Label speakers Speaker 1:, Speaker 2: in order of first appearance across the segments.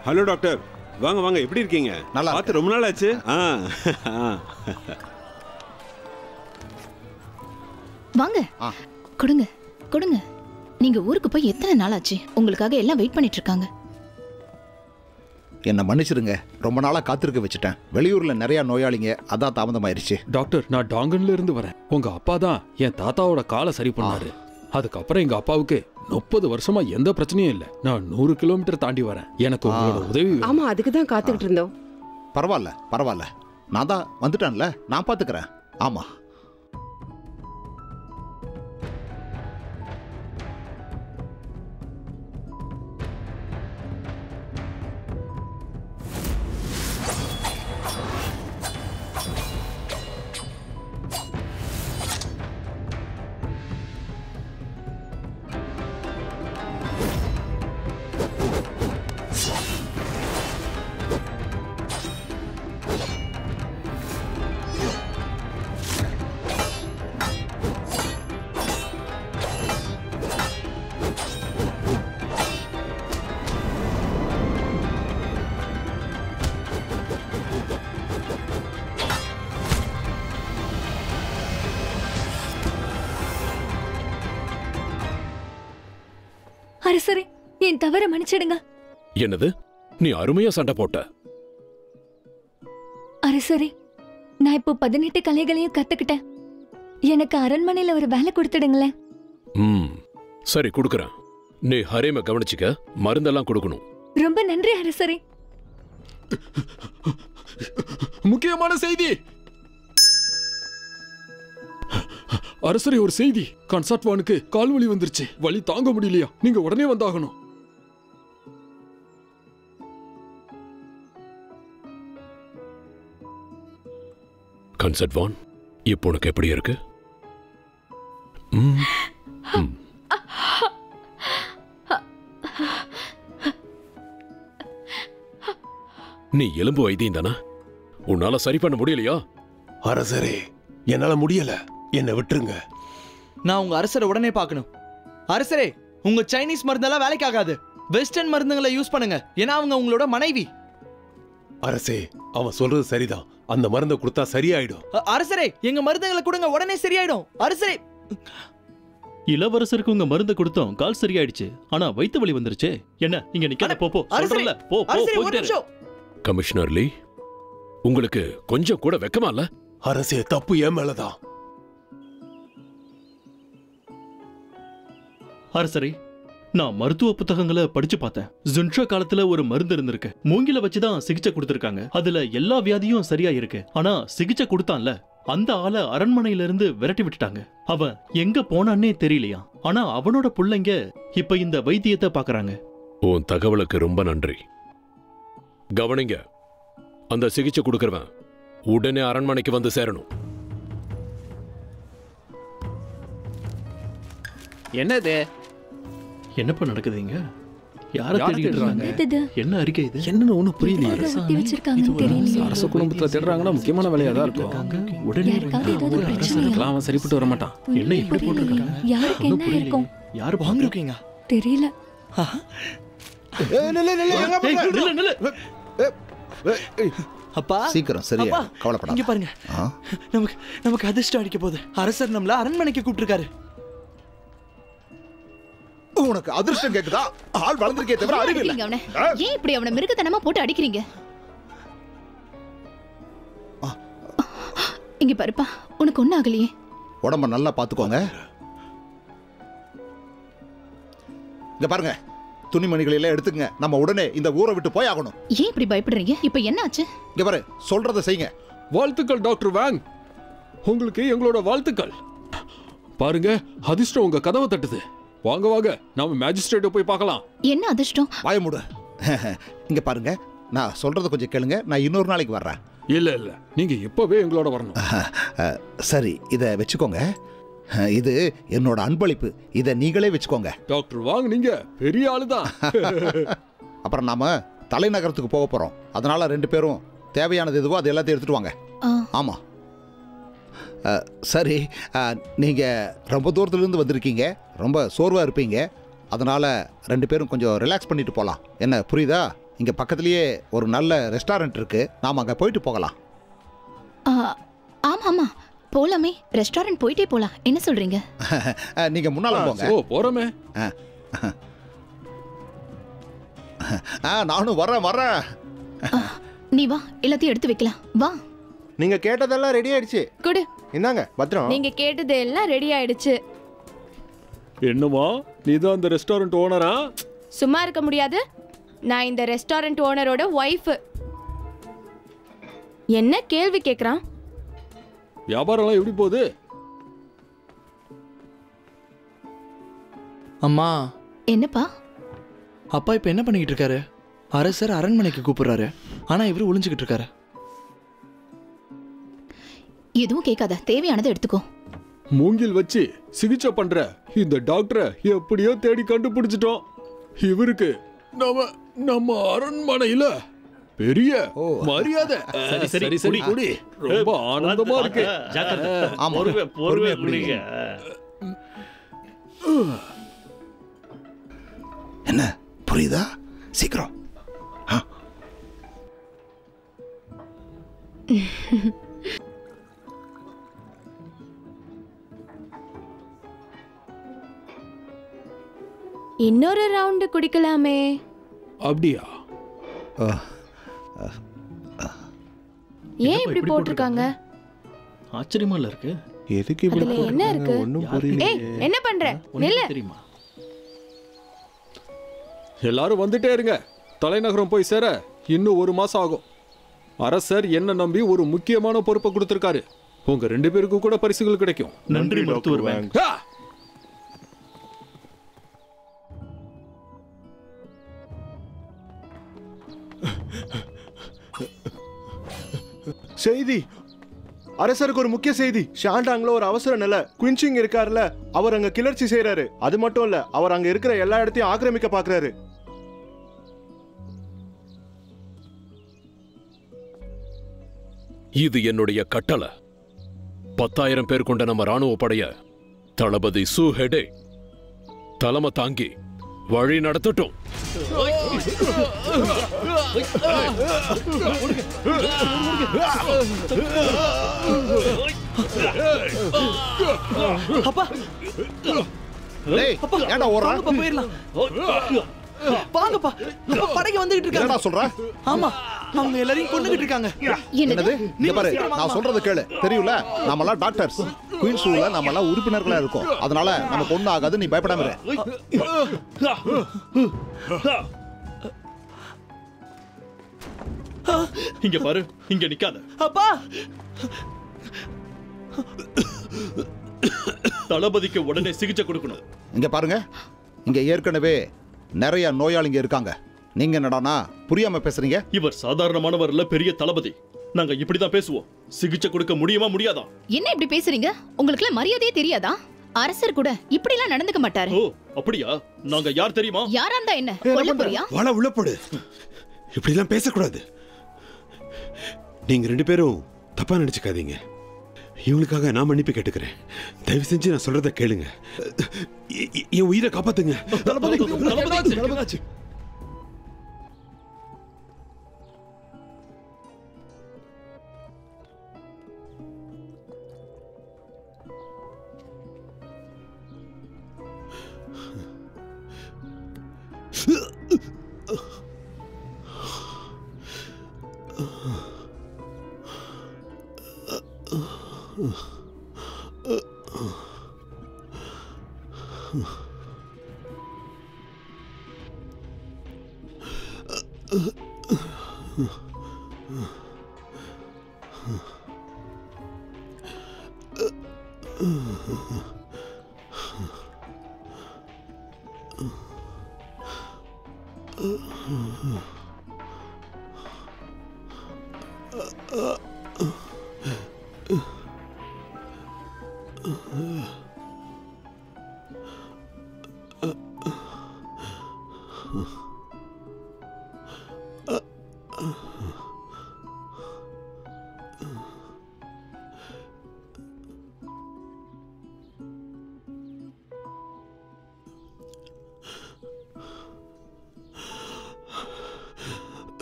Speaker 1: Hello doctor வாங்க வாங்க எப்படி இருக்கீங்க
Speaker 2: நல்லா
Speaker 1: பார்த்து ரொம்ப நாள் ஆச்சு ஆ ஆ.
Speaker 3: வாங்க
Speaker 2: ஆ.
Speaker 3: கொடுங்க கொடுங்க நீங்க ஊருக்கு போய் எத்தனை நாள் ஆச்சு உங்களுக்காக எல்லாம் வெயிட் பண்ணிட்டு இருக்காங்க
Speaker 2: என்னை மன்னிச்சிடுங்க ரொம்ப நாளாக காத்திருக்க வச்சுட்டேன் வெளியூரில் நிறையா நோயாளிங்க அதான் தாமதமாயிருச்சு
Speaker 4: டாக்டர் நான் டாங்கன்ல இருந்து வரேன் உங்க அப்பா தான் என் தாத்தாவோட காலை சரி பண்ணாரு அதுக்கப்புறம் எங்க அப்பாவுக்கு முப்பது வருஷமா எந்த பிரச்சனையும் இல்ல நான் நூறு கிலோமீட்டர் தாண்டி வரேன் எனக்கு உங்களோட உதவி வேணும்.
Speaker 5: ஆமா அதுக்கு தான் காத்துக்கிட்டு இருந்தோம்
Speaker 2: பரவாயில்ல பரவாயில்ல நான் தான் வந்துட்டேன்ல நான் பார்த்துக்கிறேன் ஆமாம்
Speaker 6: அரசரே என் தவற மன்னிச்சிடுங்க
Speaker 7: என்னது நீ அருமையா சண்டை போட்ட
Speaker 6: அரசரே நான் இப்போ பதினெட்டு கலைகளையும் கத்துக்கிட்டேன் எனக்கு அரண்மனையில ஒரு வேலை கொடுத்துடுங்களேன்
Speaker 7: ம் சரி கொடுக்கறேன் நீ ஹரேம கவனிச்சுக்க மருந்தெல்லாம் கொடுக்கணும்
Speaker 6: ரொம்ப நன்றி அரசரே
Speaker 4: முக்கியமான செய்தி அரசரே ஒரு செய்தி கன்சர்ட் வானுக்கு கால் வலி வந்துருச்சு வலி தாங்க முடியலையா நீங்க உடனே வந்தாகணும்
Speaker 7: கன்சர்ட் வான் இப்போ உனக்கு எப்படி இருக்கு ம், ம். நீ எலும்பு வைத்தியம் தானே உன்னால சரி பண்ண முடியலையா
Speaker 8: அரசரே என்னால முடியல என்னை விட்டுருங்க
Speaker 9: நான் உங்க அரசரை உடனே பார்க்கணும் அரசரே உங்க சைனீஸ் மருந்தெல்லாம் வேலைக்கு ஆகாது வெஸ்டர்ன் மருந்துங்களை யூஸ் பண்ணுங்க ஏன்னா அவங்க உங்களோட மனைவி
Speaker 8: அரசே அவன் சொல்றது சரிதான் அந்த மருந்தை கொடுத்தா சரியாயிடும்
Speaker 9: அ- அரசரே எங்க மருந்துகளை கொடுங்க உடனே சரியாயிடும் அரசரே
Speaker 10: இளவரசருக்கு உங்க மருந்து கொடுத்தோம் கால் சரியாயிடுச்சு ஆனா வயித்து வலி வந்துருச்சே என்ன இங்க நிக்காத போ போ
Speaker 9: அரசரே,
Speaker 10: சொல்றல போ போ
Speaker 9: அரசரே ஒரு
Speaker 10: போயிட்டே இரு.
Speaker 9: நிமிஷம்
Speaker 7: கமிஷனர் லீ உங்களுக்கு கொஞ்சம் கூட வெக்கமா இல்ல
Speaker 8: அரசே தப்பு என் மேலதான்
Speaker 10: அரசரே நான் மருத்துவ புத்தகங்களை படிச்சு பார்த்தேன் ஜுன்ஷா காலத்துல ஒரு மருந்து இருந்திருக்கு மூங்கில வச்சுதான் சிகிச்சை கொடுத்திருக்காங்க அதுல எல்லா வியாதியும் சரியா இருக்கு ஆனா சிகிச்சை கொடுத்தான்ல அந்த ஆளை அரண்மனையில இருந்து விரட்டி விட்டுட்டாங்க அவன் எங்க போனான்னே தெரியலையா ஆனா அவனோட புள்ளைங்க இப்ப இந்த வைத்தியத்தை பாக்குறாங்க
Speaker 7: உன் தகவலுக்கு ரொம்ப நன்றி கவனிங்க அந்த சிகிச்சை கொடுக்கறவன் உடனே அரண்மனைக்கு வந்து சேரணும்
Speaker 4: என்னது
Speaker 10: என்னப்பா நடக்குது இங்க யார
Speaker 4: யாரை
Speaker 10: தேடிட்டு
Speaker 4: தேடுறாங்க?
Speaker 10: இருக்காங்க
Speaker 6: இது
Speaker 10: என்ன அறிக்கை இது
Speaker 4: என்னன்னு ஒண்ணு புரியலையே
Speaker 6: எதுக்காக ஒத்தி வச்சிருக்காங்கன்னு தெரியலையே
Speaker 4: அரச குடும்பத்துல தேடுறாங்கன்னா முக்கியமான வேலையா தான் இருக்கும்
Speaker 10: உடனே
Speaker 6: யாருக்காவது ஏதாவது
Speaker 10: ஒரு
Speaker 6: பிரச்சனையா?
Speaker 4: அரசருக்கெல்லாம் அவன் சரிப்பட்டு வர மாட்டான்
Speaker 10: என்ன இப்படி போட்டிருக்காங்க?
Speaker 6: யாருக்கு என்ன இருக்கும்
Speaker 10: யாரு
Speaker 9: வாங்கிருக்கீங்க
Speaker 6: தெரியல
Speaker 9: அப்பா
Speaker 2: சீக்கிரம் சரியா
Speaker 9: அப்பா,
Speaker 2: கவலைப்படாத
Speaker 9: இங்க பாருங்க
Speaker 2: ஆ
Speaker 9: நமக்கு நமக்கு அதிர்ஷ்டம் அடிக்க போகுது அரசர் நம்மள அரண்மனைக்கு கூப்பிட்டிருக்காரு
Speaker 2: உனக்கு அதிர்ஷ்டம் கேக்குதா ஆள் வளர்ந்துருக்கே தவிர அறிவு இல்ல
Speaker 3: அடிக்கிறீங்க அவனை ஏன் இப்படி அவனை மிருகத்தனமா போட்டு அடிக்கிறீங்க இங்க பாருப்பா உனக்கு ஒண்ணு ஆகலையே
Speaker 2: உடம்ப நல்லா பாத்துக்கோங்க இங்க பாருங்க துணிமணிகளை எல்லாம் எடுத்துக்கங்க நம்ம உடனே இந்த ஊரை விட்டு போய் ஆகணும்
Speaker 3: ஏன் இப்படி பயப்படுறீங்க இப்ப என்ன ஆச்சு
Speaker 2: இங்க பாரு சொல்றத செய்யுங்க
Speaker 4: வாழ்த்துக்கள் டாக்டர் வேங் உங்களுக்கு எங்களோட வாழ்த்துக்கள் பாருங்க அதிர்ஷ்டம் உங்க கதவை தட்டுது வாங்க வாங்க நாம மேஜிஸ்ட்ரேட்டை போய் பார்க்கலாம்
Speaker 3: என்ன அதிர்ஷ்டம்
Speaker 2: வாய மூடு இங்க பாருங்க நான் சொல்றத கொஞ்சம் கேளுங்க நான் இன்னொரு நாளைக்கு வர்றேன்
Speaker 4: இல்ல இல்ல நீங்க இப்பவே எங்களோட வரணும்
Speaker 2: அஹ், சரி இதை வச்சுக்கோங்க அஹ், இது என்னோட அன்பளிப்பு இதை நீங்களே வச்சுக்கோங்க
Speaker 4: டாக்டர் வாங் நீங்க பெரிய ஆளுதான்
Speaker 2: அப்புறம் நாம தலைநகரத்துக்கு போக போறோம் அதனால ரெண்டு பேரும் தேவையானது எதுவோ அது எல்லாத்தையும் எடுத்துட்டு வாங்க
Speaker 3: ஆ,
Speaker 2: ஆமாம் அஹ், சரி அஹ், நீங்க ரொம்ப தூரத்துலேருந்து வந்திருக்கீங்க ரொம்ப சோர்வாக இருப்பீங்க அதனால ரெண்டு பேரும் கொஞ்சம் ரிலாக்ஸ் பண்ணிட்டு போகலாம் என்ன புரியுதா இங்கே பக்கத்துலேயே ஒரு நல்ல ரெஸ்டாரண்ட் இருக்குது நாம் அங்கே போயிட்டு போகலாம்
Speaker 3: ஆ, ஆமா ஆமா போலாமே ரெஸ்டாரண்ட் போயிட்டே போலாம் என்ன சொல்றீங்க
Speaker 2: நீங்கள் முன்னால் போங்க
Speaker 4: ஓ போறோமே
Speaker 2: ஆ நானும் வரேன் வரேன்
Speaker 3: நீ வா எல்லாத்தையும் எடுத்து வைக்கலாம் வா
Speaker 5: நீங்க கேட்டதெல்லாம் ரெடி ஆயிடுச்சு
Speaker 11: குடு
Speaker 5: இந்தாங்க பத்திரம்
Speaker 11: நீங்க கேட்டது எல்லாம் ரெடி ஆயிடுச்சு
Speaker 4: என்னமா நீ தான் அந்த ரெஸ்டாரண்ட் ஓனரா
Speaker 11: சும்மா இருக்க முடியாது நான் இந்த ரெஸ்டாரண்ட் ஓனரோட ஒய்ஃப் என்ன கேள்வி கேக்குறான்
Speaker 4: வியாபாரம்லாம் எப்படி போகுது
Speaker 9: அம்மா
Speaker 3: என்னப்பா
Speaker 9: அப்பா இப்போ என்ன பண்ணிக்கிட்டு இருக்காரு அரசர் அரண்மனைக்கு கூப்பிடுறாரு ஆனா இவரு ஒளிஞ்சுக்கிட்டு இருக்காரு
Speaker 3: எதுவும் கேட்காத தேவையானதை எடுத்துக்கோ
Speaker 4: மூங்கில் வச்சு சிகிச்சை பண்ற இந்த டாக்டரை எப்படியோ தேடி கண்டுபிடிச்சிட்டோம் இவருக்கு நம்ம நம்ம அரண்மனையில பெரிய மரியாதை
Speaker 10: சரி, சரி,
Speaker 4: சரி சரி
Speaker 10: குடி.
Speaker 4: குடி ரொம்ப ஆனந்தமா இருக்கு
Speaker 10: ஜாக்கிரதை.
Speaker 2: ஆமா.
Speaker 10: பொறுமை, பொறுமையா
Speaker 2: பொறுமையா
Speaker 10: குடிங்க.
Speaker 2: என்ன புரியுதா சீக்கிரம்
Speaker 11: இன்னொரு ரவுண்டு குடிக்கலாமே
Speaker 4: அப்படியா
Speaker 11: ஏன் இப்படி போட்டிருக்காங்க
Speaker 10: ஆச்சரியமா இல்ல இருக்கு
Speaker 5: எதுக்கு இப்படி
Speaker 11: அதுல என்ன இருக்கு
Speaker 5: ஒன்றும்
Speaker 10: யாருக்கு
Speaker 5: புரியல
Speaker 11: ஏய் என்ன பண்ற
Speaker 10: உனக்கு
Speaker 11: நில்லு
Speaker 10: தெரியுமா
Speaker 4: எல்லாரும் வந்துட்டே இருங்க தலைநகரம் போய் சேர இன்னும் ஒரு மாசம் ஆகும் அரசர் என்ன நம்பி ஒரு முக்கியமான பொறுப்பை கொடுத்திருக்காரு உங்க ரெண்டு பேருக்கும் கூட பரிசுகள் கிடைக்கும்
Speaker 10: நன்றி மருத்துவர்
Speaker 5: டாக்டர்
Speaker 10: வேங்க்.
Speaker 4: ஆ!
Speaker 5: செய்தி அரசருக்கு ஒரு முக்கிய செய்தி ஷாண்டாங்ல ஒரு அவசர நிலை குயின்சிங் இருக்காருல்ல அவர் அங்க கிளர்ச்சி செய்யறாரு அது மட்டும் இல்ல அவர் அங்க இருக்கிற எல்லா இடத்தையும் ஆக்கிரமிக்க பாக்குறாரு
Speaker 7: இது என்னுடைய கட்டளை பத்தாயிரம் பேர் கொண்ட நம்ம ராணுவ படைய தளபதி சு ஹெடே தலைமை தாங்கி வழி நடத்தட்டும்
Speaker 9: அப்பா
Speaker 2: டேய் ஏன்டா ஓடுற
Speaker 9: வாங்கப்பா போயிடலாம் வாங்கப்பா அப்பா படைக்கு வந்துகிட்டு
Speaker 2: என்னடா
Speaker 9: இருக்காங்க
Speaker 2: சொல்ற
Speaker 9: ஆமா அவங்க எல்லாரையும் கொண்டுகிட்டு இருக்காங்க
Speaker 2: என்னது இங்க பாரு நான் சொல்றது கேளு தெரியும்ல நம்மலாம் டாக்டர்ஸ் குயின்ஸ் ரூல நம்மலாம் உறுப்பினர்களா இருக்கோம் அதனால நமக்கு ஒண்ணும் ஆகாது நீ பயப்படாம இரு
Speaker 10: இங்க பாரு இங்க நிக்காத
Speaker 9: அப்பா
Speaker 10: தளபதிக்கு உடனே சிகிச்சை கொடுக்கணும்
Speaker 2: இங்க பாருங்க இங்க ஏற்கனவே நிறைய நோயாளிங்க இருக்காங்க நீங்க என்னடானா புரியாம பேசுறீங்க
Speaker 10: இவர் சாதாரணமானவர் இல்ல பெரிய தளபதி நாங்க இப்படிதான் பேசுவோம் சிகிச்சை கொடுக்க முடியுமா முடியாதா
Speaker 3: என்ன இப்படி பேசுறீங்க உங்களுக்கு மரியாதையே தெரியாதா அரசர் கூட இப்படி எல்லாம் நடந்துக்க மாட்டாரு
Speaker 10: ஓ அப்படியா நாங்க யார் தெரியுமா
Speaker 3: யாரா இருந்தா என்ன கொல்ல போறியா
Speaker 1: வாழ உள்ளப்படு இப்படிலாம் பேசக்கூடாது நீங்க ரெண்டு பேரும் தப்பா நினைச்சுக்காதீங்க இவங்களுக்காக நான் மன்னிப்பு கேட்டுக்கிறேன் தயவு செஞ்சு நான் சொல்றத கேளுங்க எ- எ- என் உயிரை காப்பாத்துங்க
Speaker 10: தளபதி, தளபதி.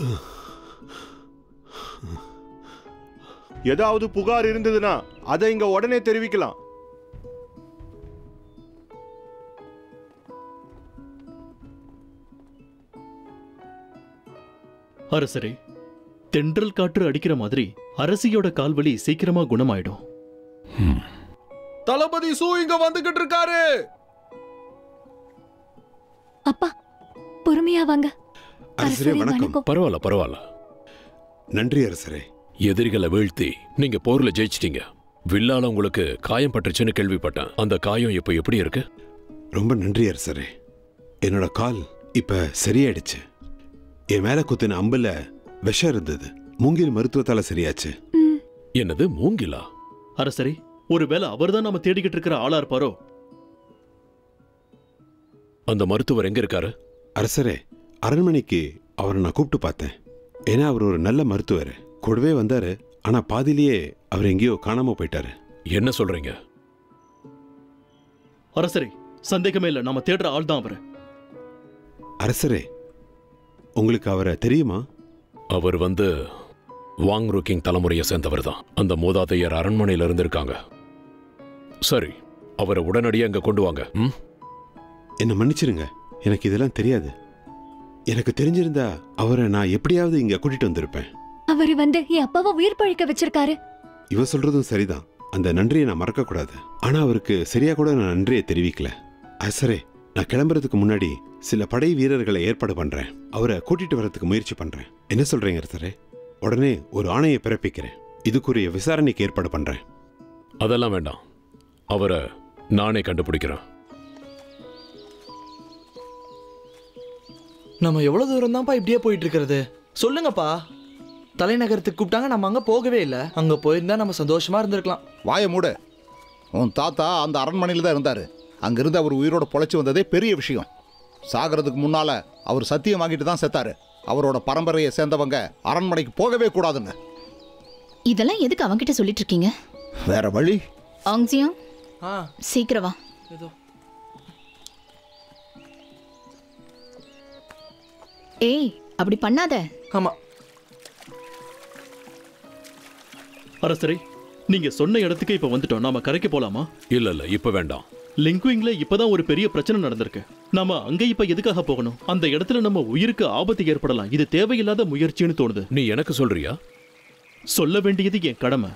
Speaker 5: ஏதாவது புகார் இருந்ததுன்னா அதை இங்க உடனே தெரிவிக்கலாம்
Speaker 10: அரசரே தென்றல் காற்று அடிக்கிற மாதிரி அரசியோட கால்வலி சீக்கிரமா குணமாயிடும்
Speaker 4: தளபதி சூ இங்க வந்துகிட்டு இருக்காரு
Speaker 6: அப்பா பொறுமையா வாங்க
Speaker 1: அரசரே வணக்கம்
Speaker 7: பரவாயில்ல பரவாயில்ல
Speaker 1: நன்றி அரசரே
Speaker 7: எதிரிகளை வீழ்த்தி நீங்க போர்ல ஜெயிச்சிட்டீங்க வில்லால உங்களுக்கு காயம் பட்டுருச்சுன்னு கேள்விப்பட்டேன் அந்த காயம் இப்ப எப்படி இருக்கு
Speaker 1: ரொம்ப நன்றி அரசரே என்னோட கால் இப்ப சரியாயிடுச்சு என் மேல குத்தின அம்புல விஷம் இருந்தது மூங்கில் மருத்துவத்தால சரியாச்சு
Speaker 7: என்னது மூங்கிலா
Speaker 10: அரசரே ஒருவேளை அவர்தான் நாம தேடிக்கிட்டு இருக்கிற ஆளா இருப்பாரோ
Speaker 7: அந்த மருத்துவர் எங்க இருக்காரு
Speaker 1: அரசரே அரண்மனைக்கு அவரை நான் கூப்பிட்டு பார்த்தேன் ஏன்னா அவர் ஒரு நல்ல மருத்துவர் கூடவே வந்தாரு ஆனா பாதியிலேயே அவர் எங்கேயோ காணாம போயிட்டாரு
Speaker 7: என்ன சொல்றீங்க
Speaker 10: அரசரே சந்தேகமே இல்ல நாம தேடுற ஆள் தான் அவரு
Speaker 1: அரசரே உங்களுக்கு அவரை தெரியுமா
Speaker 7: அவர் வந்து வாங் ருக்கிங் தலைமுறையை சேர்ந்தவர் தான் அந்த மூதாதையர் அரண்மனையில இருந்திருக்காங்க சரி அவரை உடனடியாக இங்க கொண்டு வாங்க ம்
Speaker 1: என்ன மன்னிச்சிருங்க எனக்கு இதெல்லாம் தெரியாது எனக்கு தெரிஞ்சிருந்தா அவரை நான் எப்படியாவது இங்க கூட்டிட்டு வந்திருப்பேன்
Speaker 6: அவர் வந்து என் அப்பாவை உயிர் பழிக்க வச்சிருக்காரு
Speaker 1: இவ சொல்றதும் சரிதான் அந்த நன்றியை நான் மறக்க கூடாது ஆனா அவருக்கு சரியா கூட நான் நன்றியை தெரிவிக்கல அரசரே நான் கிளம்புறதுக்கு முன்னாடி சில படை வீரர்களை ஏற்பாடு பண்றேன் அவரை கூட்டிட்டு வரதுக்கு முயற்சி பண்றேன் என்ன சொல்றீங்க அரசரே உடனே ஒரு ஆணையை பிறப்பிக்கிறேன் இதுக்குரிய விசாரணைக்கு ஏற்பாடு பண்றேன்
Speaker 7: அதெல்லாம் வேண்டாம் அவரை நானே கண்டுபிடிக்கிறேன்
Speaker 9: நம்ம எவ்வளவு தூரம் தான்ப்பா இப்படியே போயிட்டு இருக்கிறது சொல்லுங்கப்பா தலைநகரத்துக்கு கூப்பிட்டாங்க நம்ம அங்க போகவே இல்லை அங்க போயிருந்தா நம்ம சந்தோஷமா இருந்திருக்கலாம்
Speaker 2: வாய மூடு உன் தாத்தா அந்த அரண்மனையில் தான் இருந்தார் அங்கிருந்து அவர் உயிரோட பொழைச்சி வந்ததே பெரிய விஷயம் சாகிறதுக்கு முன்னால அவர் சத்தியம் வாங்கிட்டு தான் செத்தாரு அவரோட பரம்பரையை சேர்ந்தவங்க அரண்மனைக்கு போகவே கூடாதுன்னு
Speaker 3: இதெல்லாம் எதுக்கு அவன்கிட்ட சொல்லிட்டு இருக்கீங்க
Speaker 2: வேற வழி
Speaker 3: ஆங்ஸியா
Speaker 9: ஆ
Speaker 3: சீக்கிரம் வா
Speaker 9: ஏதோ
Speaker 3: ஏய் அப்படி பண்ணாத
Speaker 9: ஆமா
Speaker 10: அரசரே நீங்க சொன்ன இடத்துக்கு இப்ப வந்துட்டோம் நாம கரைக்கு போலாமா
Speaker 7: இல்ல இல்ல இப்ப வேண்டாம்
Speaker 10: லிங்குவிங்ல இப்பதான் ஒரு பெரிய பிரச்சனை நடந்திருக்கு நாம அங்க இப்ப எதுக்காக போகணும் அந்த இடத்துல நம்ம உயிருக்கு ஆபத்து ஏற்படலாம் இது தேவையில்லாத முயற்சின்னு தோணுது
Speaker 7: நீ எனக்கு சொல்றியா
Speaker 10: சொல்ல வேண்டியது என் கடமை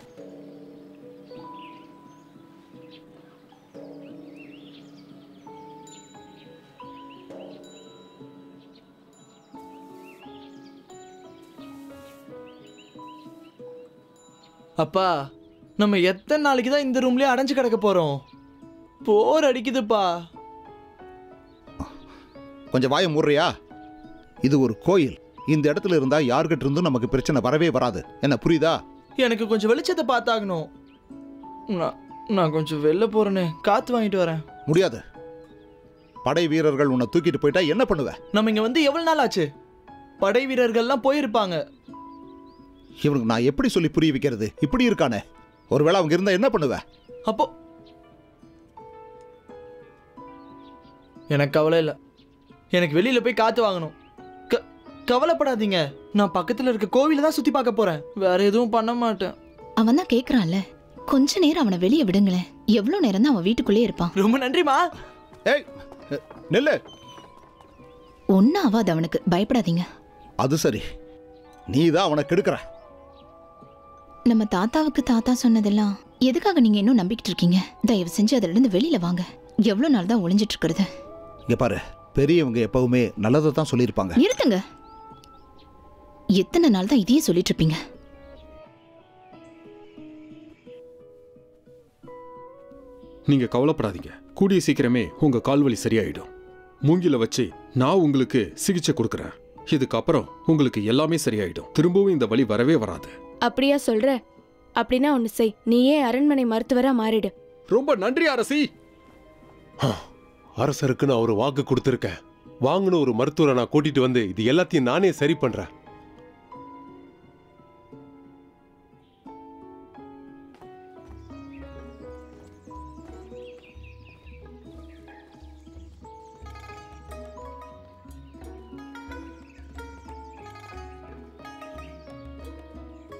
Speaker 9: அப்பா நம்ம எத்தனை நாளைக்கு தான் இந்த ரூம்லயே அடைஞ்சு கிடக்க போறோம் போர் அடிக்குதுப்பா
Speaker 2: கொஞ்சம் வாய மூடுறியா இது ஒரு கோயில் இந்த இடத்துல இருந்தா யார்கிட்ட இருந்தும் நமக்கு பிரச்சனை வரவே வராது என்ன புரியுதா
Speaker 9: எனக்கு கொஞ்சம் வெளிச்சத்தை பார்த்தாகணும் நான் நான் கொஞ்சம் வெளில போறேனே காத்து வாங்கிட்டு வரேன்
Speaker 2: முடியாது படை வீரர்கள் உன்னை தூக்கிட்டு போயிட்டா என்ன பண்ணுவ
Speaker 9: நம்ம இங்க வந்து எவ்வளவு நாள் ஆச்சு படை வீரர்கள்லாம் போயிருப்பாங்க
Speaker 2: இவனுக்கு நான் எப்படி சொல்லி புரிய வைக்கிறது இப்படி இருக்கானே ஒருவேளை அவங்க இருந்தா என்ன பண்ணுவ
Speaker 9: அப்போ எனக்கு கவலை இல்லை எனக்கு வெளியில போய் காத்து வாங்கணும் க கவலைப்படாதீங்க நான் பக்கத்துல இருக்க கோவில தான் சுத்தி பார்க்க போறேன் வேற எதுவும் பண்ண மாட்டேன்
Speaker 3: அவன் தான் கேக்குறான்ல கொஞ்ச நேரம் அவனை வெளியே விடுங்களேன் எவ்வளவு நேரம் தான் அவன் வீட்டுக்குள்ளே இருப்பான்
Speaker 9: ரொம்ப நன்றிமா
Speaker 2: ஏய் நெல்லு
Speaker 3: ஒன்னும் ஆகாது அவனுக்கு பயப்படாதீங்க
Speaker 2: அது சரி நீ தான் அவனை கெடுக்கிற
Speaker 3: நம்ம தாத்தாவுக்கு தாத்தா சொன்னதெல்லாம் எதுக்காக நீங்க இன்னும் நம்பிக்கிட்டு இருக்கீங்க தயவு செஞ்சு அதுல இருந்து வெளியில வாங்க எவ்வளவு நாள் தான் ஒளிஞ்சிட்டு இருக்கிறது
Speaker 2: இங்க பாரு பெரியவங்க எப்பவுமே நல்லதை தான் சொல்லியிருப்பாங்க
Speaker 3: நிறுத்துங்க எத்தனை நாள் தான் இதையே சொல்லிட்டு இருப்பீங்க
Speaker 4: நீங்க கவலைப்படாதீங்க கூடிய சீக்கிரமே உங்க கால்வலி சரியாயிடும் மூங்கில வச்சு நான் உங்களுக்கு சிகிச்சை கொடுக்கறேன் இதுக்கப்புறம் உங்களுக்கு எல்லாமே சரியாயிடும் திரும்பவும் இந்த வலி வரவே வராது
Speaker 11: அப்படியா சொல்ற அப்படின்னா ஒன்று செய் நீயே அரண்மனை மருத்துவரா மாறிடு
Speaker 4: ரொம்ப நன்றி அரசி
Speaker 8: அரசருக்கு நான் ஒரு வாக்கு கொடுத்துருக்கேன் வாங்கின ஒரு மருத்துவரை நான் கூட்டிட்டு வந்து இது எல்லாத்தையும் நானே சரி பண்றேன்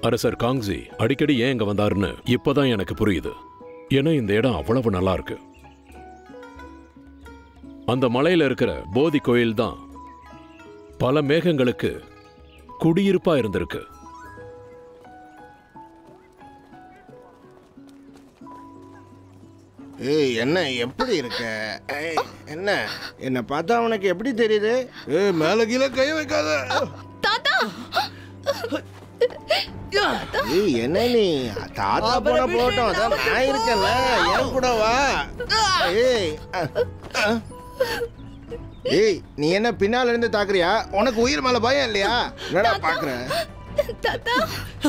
Speaker 7: அரசர் காங்ஸி அடிக்கடி ஏன் இங்க வந்தாருன்னு இப்பதான் எனக்கு புரியுது ஏன்னா இந்த இடம் அவ்வளவு நல்லா இருக்கு அந்த மலையில இருக்கிற போதி கோயில் தான் பல மேகங்களுக்கு குடியிருப்பா இருந்திருக்கு
Speaker 12: ஏய் என்ன எப்படி இருக்க ஏய், என்ன என்ன பார்த்தா உனக்கு எப்படி தெரியுது ஏய் மேல கீழே கை வைக்காத ஏய் என்ன நீ தாத்தா போன போட்டோம் அதான் நான் இருக்கேன்ல என் கூட வா ஏய் அ, அ. ஏய் நீ என்ன பின்னால இருந்து தாக்குறியா உனக்கு உயிர் மேல பயம் இல்லையா என்னடா பாக்குற
Speaker 3: தாத்தா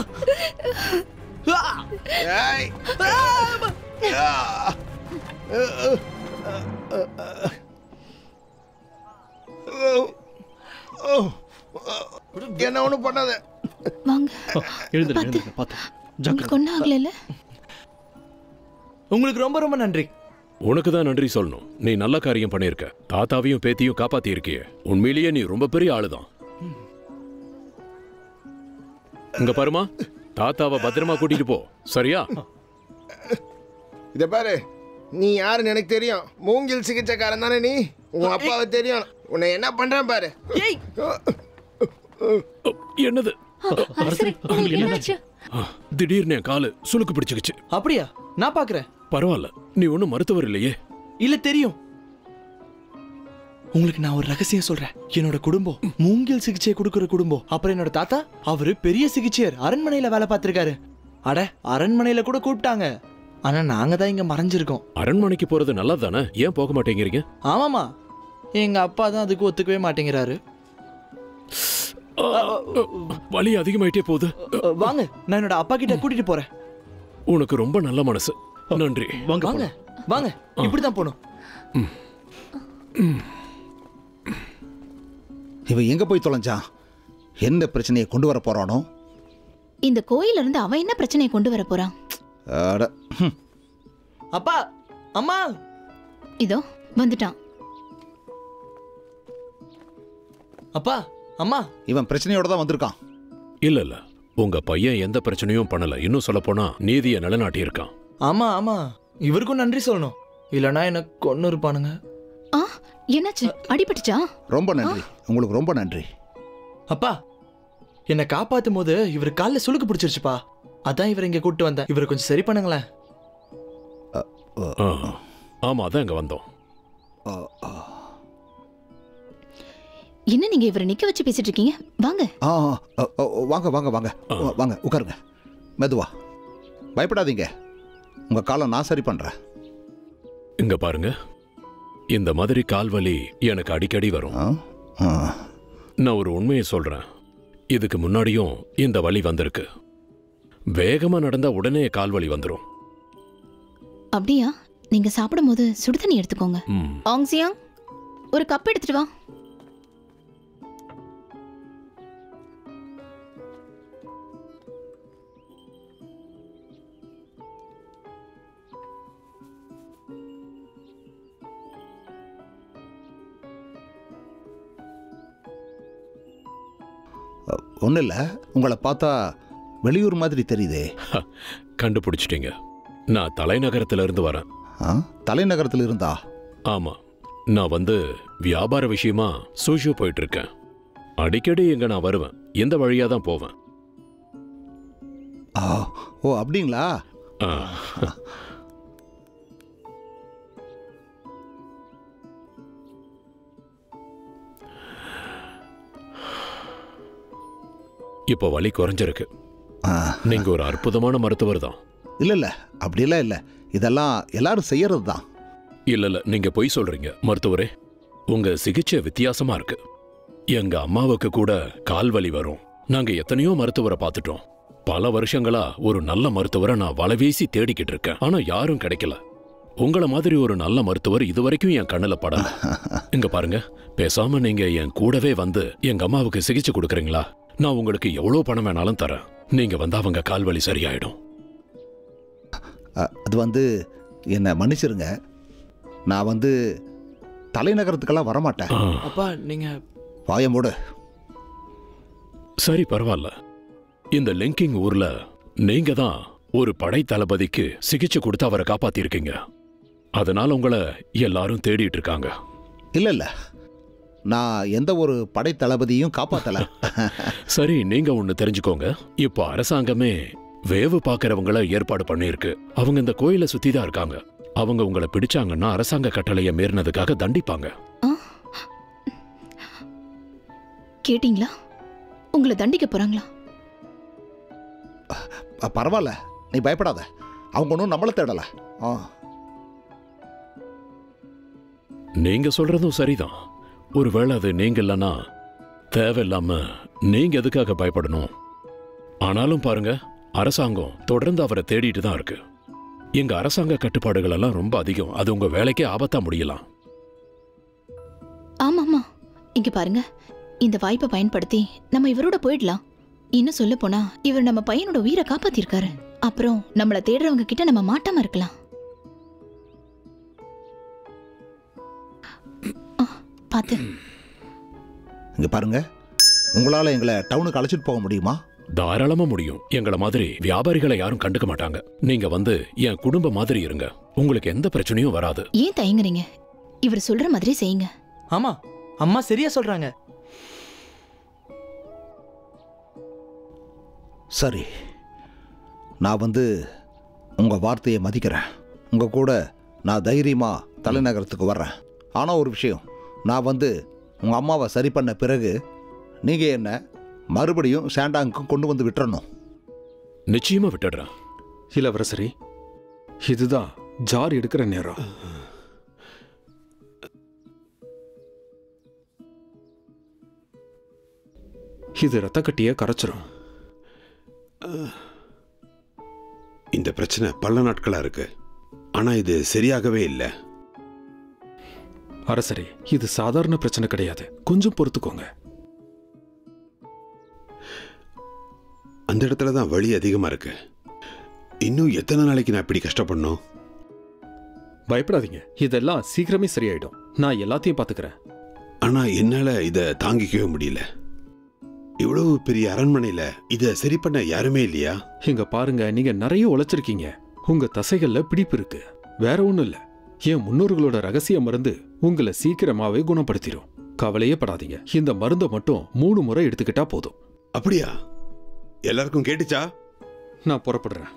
Speaker 12: ஏய் ஆ. என்ன ஒண்ணும் பண்ணாத
Speaker 3: வாங்க
Speaker 10: எழுந்துரு எழுந்துருங்க பார்த்து
Speaker 3: உங்களுக்கு ஒன்றும் ஆகலைல்ல
Speaker 9: உங்களுக்கு ரொம்ப ரொம்ப நன்றி
Speaker 7: உனக்கு தான் நன்றி சொல்லணும் நீ நல்ல காரியம் பண்ணியிருக்க தாத்தாவையும் பேத்தியும் காப்பாத்தி இருக்கியே உண்மையிலேயே நீ ரொம்ப பெரிய ஆளுதான் இங்க பாருமா தாத்தாவை பத்திரமா கூட்டிட்டு போ சரியா
Speaker 12: இத பாரு நீ யாருன்னு எனக்கு தெரியும் மூங்கில் சிகிச்சைக்காரன் தானே நீ உன் அப்பாவை தெரியும் உன்னை என்ன பண்றேன் பாரு
Speaker 7: என்னது
Speaker 6: அரசரே உங்களுக்கு என்னாச்சு
Speaker 7: ஆ, திடீர்னு என் காலு சுளுக்கு பிடிச்சுக்கிச்சு
Speaker 9: அப்படியா நான் பாக்குறேன்
Speaker 7: பரவாயில்ல நீ ஒன்றும் மருத்துவர் இல்லையே
Speaker 9: இல்ல தெரியும் உங்களுக்கு நான் ஒரு ரகசியம் சொல்றேன் என்னோட குடும்பம் மூங்கில் சிகிச்சை கொடுக்கிற குடும்பம் அப்புறம் என்னோட தாத்தா அவரு பெரிய சிகிச்சையர் அரண்மனையில வேலை பார்த்திருக்காரு அட அரண்மனையில கூட கூப்பிட்டாங்க ஆனா நாங்க தான் இங்க மறைஞ்சிருக்கோம்
Speaker 7: அரண்மனைக்கு போறது நல்லது தானே ஏன் போக மாட்டேங்கிறீங்க
Speaker 9: ஆமாமா எங்க அப்பா தான் அதுக்கு ஒத்துக்கவே மாட்டேங்கிறாரு
Speaker 7: வலி அதிகமாயிட்டே போகுது
Speaker 9: அ, வாங்க நான் என்னோட அப்பா கிட்ட கூட்டிட்டு போறேன்
Speaker 7: உனக்கு ரொம்ப நல்ல மனசு நன்றி
Speaker 9: வாங்க வாங்க இப்படிதான் போகணும்
Speaker 2: இவன் எங்க போய் தொலைஞ்சான் என்ன பிரச்சனையை கொண்டு வர போறானோ
Speaker 3: இந்த கோயில்ல இருந்து அவன் என்ன பிரச்சனையை கொண்டு வர போறான்
Speaker 2: அட, ஹம்.
Speaker 9: அப்பா அம்மா
Speaker 3: இதோ வந்துட்டான்
Speaker 9: அப்பா அம்மா
Speaker 2: இவன் பிரச்சனையோட தான் வந்திருக்கான்
Speaker 7: இல்ல இல்ல உங்க பையன் எந்த பிரச்சனையும் பண்ணல இன்னும் சொல்ல போனா நீதியை நிலநாட்டி இருக்கான்
Speaker 9: ஆமா ஆமா இவருக்கும் நன்றி சொல்லணும் இல்லனா எனக்கு கொன்னு இருப்பானுங்க
Speaker 3: ஆ என்னாச்சு அடிபட்டுச்சா
Speaker 2: ரொம்ப நன்றி உங்களுக்கு ரொம்ப நன்றி
Speaker 9: அப்பா என்னை காப்பாத்தும் போது இவர் காலில் சுளுக்கு பிடிச்சிருச்சுப்பா அதான் இவர் இங்க கூட்டு வந்தேன் இவரை கொஞ்சம் சரி பண்ணுங்களேன்
Speaker 7: ஆ, ஆமா அதான் இங்க வந்தோம்
Speaker 3: என்ன நீங்க இவரை நிக்க வச்சு பேசிட்டு இருக்கீங்க வாங்க
Speaker 2: ஆ ஆ, ஆ, வாங்க வாங்க வாங்க வாங்க உட்காருங்க மெதுவா பயப்படாதீங்க உங்க காலை நான் சரி பண்றேன்
Speaker 7: இங்க பாருங்க இந்த மாதிரி கால்வலி எனக்கு அடிக்கடி வரும் நான் ஒரு உண்மையை சொல்றேன் இதுக்கு முன்னாடியும் இந்த வலி வந்திருக்கு வேகமா நடந்தா உடனே கால்வலி வந்துடும்
Speaker 3: அப்படியா நீங்க சாப்பிடும்போது சுடு தண்ணி எடுத்துக்கோங்க
Speaker 7: ம்
Speaker 3: ஆங்சியாங் ஒரு கப் எடுத்துட்டு வா
Speaker 2: ஒன்றும் இல்லை உங்களை பார்த்தா வெளியூர் மாதிரி தெரியுதே
Speaker 7: கண்டுபிடிச்சிட்டீங்க நான் தலைநகரத்துல இருந்து வரேன்
Speaker 2: ஆ தலைநகரத்தில் இருந்தா
Speaker 7: ஆமா நான் வந்து வியாபார விஷயமா சூஷு போயிட்டு இருக்கேன் அடிக்கடி இங்க நான் வருவேன் இந்த வழியா தான் போவேன்
Speaker 2: ஆ ஓ அப்படிங்களா
Speaker 7: ஆ. இப்போ வலி குறைஞ்சிருக்கு நீங்க ஒரு அற்புதமான மருத்துவர் தான்
Speaker 2: இல்லை இல்லை அப்படியெல்லாம் இல்லை இதெல்லாம் எல்லாரும் செய்யறது தான்
Speaker 7: இல்ல இல்ல நீங்க பொய் சொல்றீங்க மருத்துவரே உங்க சிகிச்சை வித்தியாசமா இருக்கு எங்க அம்மாவுக்கு கூட கால் வலி வரும் நாங்க எத்தனையோ மருத்துவரை பார்த்துட்டோம் பல வருஷங்களா ஒரு நல்ல மருத்துவரை நான் வலவீசி தேடிக்கிட்டு இருக்கேன் ஆனா யாரும் கிடைக்கல உங்களை மாதிரி ஒரு நல்ல மருத்துவர் இதுவரைக்கும் என் கண்ணுல படல இங்க பாருங்க பேசாம நீங்க என் கூடவே வந்து எங்க அம்மாவுக்கு சிகிச்சை கொடுக்குறீங்களா நான் உங்களுக்கு எவ்வளவு பணம் வேணாலும் தரேன் நீங்க வந்து அவங்க கால் வலி சரியாயிடும்
Speaker 2: அ, அது வந்து என்னை மன்னிச்சிருங்க நான் வந்து தலைநகரத்துக்கெல்லாம் வரமாட்டேன்
Speaker 9: அப்பா நீங்க
Speaker 2: வாய மூடு
Speaker 7: சரி பரவாயில்ல இந்த லிங்கிங் ஊர்ல நீங்க தான் ஒரு படை தளபதிக்கு சிகிச்சை கொடுத்து அவரை காப்பாத்திருக்கீங்க அதனால உங்களை எல்லாரும் தேடிட்டு இருக்காங்க
Speaker 2: இல்ல இல்ல நான் எந்த ஒரு படை தளபதியும் காப்பாத்தல
Speaker 7: சரி நீங்க ஒண்ணு தெரிஞ்சுக்கோங்க இப்போ அரசாங்கமே வேவு பார்க்கறவங்கள ஏற்பாடு பண்ணியிருக்கு அவங்க இந்த கோயிலை சுத்தி தான் இருக்காங்க அவங்க உங்களை பிடிச்சாங்கன்னா அரசாங்க கட்டளையை மீறினதுக்காக தண்டிப்பாங்க
Speaker 3: கேட்டிங்களா உங்களை தண்டிக்க போறாங்களா
Speaker 2: அ, பரவாயில்ல நீ பயப்படாத அவங்க ஒன்றும் நம்மளை தேடல ஆ
Speaker 7: நீங்க சொல்றதும் சரிதான் ஒருவேளை அது நீங்க இல்லைன்னா தேவையில்லாம நீங்க எதுக்காக பயப்படணும் ஆனாலும் பாருங்க அரசாங்கம் தொடர்ந்து அவரை தேடிட்டு தான் இருக்கு எங்க அரசாங்க கட்டுப்பாடுகள் எல்லாம் ரொம்ப அதிகம் அது உங்க வேலைக்கே ஆபத்தா முடியலாம்
Speaker 3: ஆமா ஆமா இங்க பாருங்க இந்த வாய்ப்பை பயன்படுத்தி நம்ம இவரோட போயிடலாம் இன்னும் சொல்ல போனா இவர் நம்ம பையனோட உயிரை காப்பாத்திருக்காரு அப்புறம் நம்மள தேடுறவங்க கிட்ட நம்ம மாட்டாம இருக்கலாம் ஆ, பாத்து
Speaker 2: இங்க பாருங்க உங்களால எங்களை டவுனுக்கு அழைச்சிட்டு போக முடியுமா
Speaker 7: தாராளமா முடியும் எங்களை மாதிரி வியாபாரிகளை யாரும் கண்டுக்க மாட்டாங்க நீங்க வந்து என் குடும்ப மாதிரி இருங்க உங்களுக்கு எந்த பிரச்சனையும் வராது
Speaker 3: ஏன் தயங்குறீங்க இவர் சொல்ற மாதிரி செய்யுங்க
Speaker 9: ஆமா அம்மா சரியா சொல்றாங்க
Speaker 2: சரி நான் வந்து உங்க வார்த்தையை மதிக்கிறேன் உங்க கூட நான் தைரியமா தலைநகரத்துக்கு வர்றேன் ஆனா ஒரு விஷயம் நான் வந்து உங்க அம்மாவை சரி பண்ண பிறகு நீங்க என்ன மறுபடியும் சாண்டாங்க்கு கொண்டு வந்து விட்டுறணும்
Speaker 7: நிச்சயமா விட்டுடுறேன்
Speaker 4: இளவரசரி இதுதான் ஜார் எடுக்கிற நேரம் இது ரத்த கட்டிய கரைச்சிரும்
Speaker 1: இந்த பிரச்சனை பல நாட்களா இருக்கு ஆனா இது சரியாகவே இல்லை
Speaker 4: அரசரே இது சாதாரண பிரச்சனை கிடையாது கொஞ்சம் பொறுத்துக்கோங்க
Speaker 1: அந்த இடத்துல தான் வலி அதிகமா இருக்கு இன்னும் எத்தனை நாளைக்கு நான் இப்படி கஷ்டப்படணும்
Speaker 4: பயப்படாதீங்க இதெல்லாம் சீக்கிரமே சரியாயிடும் நான் எல்லாத்தையும் பாத்துக்கிறேன்
Speaker 1: ஆனா என்னால இத தாங்கிக்கவே முடியல இவ்வளவு பெரிய அரண்மனையில இத சரி பண்ண யாருமே இல்லையா
Speaker 4: இங்க பாருங்க நீங்க நிறைய உழைச்சிருக்கீங்க உங்க தசைகள்ல பிடிப்பு இருக்கு வேற ஒண்ணும் இல்ல என் முன்னோர்களோட ரகசிய மருந்து உங்களை சீக்கிரமாவே குணப்படுத்திடும் கவலையே படாதீங்க இந்த மருந்தை மட்டும் மூணு முறை எடுத்துக்கிட்டா போதும்
Speaker 1: அப்படியா எல்லாருக்கும் கேட்டுச்சா
Speaker 4: நான் புறப்படுறேன்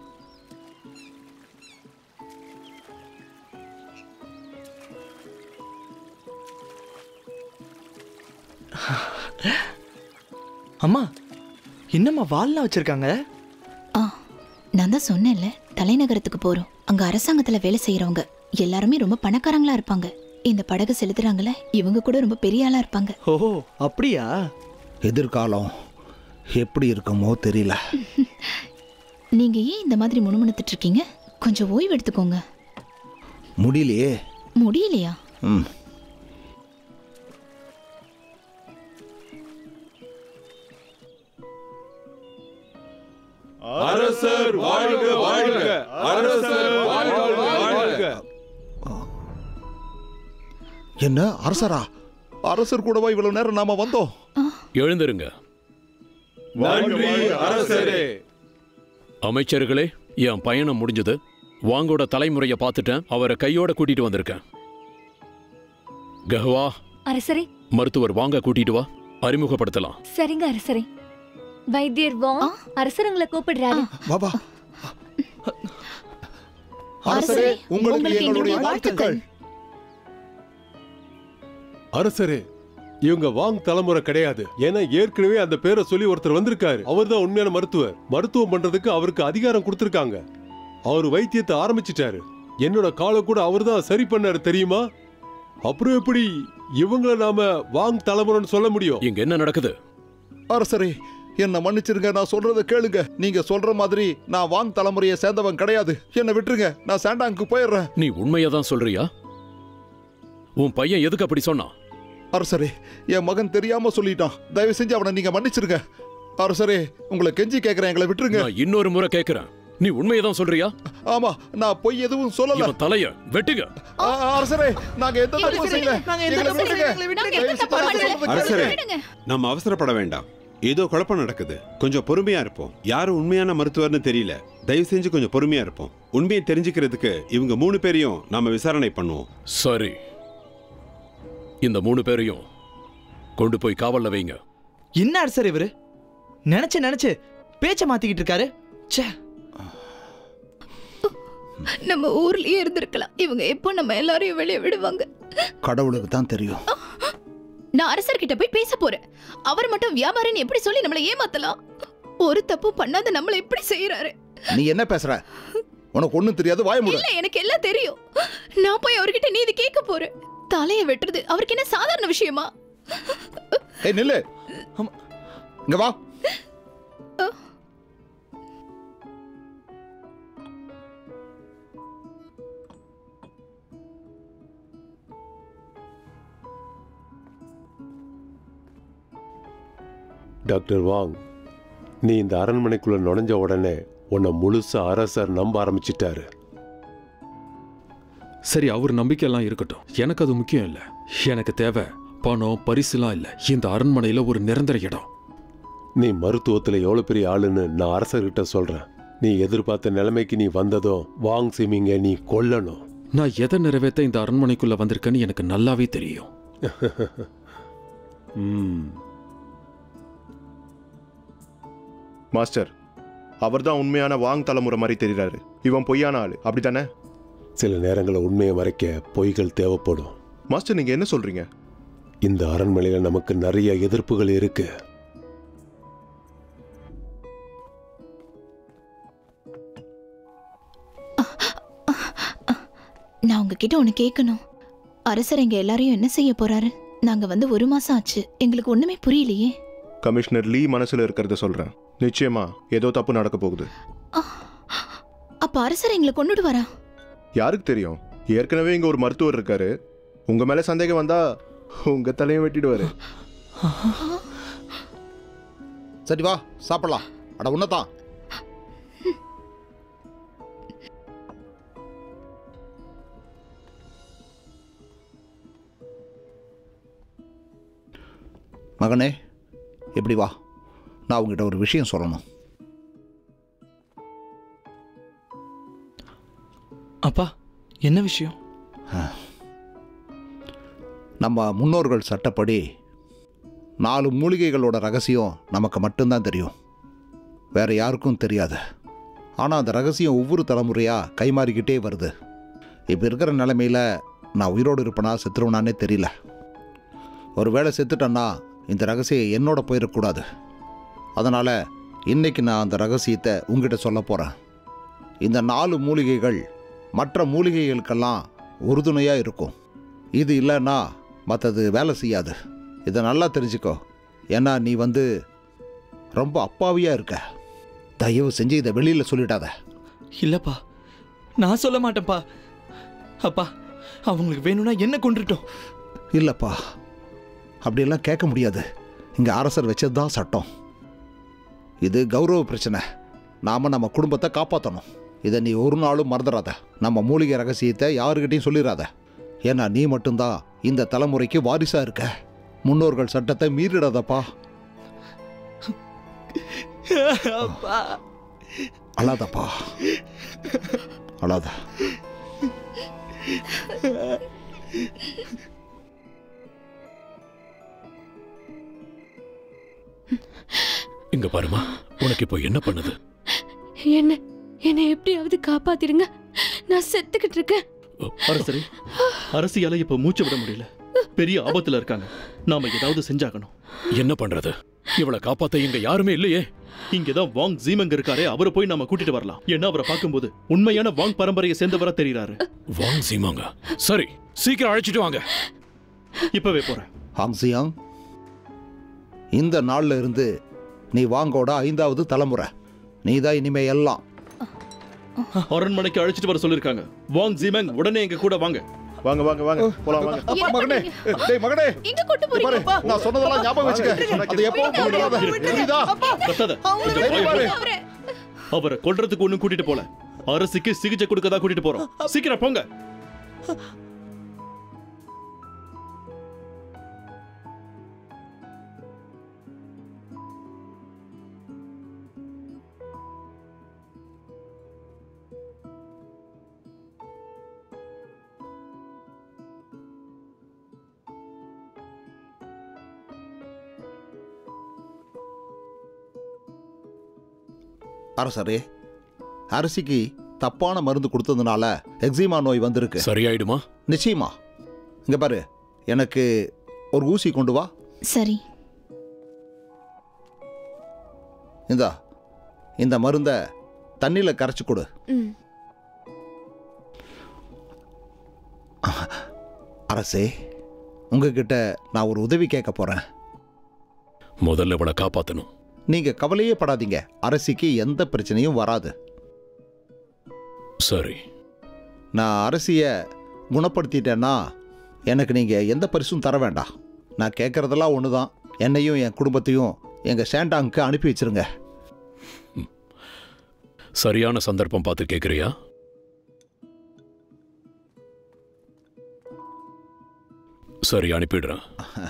Speaker 9: அம்மா என்னம்மா வால்லாம் வச்சிருக்காங்க
Speaker 3: ஆ நான் தான் சொன்னேன்ல தலைநகரத்துக்கு போறோம் அங்க அரசாங்கத்துல வேலை செய்யறவங்க எல்லாருமே ரொம்ப பணக்காரங்களா இருப்பாங்க இந்த படகு செலுத்துறாங்கல்ல இவங்க கூட ரொம்ப பெரிய ஆளா இருப்பாங்க
Speaker 9: ஓ அப்படியா
Speaker 2: எதிர்காலம் எப்படி இருக்குமோ தெரியல
Speaker 3: நீங்க ஏன் இந்த மாதிரி முணுமுணுத்துட்டு இருக்கீங்க கொஞ்சம் ஓய்வு எடுத்துக்கோங்க
Speaker 2: முடியலையே
Speaker 3: முடியலையா
Speaker 2: ம்
Speaker 8: அரசர் வாழ்க வாழ்க அரசர் வாழ்க வாழ்க
Speaker 2: என்ன அரசரா அரசர் கூடவா இவ்வளவு நேரம் நாம வந்தோம்
Speaker 7: எழுந்திருங்க
Speaker 8: நன்றி அரசரே
Speaker 7: அமைச்சர்களே என் பயணம் முடிஞ்சது வாங்கோட தலைமுறையை பார்த்துட்டேன் அவரை கையோட கூட்டிட்டு வந்திருக்கேன் கஹ்வா
Speaker 6: அரசரே
Speaker 7: மருத்துவர் வாங்க கூட்டிட்டு வா அறிமுகப்படுத்தலாம்
Speaker 6: சரிங்க அரசரே வைத்தியர் வா அரசர் உங்களை கூப்பிடுறாரு
Speaker 2: பாபா அரசரே உங்களுக்கு எங்களுடைய வாழ்த்துக்கள்
Speaker 8: அரசரே இவங்க வாங் தலைமுறை கிடையாது ஏன்னா ஏற்கனவே அந்த பேரை சொல்லி ஒருத்தர் வந்திருக்காரு அவர்தான் உண்மையான மருத்துவர் மருத்துவம் பண்றதுக்கு அவருக்கு அதிகாரம் கொடுத்திருக்காங்க அவர் வைத்தியத்தை ஆரம்பிச்சிட்டாரு என்னோட காலை கூட அவர்தான் சரி பண்ணாரு தெரியுமா அப்புறம் எப்படி இவங்கள நாம வாங் தலைமுறைன்னு சொல்ல முடியும்
Speaker 7: இங்க என்ன நடக்குது
Speaker 2: அரசரே என்ன மன்னிச்சிருங்க நான் சொல்றத கேளுங்க நீங்க சொல்ற மாதிரி நான் வாங் தலைமுறையை சேர்ந்தவன் கிடையாது என்ன விட்டுருங்க நான் சாண்டாங்க்கு போயிடுறேன்
Speaker 7: நீ உண்மையை தான் சொல்றியா உன் பையன் எதுக்கு அப்படி சொன்னான்
Speaker 2: அரசரே என் மகன் தெரியாம சொல்லிட்டான் தயவு செஞ்சு அவனை நீங்க மன்னிச்சிருங்க அரசரே உங்களை கெஞ்சி கேக்குறேன் எங்களை விட்டுருங்க
Speaker 7: நான் இன்னொரு முறை கேக்குறேன் நீ உண்மையை தான் சொல்றியா
Speaker 2: ஆமா நான் பொய் எதுவும் சொல்லல
Speaker 7: இவன் தலைய வெட்டுங்க
Speaker 2: ஆ, அரசரே நாங்க எந்த தப்பும் செய்யல
Speaker 3: நாங்க எந்த
Speaker 2: எங்களை
Speaker 3: தப்பும்
Speaker 2: விட்டுருங்க
Speaker 3: செய்யல. நாங்க எந்த
Speaker 2: தயவு செஞ்சு
Speaker 3: தப்பும்
Speaker 2: அரசரை
Speaker 3: செய்யல.
Speaker 2: பத்தி
Speaker 1: அரசரே
Speaker 3: விடுங்க.
Speaker 1: நம்ம அவசரப்பட வேண்டாம் ஏதோ குழப்பம் நடக்குது கொஞ்சம் பொறுமையா இருப்போம் யாரும் உண்மையான மருத்துவர்னு தெரியல தயவு செஞ்சு கொஞ்சம் பொறுமையா இருப்போம் உண்மையை தெரிஞ்சுக்கிறதுக்கு இவங்க மூணு பேரையும் நாம விசாரணை பண்ணுவோம்
Speaker 7: சரி இந்த மூணு பேரையும் கொண்டு போய் காவல்ல வைங்க
Speaker 9: என்ன அரசர் இவரு நினைச்சு நினைச்சு பேச்ச மாத்திக்கிட்டு இருக்காரு ச்சே
Speaker 3: நம்ம ஊர்லயே இருந்திருக்கலாம் இவங்க எப்போ நம்ம எல்லாரையும் வெளியே விடுவாங்க
Speaker 2: கடவுளுக்கு தான் தெரியும்
Speaker 3: நான் அரசர்கிட்ட போய் பேச போறேன் அவர் மட்டும் வியாபாரின்னு எப்படி சொல்லி நம்மளை ஏமாத்தலாம் ஒரு தப்பு பண்ணாத நம்மள எப்படி செய்யறாரு
Speaker 2: நீ என்ன பேசுற உனக்கு ஒண்ணும் தெரியாது வாய மூடு
Speaker 3: இல்ல எனக்கு எல்லாம் தெரியும் நான் போய் அவர்கிட்ட நீதி கேட்க போறேன் தலைய வெட்டுறது அவருக்கு என்ன சாதாரண விஷயமா
Speaker 2: ஏய் நில்லு இங்க வா
Speaker 8: டாக்டர் வாங் நீ இந்த அரண்மனைக்குள்ள நுழைஞ்ச உடனே உன்னை முழுசா அரசர் நம்ப ஆரம்பிச்சிட்டாரு
Speaker 4: சரி அவர் நம்பிக்கையெல்லாம் இருக்கட்டும் எனக்கு அது முக்கியம் இல்லை எனக்கு தேவை பணம் பரிசுலாம் இல்லை இந்த அரண்மனையில் ஒரு நிரந்தர இடம்
Speaker 8: நீ மருத்துவத்துல எவ்வளவு பெரிய ஆளுன்னு நான் அரசர்கிட்ட சொல்றேன் நீ எதிர்பார்த்த நிலைமைக்கு நீ வந்ததும் வாங் சிமிங்க நீ கொல்லணும்
Speaker 4: நான் எதை நிறைவேற்ற இந்த அரண்மனைக்குள்ள வந்திருக்கேன்னு எனக்கு நல்லாவே தெரியும்
Speaker 8: ம்
Speaker 5: மாஸ்டர் அவர்தான் உண்மையான வாங் தலைமுறை மாதிரி தெரியுறாரு இவன் பொய்யான ஆளு அப்படித்தானே
Speaker 8: சில நேரங்களில் உண்மையை மறைக்க பொய்கள் தேவைப்படும்
Speaker 5: மாஸ்டர் நீங்க என்ன சொல்றீங்க
Speaker 8: இந்த அரண்மனையில நமக்கு நிறைய எதிர்ப்புகள் இருக்கு
Speaker 3: நான் உங்ககிட்ட ஒண்ணு கேட்கணும் அரசர் எங்க எல்லாரையும் என்ன செய்ய போறாரு நாங்க வந்து ஒரு மாசம் ஆச்சு எங்களுக்கு ஒண்ணுமே புரியலையே
Speaker 5: கமிஷனர் லீ மனசுல இருக்கிறத சொல்றேன் நிச்சயமா ஏதோ தப்பு நடக்க போகுது
Speaker 3: அப்ப அரசர் எங்களை கொண்டுட்டு வரா
Speaker 5: யாருக்கு தெரியும் ஏற்கனவே இங்க ஒரு மருத்துவர் இருக்காரு உங்க மேல சந்தேகம் வந்தா உங்க தலையை வெட்டிடுவாரு
Speaker 2: சரி வா சாப்பிடலாம் அட உன்னதான் மகனே எப்படி வா நான் உங்ககிட்ட ஒரு விஷயம் சொல்லணும்
Speaker 9: அப்பா என்ன விஷயம்
Speaker 2: நம்ம முன்னோர்கள் சட்டப்படி நாலு மூலிகைகளோட ரகசியம் நமக்கு மட்டும்தான் தெரியும் வேற யாருக்கும் தெரியாது ஆனால் அந்த ரகசியம் ஒவ்வொரு தலைமுறையாக கைமாறிக்கிட்டே வருது இப்போ இருக்கிற நிலைமையில் நான் உயிரோடு இருப்பேனா செத்துருவனானே தெரியல ஒருவேளை செத்துட்டேன்னா இந்த ரகசியம் என்னோட போயிடக்கூடாது அதனால் இன்னைக்கு நான் அந்த ரகசியத்தை உங்ககிட்ட சொல்ல போகிறேன் இந்த நாலு மூலிகைகள் மற்ற மூலிகைகளுக்கெல்லாம் உறுதுணையாக இருக்கும் இது இல்லைன்னா மற்றது வேலை செய்யாது இதை நல்லா தெரிஞ்சுக்கோ ஏன்னா நீ வந்து ரொம்ப அப்பாவியாக இருக்க தயவு செஞ்சு இதை வெளியில் சொல்லிடாத
Speaker 9: இல்லப்பா நான் சொல்ல மாட்டேன்ப்பா அப்பா அவங்களுக்கு வேணும்னா என்ன கொண்டுட்டோம்
Speaker 2: இல்லைப்பா அப்படியெல்லாம் கேட்க முடியாது இங்கே அரசர் வச்சது தான் சட்டம் இது கௌரவ பிரச்சனை நாம் நம்ம குடும்பத்தை காப்பாற்றணும் இதை நீ ஒரு நாளும் மறந்துடாத நம்ம மூலிகை ரகசியத்தை யாருக்கிட்டையும் சொல்லிடாத ஏன்னா நீ மட்டும்தான் இந்த தலைமுறைக்கு வாரிசாக இருக்க முன்னோர்கள் சட்டத்தை மீறிடாதப்பா
Speaker 9: அப்பா
Speaker 2: அழாதப்பா அழாத
Speaker 7: இங்க பாருமா உனக்கு இப்போ என்ன பண்ணுது
Speaker 11: என்ன என்னை எப்படியாவது காப்பாத்திருங்க நான் செத்துக்கிட்டு இருக்கேன்
Speaker 10: அரசரே அரசியால இப்ப மூச்சு விட முடியல பெரிய ஆபத்துல இருக்காங்க நாம ஏதாவது செஞ்சாகணும்
Speaker 7: என்ன பண்றது இவளை காப்பாத்த இங்க யாருமே இல்லையே
Speaker 10: இங்கதான் வாங் ஜீமங்க இருக்காரே அவரை போய் நாம கூட்டிட்டு வரலாம் ஏன்னா அவரை பார்க்கும்போது உண்மையான வாங் பரம்பரையை சேர்ந்தவரா தெரியறாரு
Speaker 7: வாங் சீமாங்க சரி சீக்கிரம் அழைச்சிட்டு வாங்க
Speaker 10: இப்பவே போறேன்
Speaker 2: ஹாங்ஸியாங் இந்த நாள்ல இருந்து நீ வாங்கோட ஐந்தாவது தலைமுறை நீ தான் இனிமே எல்லாம்
Speaker 10: அரண்மனைக்கு அழைச்சிட்டு வர சொல்லிருக்காங்க வாங் ஜீமங் உடனே எங்க கூட வாங்க
Speaker 5: வாங்க வாங்க வாங்க போலாம் வாங்க
Speaker 2: அப்பா, மகனே டேய் மகனே
Speaker 3: எங்க கொண்டு
Speaker 2: பாரு
Speaker 3: போறீங்க
Speaker 2: நான் சொன்னதெல்லாம் ஞாபகம் வச்சுக்க அது எப்பவும் மறந்துடாத. புரியுதா
Speaker 10: கத்தாத கொஞ்சம்
Speaker 2: டேய்,
Speaker 10: வாயை
Speaker 2: பாரு.
Speaker 10: மூடு. அவரை கொல்றதுக்கு ஒண்ணும் கூட்டிட்டு போல அரசுக்கு சிகிச்சை கொடுக்க தான் கூட்டிட்டு போறோம் சீக்கிரம் போங்க
Speaker 2: அரசரே அரிசிக்கு தப்பான மருந்து கொடுத்ததுனால எக்ஸிமா நோய் வந்திருக்கு
Speaker 7: சரியாயிடுமா
Speaker 2: நிச்சயமா இங்க பாரு எனக்கு ஒரு ஊசி கொண்டு வா
Speaker 3: சரி
Speaker 2: இந்தா இந்த மருந்தை தண்ணியில் கரைச்சி கொடு
Speaker 11: ம்
Speaker 2: அரசே உங்ககிட்ட நான் ஒரு உதவி கேட்க போறேன்
Speaker 7: முதல்ல இவளை காப்பாத்தணும்
Speaker 2: நீங்க கவலையே படாதீங்க அரசிக்கு எந்த பிரச்சனையும் வராது
Speaker 7: சரி
Speaker 2: நான் அரசிய குணப்படுத்திட்டேன்னா எனக்கு நீங்க எந்த பரிசும் தர வேண்டாம் நான் கேட்கறதெல்லாம் ஒன்று தான் என்னையும் என் குடும்பத்தையும் எங்க ஷேண்டாங்க்கு அனுப்பி வச்சிருங்க
Speaker 7: சரியான சந்தர்ப்பம் பார்த்து கேக்குறியா சரி அனுப்பிடுறேன்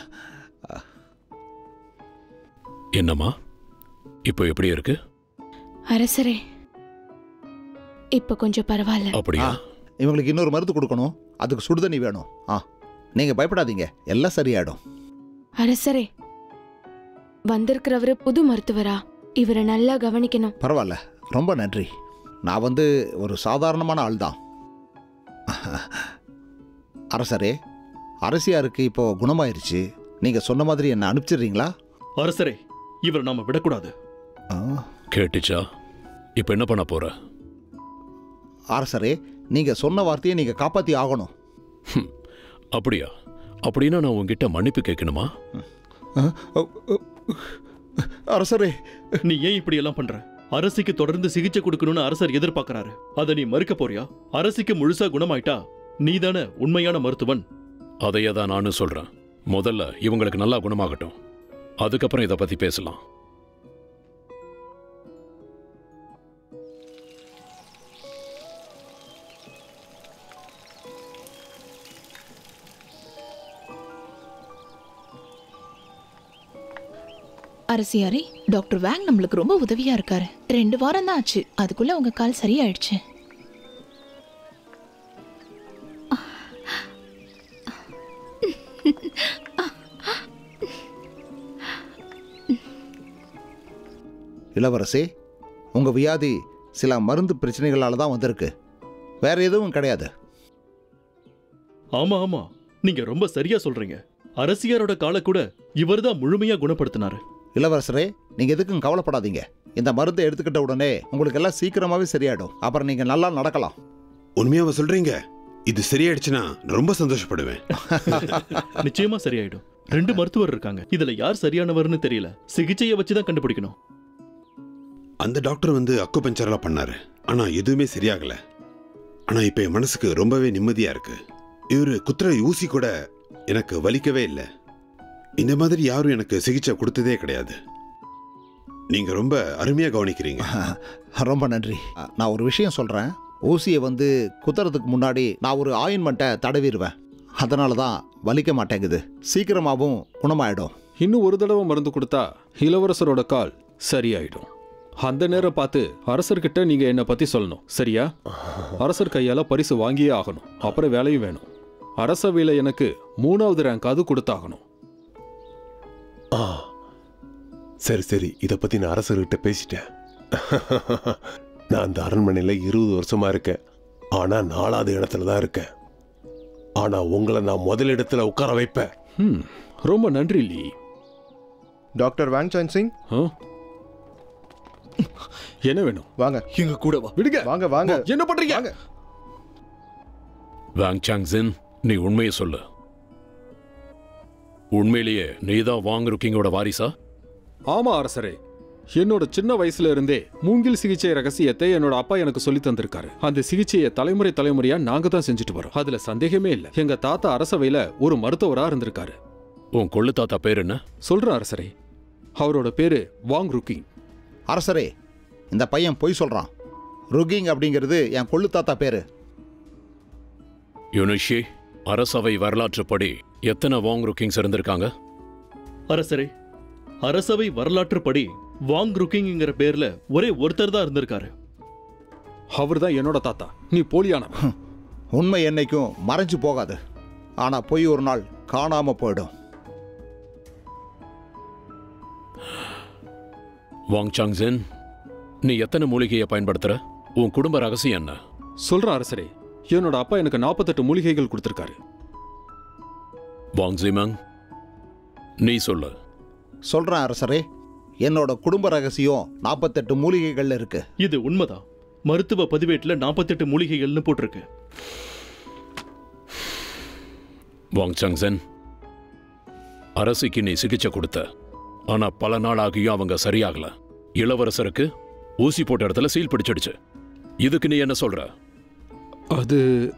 Speaker 7: என்னம்மா இப்போ எப்படி இருக்கு
Speaker 11: அரசரே இப்ப கொஞ்சம் பரவாயில்ல
Speaker 7: அப்படியா
Speaker 2: இவங்களுக்கு இன்னொரு மருந்து கொடுக்கணும் அதுக்கு சுடுதண்ணி வேணும் ஆ நீங்க பயப்படாதீங்க எல்லாம் சரியாயிடும்
Speaker 11: அரசரே வந்திருக்கிறவரு புது மருத்துவரா இவரை நல்லா கவனிக்கணும்
Speaker 2: பரவாயில்ல ரொம்ப நன்றி நான் வந்து ஒரு சாதாரணமான ஆள் தான் அரசரே அரசியாருக்கு இப்போ குணமாயிருச்சு நீங்க சொன்ன மாதிரி என்ன அனுப்பிச்சிடுறீங்களா
Speaker 10: அரசரே இவரை நாம விடக்கூடாது
Speaker 7: கேட்டுச்சா இப்போ என்ன பண்ண போற
Speaker 2: அரசரே நீங்க சொன்ன வார்த்தையை நீங்க காப்பாத்தி ஆகணும்
Speaker 7: அப்படியா அப்படின்னா நான் உங்ககிட்ட மன்னிப்பு கேட்கணுமா
Speaker 2: அரசரே
Speaker 10: நீ ஏன் இப்படி எல்லாம் பண்ற அரசிக்கு தொடர்ந்து சிகிச்சை கொடுக்கணும்னு அரசர் எதிர்பார்க்கறாரு அதை நீ மறுக்க போறியா அரசிக்கு முழுசா குணமாயிட்டா நீதானே உண்மையான மருத்துவன்
Speaker 7: அதையே தான் நானும் சொல்றேன் முதல்ல இவங்களுக்கு நல்லா குணமாகட்டும் அதுக்கப்புறம் இதை பத்தி பேசலாம்
Speaker 3: அரசியாரே டாக்டர் வேங் நம்மளுக்கு ரொம்ப உதவியா இருக்காரு ரெண்டு வாரம் தான் ஆச்சு அதுக்குள்ள உங்க கால் சரியாயிடுச்சு
Speaker 2: இளவரசே உங்க வியாதி சில மருந்து பிரச்சனைகளால தான் வந்திருக்கு வேற எதுவும் கிடையாது
Speaker 10: ஆமா ஆமா நீங்க ரொம்ப சரியா சொல்றீங்க அரசியாரோட காலை கூட இவர்தான் முழுமையா குணப்படுத்தினாரு
Speaker 2: இளவரசரே நீங்க எதுக்கும் கவலைப்படாதீங்க இந்த மருந்தை எடுத்துக்கிட்ட உடனே உங்களுக்கு எல்லாம் சீக்கிரமாவே சரியாயிடும் அப்புறம் நீங்க நல்லா நடக்கலாம்
Speaker 1: உண்மையாவ சொல்றீங்க இது சரியாயிடுச்சுன்னா நான் ரொம்ப சந்தோஷப்படுவேன்
Speaker 10: நிச்சயமா சரியாயிடும் ரெண்டு மருத்துவர் இருக்காங்க இதுல யார் சரியானவர்னு தெரியல சிகிச்சையை வச்சுதான் கண்டுபிடிக்கணும்
Speaker 1: அந்த டாக்டர் வந்து அக்கு பஞ்சர்லாம் பண்ணாரு ஆனா எதுவுமே சரியாகல ஆனா இப்ப என் மனசுக்கு ரொம்பவே நிம்மதியா இருக்கு இவரு குத்துற ஊசி கூட எனக்கு வலிக்கவே இல்லை இந்த மாதிரி யாரும் எனக்கு சிகிச்சை கொடுத்ததே கிடையாது நீங்க ரொம்ப அருமையா கவனிக்கிறீங்க
Speaker 2: ரொம்ப நன்றி நான் ஒரு விஷயம் சொல்றேன் ஊசியை வந்து குத்துறதுக்கு முன்னாடி நான் ஒரு ஆயின்மெண்ட்டை தடவிடுவேன் அதனால தான் வலிக்க மாட்டேங்குது சீக்கிரமாகவும் குணமாயிடும்
Speaker 4: இன்னும் ஒரு தடவை மருந்து கொடுத்தா இளவரசரோட கால் சரியாயிடும் அந்த நேரம் பார்த்து அரசர்கிட்ட நீங்க என்னை பத்தி சொல்லணும் சரியா அரசர் கையால பரிசு வாங்கியே ஆகணும் அப்புறம் வேலையும் வேணும் அரசவையில எனக்கு மூணாவது ரேங்காவது கொடுத்தாகணும்
Speaker 8: ஆ சரி சரி இதை பத்தி நான் அரசர்கிட்ட பேசிட்டேன் நான் அந்த அரண்மனையில் இருபது வருஷமா இருக்கேன் ஆனா நாலாவது இடத்துல தான் இருக்கேன் ஆனா உங்களை நான் முதல் இடத்துல உட்கார வைப்பேன்
Speaker 4: ம் ரொம்ப நன்றி Lee
Speaker 5: doctor Wang Chan Sing
Speaker 4: என்ன வேணும்
Speaker 5: வாங்க
Speaker 9: எங்க கூட வா
Speaker 4: விடுங்க
Speaker 5: வாங்க வாங்க
Speaker 4: என்ன பண்றீங்க
Speaker 5: வாங்க
Speaker 7: வாங் சாங்ஸின் நீ உண்மையை சொல்லு உண்மையிலேயே நீதான் வாங் ருக்கிங்கோட வாரிசா
Speaker 4: ஆமா அரசரே என்னோட சின்ன வயசுல இருந்தே மூங்கில் சிகிச்சை ரகசியத்தை என்னோட அப்பா எனக்கு சொல்லி தந்திருக்காரு அந்த சிகிச்சையை தலைமுறை தலைமுறையா நாங்க தான் செஞ்சுட்டு வரோம் அதுல சந்தேகமே இல்ல எங்க தாத்தா அரசவையில ஒரு மருத்துவரா இருந்திருக்காரு
Speaker 7: உன் கொள்ளு தாத்தா பேர் என்ன
Speaker 4: சொல்றேன் அரசரே அவரோட பேரு வாங் ருக்கிங்
Speaker 2: அரசரே இந்த பையன் பொய் சொல்றான் ருகிங் அப்படிங்கிறது என் கொள்ளு தாத்தா பேரு
Speaker 7: யுனிஷி அரசவை வரலாற்றுப்படி எத்தனை வாங் ருக்கிங்ஸ் இருந்திருக்காங்க
Speaker 10: அரசரே அரசவை வரலாற்றுப்படி வாங் ருக்கிங்கிற பேர்ல ஒரே ஒருத்தர் தான் இருந்திருக்காரு
Speaker 4: அவர் தான் என்னோட தாத்தா நீ போலியான
Speaker 2: உண்மை என்னைக்கும் மறைஞ்சு போகாது ஆனா பொய் ஒரு நாள் காணாம போயிடும்
Speaker 7: வாங் சாங்ஸின் நீ எத்தனை மூலிகையை பயன்படுத்துற உன் குடும்ப ரகசியம் என்ன
Speaker 4: சொல்றேன் அரசரே என்னோட அப்பா எனக்கு நாற்பத்தெட்டு மூலிகைகள் கொடுத்திருக்காரு
Speaker 7: வாங் ஜிமங் நீ சொல்லு
Speaker 2: சொல்றேன் அரசரே என்னோட குடும்ப ரகசியம் நாற்பத்தெட்டு மூலிகைகள்ல இருக்கு
Speaker 10: இது உண்மைதான் மருத்துவ பதிவேட்டுல நாற்பத்தெட்டு மூலிகைகள்னு போட்டிருக்கு
Speaker 7: வாங் சங்சன் அரசிக்கு நீ சிகிச்சை கொடுத்த ஆனா பல நாள் ஆகியும் அவங்க சரியாகல இளவரசருக்கு ஊசி போட்ட இடத்துல சீல் பிடிச்சிடுச்சு இதுக்கு நீ என்ன சொல்ற
Speaker 4: அது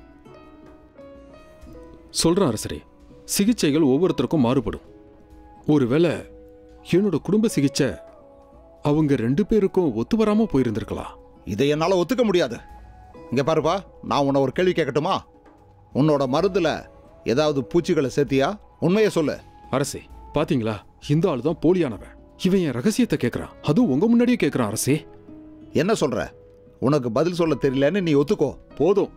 Speaker 4: சொல்றேன் அரசரே சிகிச்சைகள் ஒவ்வொருத்தருக்கும் மாறுபடும் ஒருவேளை என்னோட குடும்ப சிகிச்சை அவங்க ரெண்டு பேருக்கும் ஒத்து வராம போயிருந்திருக்கலாம்
Speaker 2: இதை என்னால ஒத்துக்க முடியாது இங்க பாருப்பா நான் உன்னை ஒரு கேள்வி கேட்கட்டுமா உன்னோட மருந்துல ஏதாவது பூச்சிகளை சேர்த்தியா உண்மையை சொல்லு
Speaker 4: அரசே பாத்தீங்களா இந்த ஆளு தான் போலியானவன் இவன் என் ரகசியத்தை கேட்கறான் அதுவும் உங்க முன்னாடியே கேட்கறான் அரசே
Speaker 2: என்ன சொல்ற உனக்கு பதில் சொல்ல தெரியலன்னு நீ ஒத்துக்கோ
Speaker 4: போதும்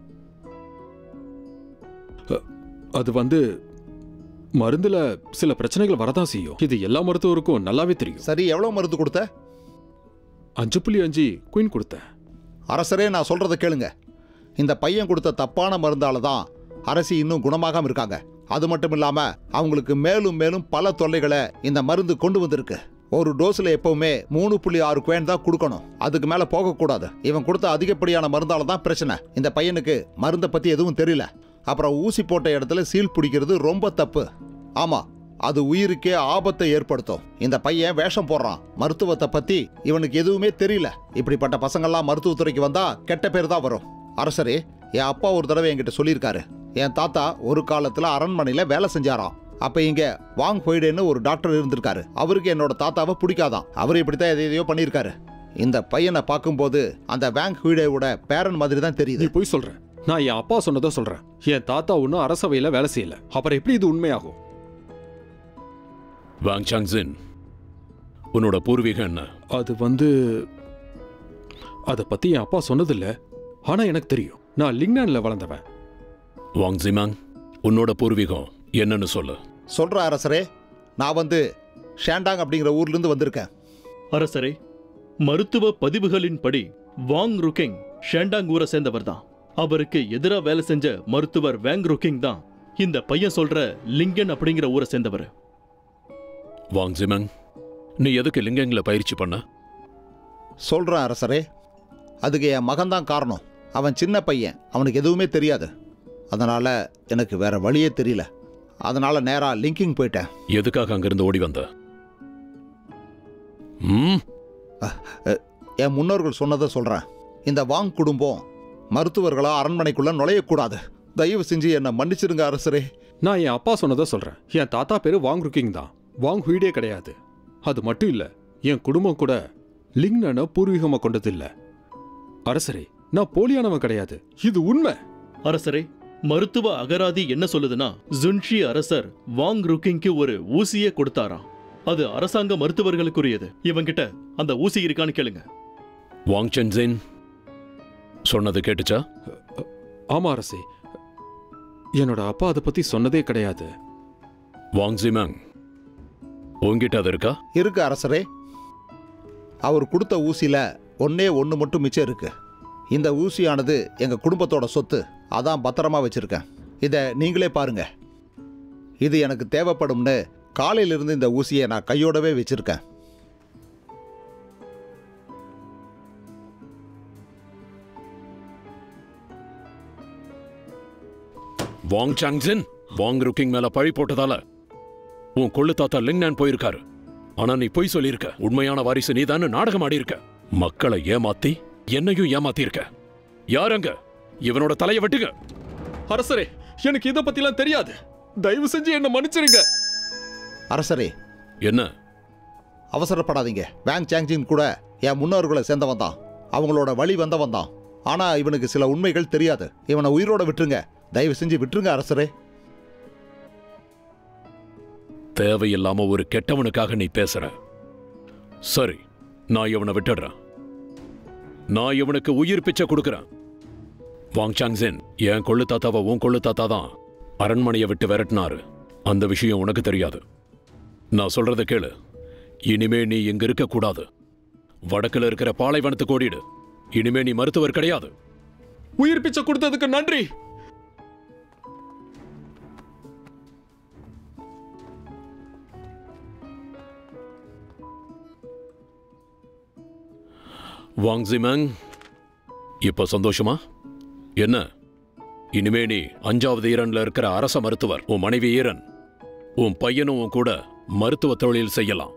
Speaker 4: அ- அது வந்து மருந்துல சில பிரச்சனைகள் வரதான் செய்யும் இது எல்லா மருத்துவருக்கும் நல்லாவே தெரியும்
Speaker 2: சரி எவ்வளவு மருந்து கொடுத்த
Speaker 4: அஞ்சு புள்ளி அஞ்சு குயின் கொடுத்தேன்
Speaker 2: அரசரே நான் சொல்றத கேளுங்க இந்த பையன் கொடுத்த தப்பான மருந்தால தான் அரசி இன்னும் குணமாகாம இருக்காங்க அது மட்டும் இல்லாம அவங்களுக்கு மேலும் மேலும் பல தொல்லைகளை இந்த மருந்து கொண்டு வந்திருக்கு ஒரு டோஸ்ல எப்பவுமே மூணு புள்ளி ஆறு குவேன் தான் கொடுக்கணும் அதுக்கு மேல போகக்கூடாது இவன் கொடுத்த அதிகப்படியான மருந்தால தான் பிரச்சனை இந்த பையனுக்கு மருந்தை பத்தி எதுவும் தெரியல அப்புறம் ஊசி போட்ட இடத்துல சீல் பிடிக்கிறது ரொம்ப தப்பு ஆமா அது உயிருக்கே ஆபத்தை ஏற்படுத்தும் இந்த பையன் வேஷம் போடுறான் மருத்துவத்தை பத்தி இவனுக்கு எதுவுமே தெரியல இப்படிப்பட்ட பசங்கள்லாம் மருத்துவத்துறைக்கு வந்தா கெட்ட பேர் தான் வரும் அரசரே என் அப்பா ஒரு தடவை என்கிட்ட சொல்லியிருக்காரு என் தாத்தா ஒரு காலத்துல அரண்மனையில வேலை செஞ்சாராம் அப்ப இங்க வாங் ஹொய்டேன்னு ஒரு டாக்டர் இருந்திருக்காரு அவருக்கு என்னோட தாத்தாவை பிடிக்காதான் அவர் இப்படித்தான் எதை எதையோ பண்ணியிருக்காரு இந்த பையனை பார்க்கும்போது அந்த வேங் ஹுய்டேவோட பேரன் மாதிரி தான் தெரியுது
Speaker 4: நீ போய் சொல்ற நான் என் அப்பா சொன்னதை சொல்றேன் என் தாத்தா ஒன்றும் அரசவையில வேலை செய்யல அப்புறம் எப்படி இது உண்மையாகும்
Speaker 7: வாங் சாங்ஸின் உன்னோட பூர்வீகம் என்ன
Speaker 4: அது வந்து அதை பத்தி என் அப்பா சொன்னதில்ல ஆனா எனக்கு தெரியும் நான் லிங்னான்ல வளர்ந்தவன்
Speaker 7: வாங் ஜிமாங் உன்னோட பூர்வீகம் என்னன்னு சொல்லு
Speaker 2: சொல்ற அரசரே நான் வந்து ஷேண்டாங் அப்படிங்கிற ஊர்ல இருந்து வந்திருக்கேன்
Speaker 10: அரசரே மருத்துவ பதிவுகளின்படி வாங் ருக்கிங் ஷேண்டாங் ஊரை சேர்ந்தவர் தான் அவருக்கு எதிரா வேலை செஞ்ச மருத்துவர் வேங் ருக்கிங் தான் இந்த பையன் சொல்ற லிங்கன் அப்படிங்கிற ஊரை சேர்ந்தவர்
Speaker 7: வாங் ஜிமாங் நீ எதுக்கு லிங்கங்களை பயிற்சி பண்ண
Speaker 2: சொல்றேன் அரசரே அதுக்கு என் மகன்தான் காரணம் அவன் சின்ன பையன் அவனுக்கு எதுவுமே தெரியாது அதனால எனக்கு வேற வழியே தெரியல அதனால நேரா லிங்கிங் போயிட்டேன்
Speaker 7: எதுக்காக அங்கிருந்து ஓடி வந்த ம்
Speaker 2: என் முன்னோர்கள் சொன்னதை சொல்றேன் இந்த வாங் குடும்பம் மருத்துவர்களா அரண்மனைக்குள்ள நுழையக்கூடாது தயவு செஞ்சு என்னை மன்னிச்சிருங்க அரசரே
Speaker 4: நான் என் அப்பா சொன்னதை சொல்றேன் என் தாத்தா பேரு வாங் ருக்கிங் தான் வாங் ஹுய்டே கிடையாது அது மட்டும் இல்ல என் குடும்பம் கூட லிங்னனை பூர்வீகமா கொண்டது இல்ல அரசரே நான் போலியானவன் கிடையாது இது உண்மை
Speaker 10: அரசரே மருத்துவ அகராதி என்ன சொல்லுதுன்னா ஜுன்ஷி அரசர் வாங் ருக்கிங்க்கு ஒரு ஊசியே கொடுத்தாராம் அது அரசாங்க மருத்துவர்களுக்குரியது இவங்கிட்ட அந்த ஊசி இருக்கான்னு கேளுங்க
Speaker 7: வாங் சென்சேன் சொன்னது கேட்டுச்சா
Speaker 4: ஆமா அரசே என்னோட அப்பா அதை பத்தி சொன்னதே கிடையாது
Speaker 7: வாங் ஜிமாங் உங்ககிட்ட அது இருக்கா
Speaker 2: இருக்கு அரசரே அவர் கொடுத்த ஊசியில ஒன்னே ஒன்று மட்டும் மிச்சம் இருக்கு இந்த ஊசியானது எங்க குடும்பத்தோட சொத்து அதான் பத்திரமா வச்சிருக்கேன் இதை நீங்களே பாருங்க இது எனக்கு தேவைப்படும்னு காலையிலிருந்து இந்த ஊசியை நான் கையோடவே வச்சிருக்கேன்
Speaker 7: வாங் சாங்ஸின் வாங் ருக்கிங் மேல பழி போட்டதால உன் கொள்ளு தாத்தா லிங்னான் போயிருக்காரு ஆனா நீ பொய் சொல்லியிருக்க உண்மையான வாரிசு நீ நாடகம் ஆடியிருக்க மக்களை ஏமாத்தி என்னையும் ஏமாத்தி இருக்க யாரங்க இவனோட தலையை வெட்டுங்க
Speaker 4: அரசரே எனக்கு இதை பத்திலாம் தெரியாது தயவு செஞ்சு என்ன மன்னிச்சிருங்க
Speaker 2: அரசரே
Speaker 7: என்ன
Speaker 2: அவசரப்படாதீங்க வேங் சாங்ஜின் கூட என் முன்னோர்களை சேர்ந்தவன் தான் அவங்களோட வழி வந்தவன் தான் ஆனா இவனுக்கு சில உண்மைகள் தெரியாது இவனை உயிரோட விட்டுருங்க தயவு செஞ்சு விட்டுருங்க அரசரே
Speaker 7: தேவையில்லாம ஒரு கெட்டவனுக்காக நீ பேசுற சரி நான் இவனை விட்டுடுறேன் நான் இவனுக்கு உயிர் பிச்சை கொடுக்கறேன் வாங் சாங்ஸின் என் கொள்ளு தாத்தாவை உன் கொள்ளு தாத்தா தான் அரண்மனையை விட்டு விரட்டினாரு அந்த விஷயம் உனக்கு தெரியாது நான் சொல்றத கேளு இனிமே நீ இங்க இருக்க கூடாது வடக்குல இருக்கிற பாலைவனத்துக்கு ஓடிடு இனிமே நீ மருத்துவர் கிடையாது
Speaker 4: உயிர் பிச்சை கொடுத்ததுக்கு நன்றி
Speaker 7: வாங் ஜிமங் இப்ப சந்தோஷமா என்ன இனிமே நீ அஞ்சாவது ஈரன்ல இருக்கிற அரச மருத்துவர் உன் மனைவி ஈரன் உன் பையனும் உன் கூட மருத்துவ தொழில் செய்யலாம்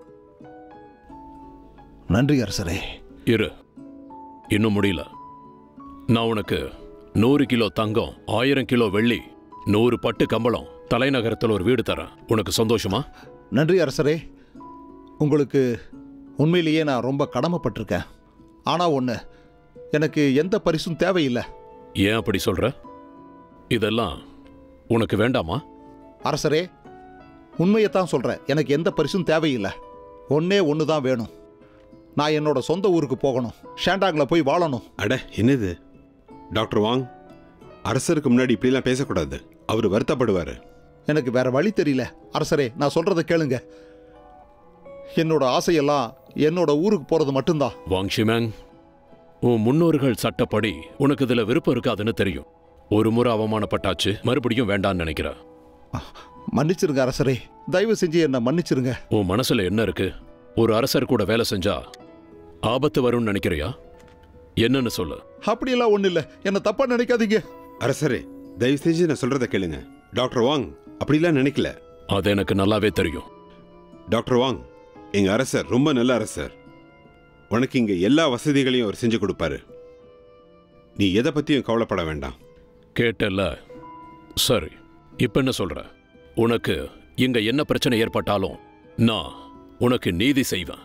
Speaker 2: நன்றி அரசரே
Speaker 7: இரு இன்னும் முடியல நான் உனக்கு நூறு கிலோ தங்கம் ஆயிரம் கிலோ வெள்ளி நூறு பட்டு கம்பளம் தலைநகரத்தில் ஒரு வீடு தரேன் உனக்கு சந்தோஷமா
Speaker 2: நன்றி அரசரே உங்களுக்கு உண்மையிலேயே நான் ரொம்ப கடமைப்பட்டிருக்கேன் ஆனால் ஒன்று எனக்கு எந்த பரிசும் தேவையில்லை
Speaker 7: ஏன் அப்படி சொல்ற இதெல்லாம் உனக்கு வேண்டாமா
Speaker 2: அரசரே உண்மையைத்தான் சொல்கிறேன் எனக்கு எந்த பரிசும் தேவையில்லை ஒன்னே ஒன்று தான் வேணும் நான் என்னோட சொந்த ஊருக்கு போகணும் ஷேண்டாங்கில் போய் வாழணும்
Speaker 1: அட என்னது டாக்டர் வாங் அரசருக்கு முன்னாடி இப்படிலாம் பேசக்கூடாது அவர் வருத்தப்படுவார்
Speaker 2: எனக்கு வேற வழி தெரியல அரசரே நான் சொல்கிறத கேளுங்க என்னோட ஆசையெல்லாம் என்னோட ஊருக்கு போகிறது மட்டும்தான்
Speaker 7: வாங் ஷிமேங் உன் முன்னோர்கள் சட்டப்படி உனக்கு இதுல விருப்பம் இருக்காதுன்னு தெரியும் ஒரு முறை அவமானப்பட்டாச்சு மறுபடியும் வேண்டான்னு நினைக்கிற
Speaker 2: மன்னிச்சிருங்க அரசரே தயவு செஞ்சு என்னை மன்னிச்சிருங்க
Speaker 7: உன் மனசுல என்ன இருக்கு ஒரு அரசர் கூட வேலை செஞ்சா ஆபத்து வரும்னு நினைக்கிறியா என்னன்னு சொல்லு
Speaker 2: அப்படியெல்லாம் ஒன்றும் இல்லை என்னை தப்பாக நினைக்காதீங்க
Speaker 1: அரசரே தயவு செஞ்சு நான் சொல்றத கேளுங்க டாக்டர் வாங் அப்படிலாம் நினைக்கல
Speaker 7: அது எனக்கு நல்லாவே தெரியும்
Speaker 1: டாக்டர் வாங் எங்க அரசர் ரொம்ப நல்ல அரசர் உனக்கு இங்க எல்லா வசதிகளையும் அவர் செஞ்சு கொடுப்பாரு நீ எதை பத்தியும் கவலைப்பட வேண்டாம்
Speaker 7: கேட்டல்ல சரி இப்ப என்ன சொல்ற உனக்கு இங்க என்ன பிரச்சனை ஏற்பட்டாலும் நான் உனக்கு நீதி செய்வேன்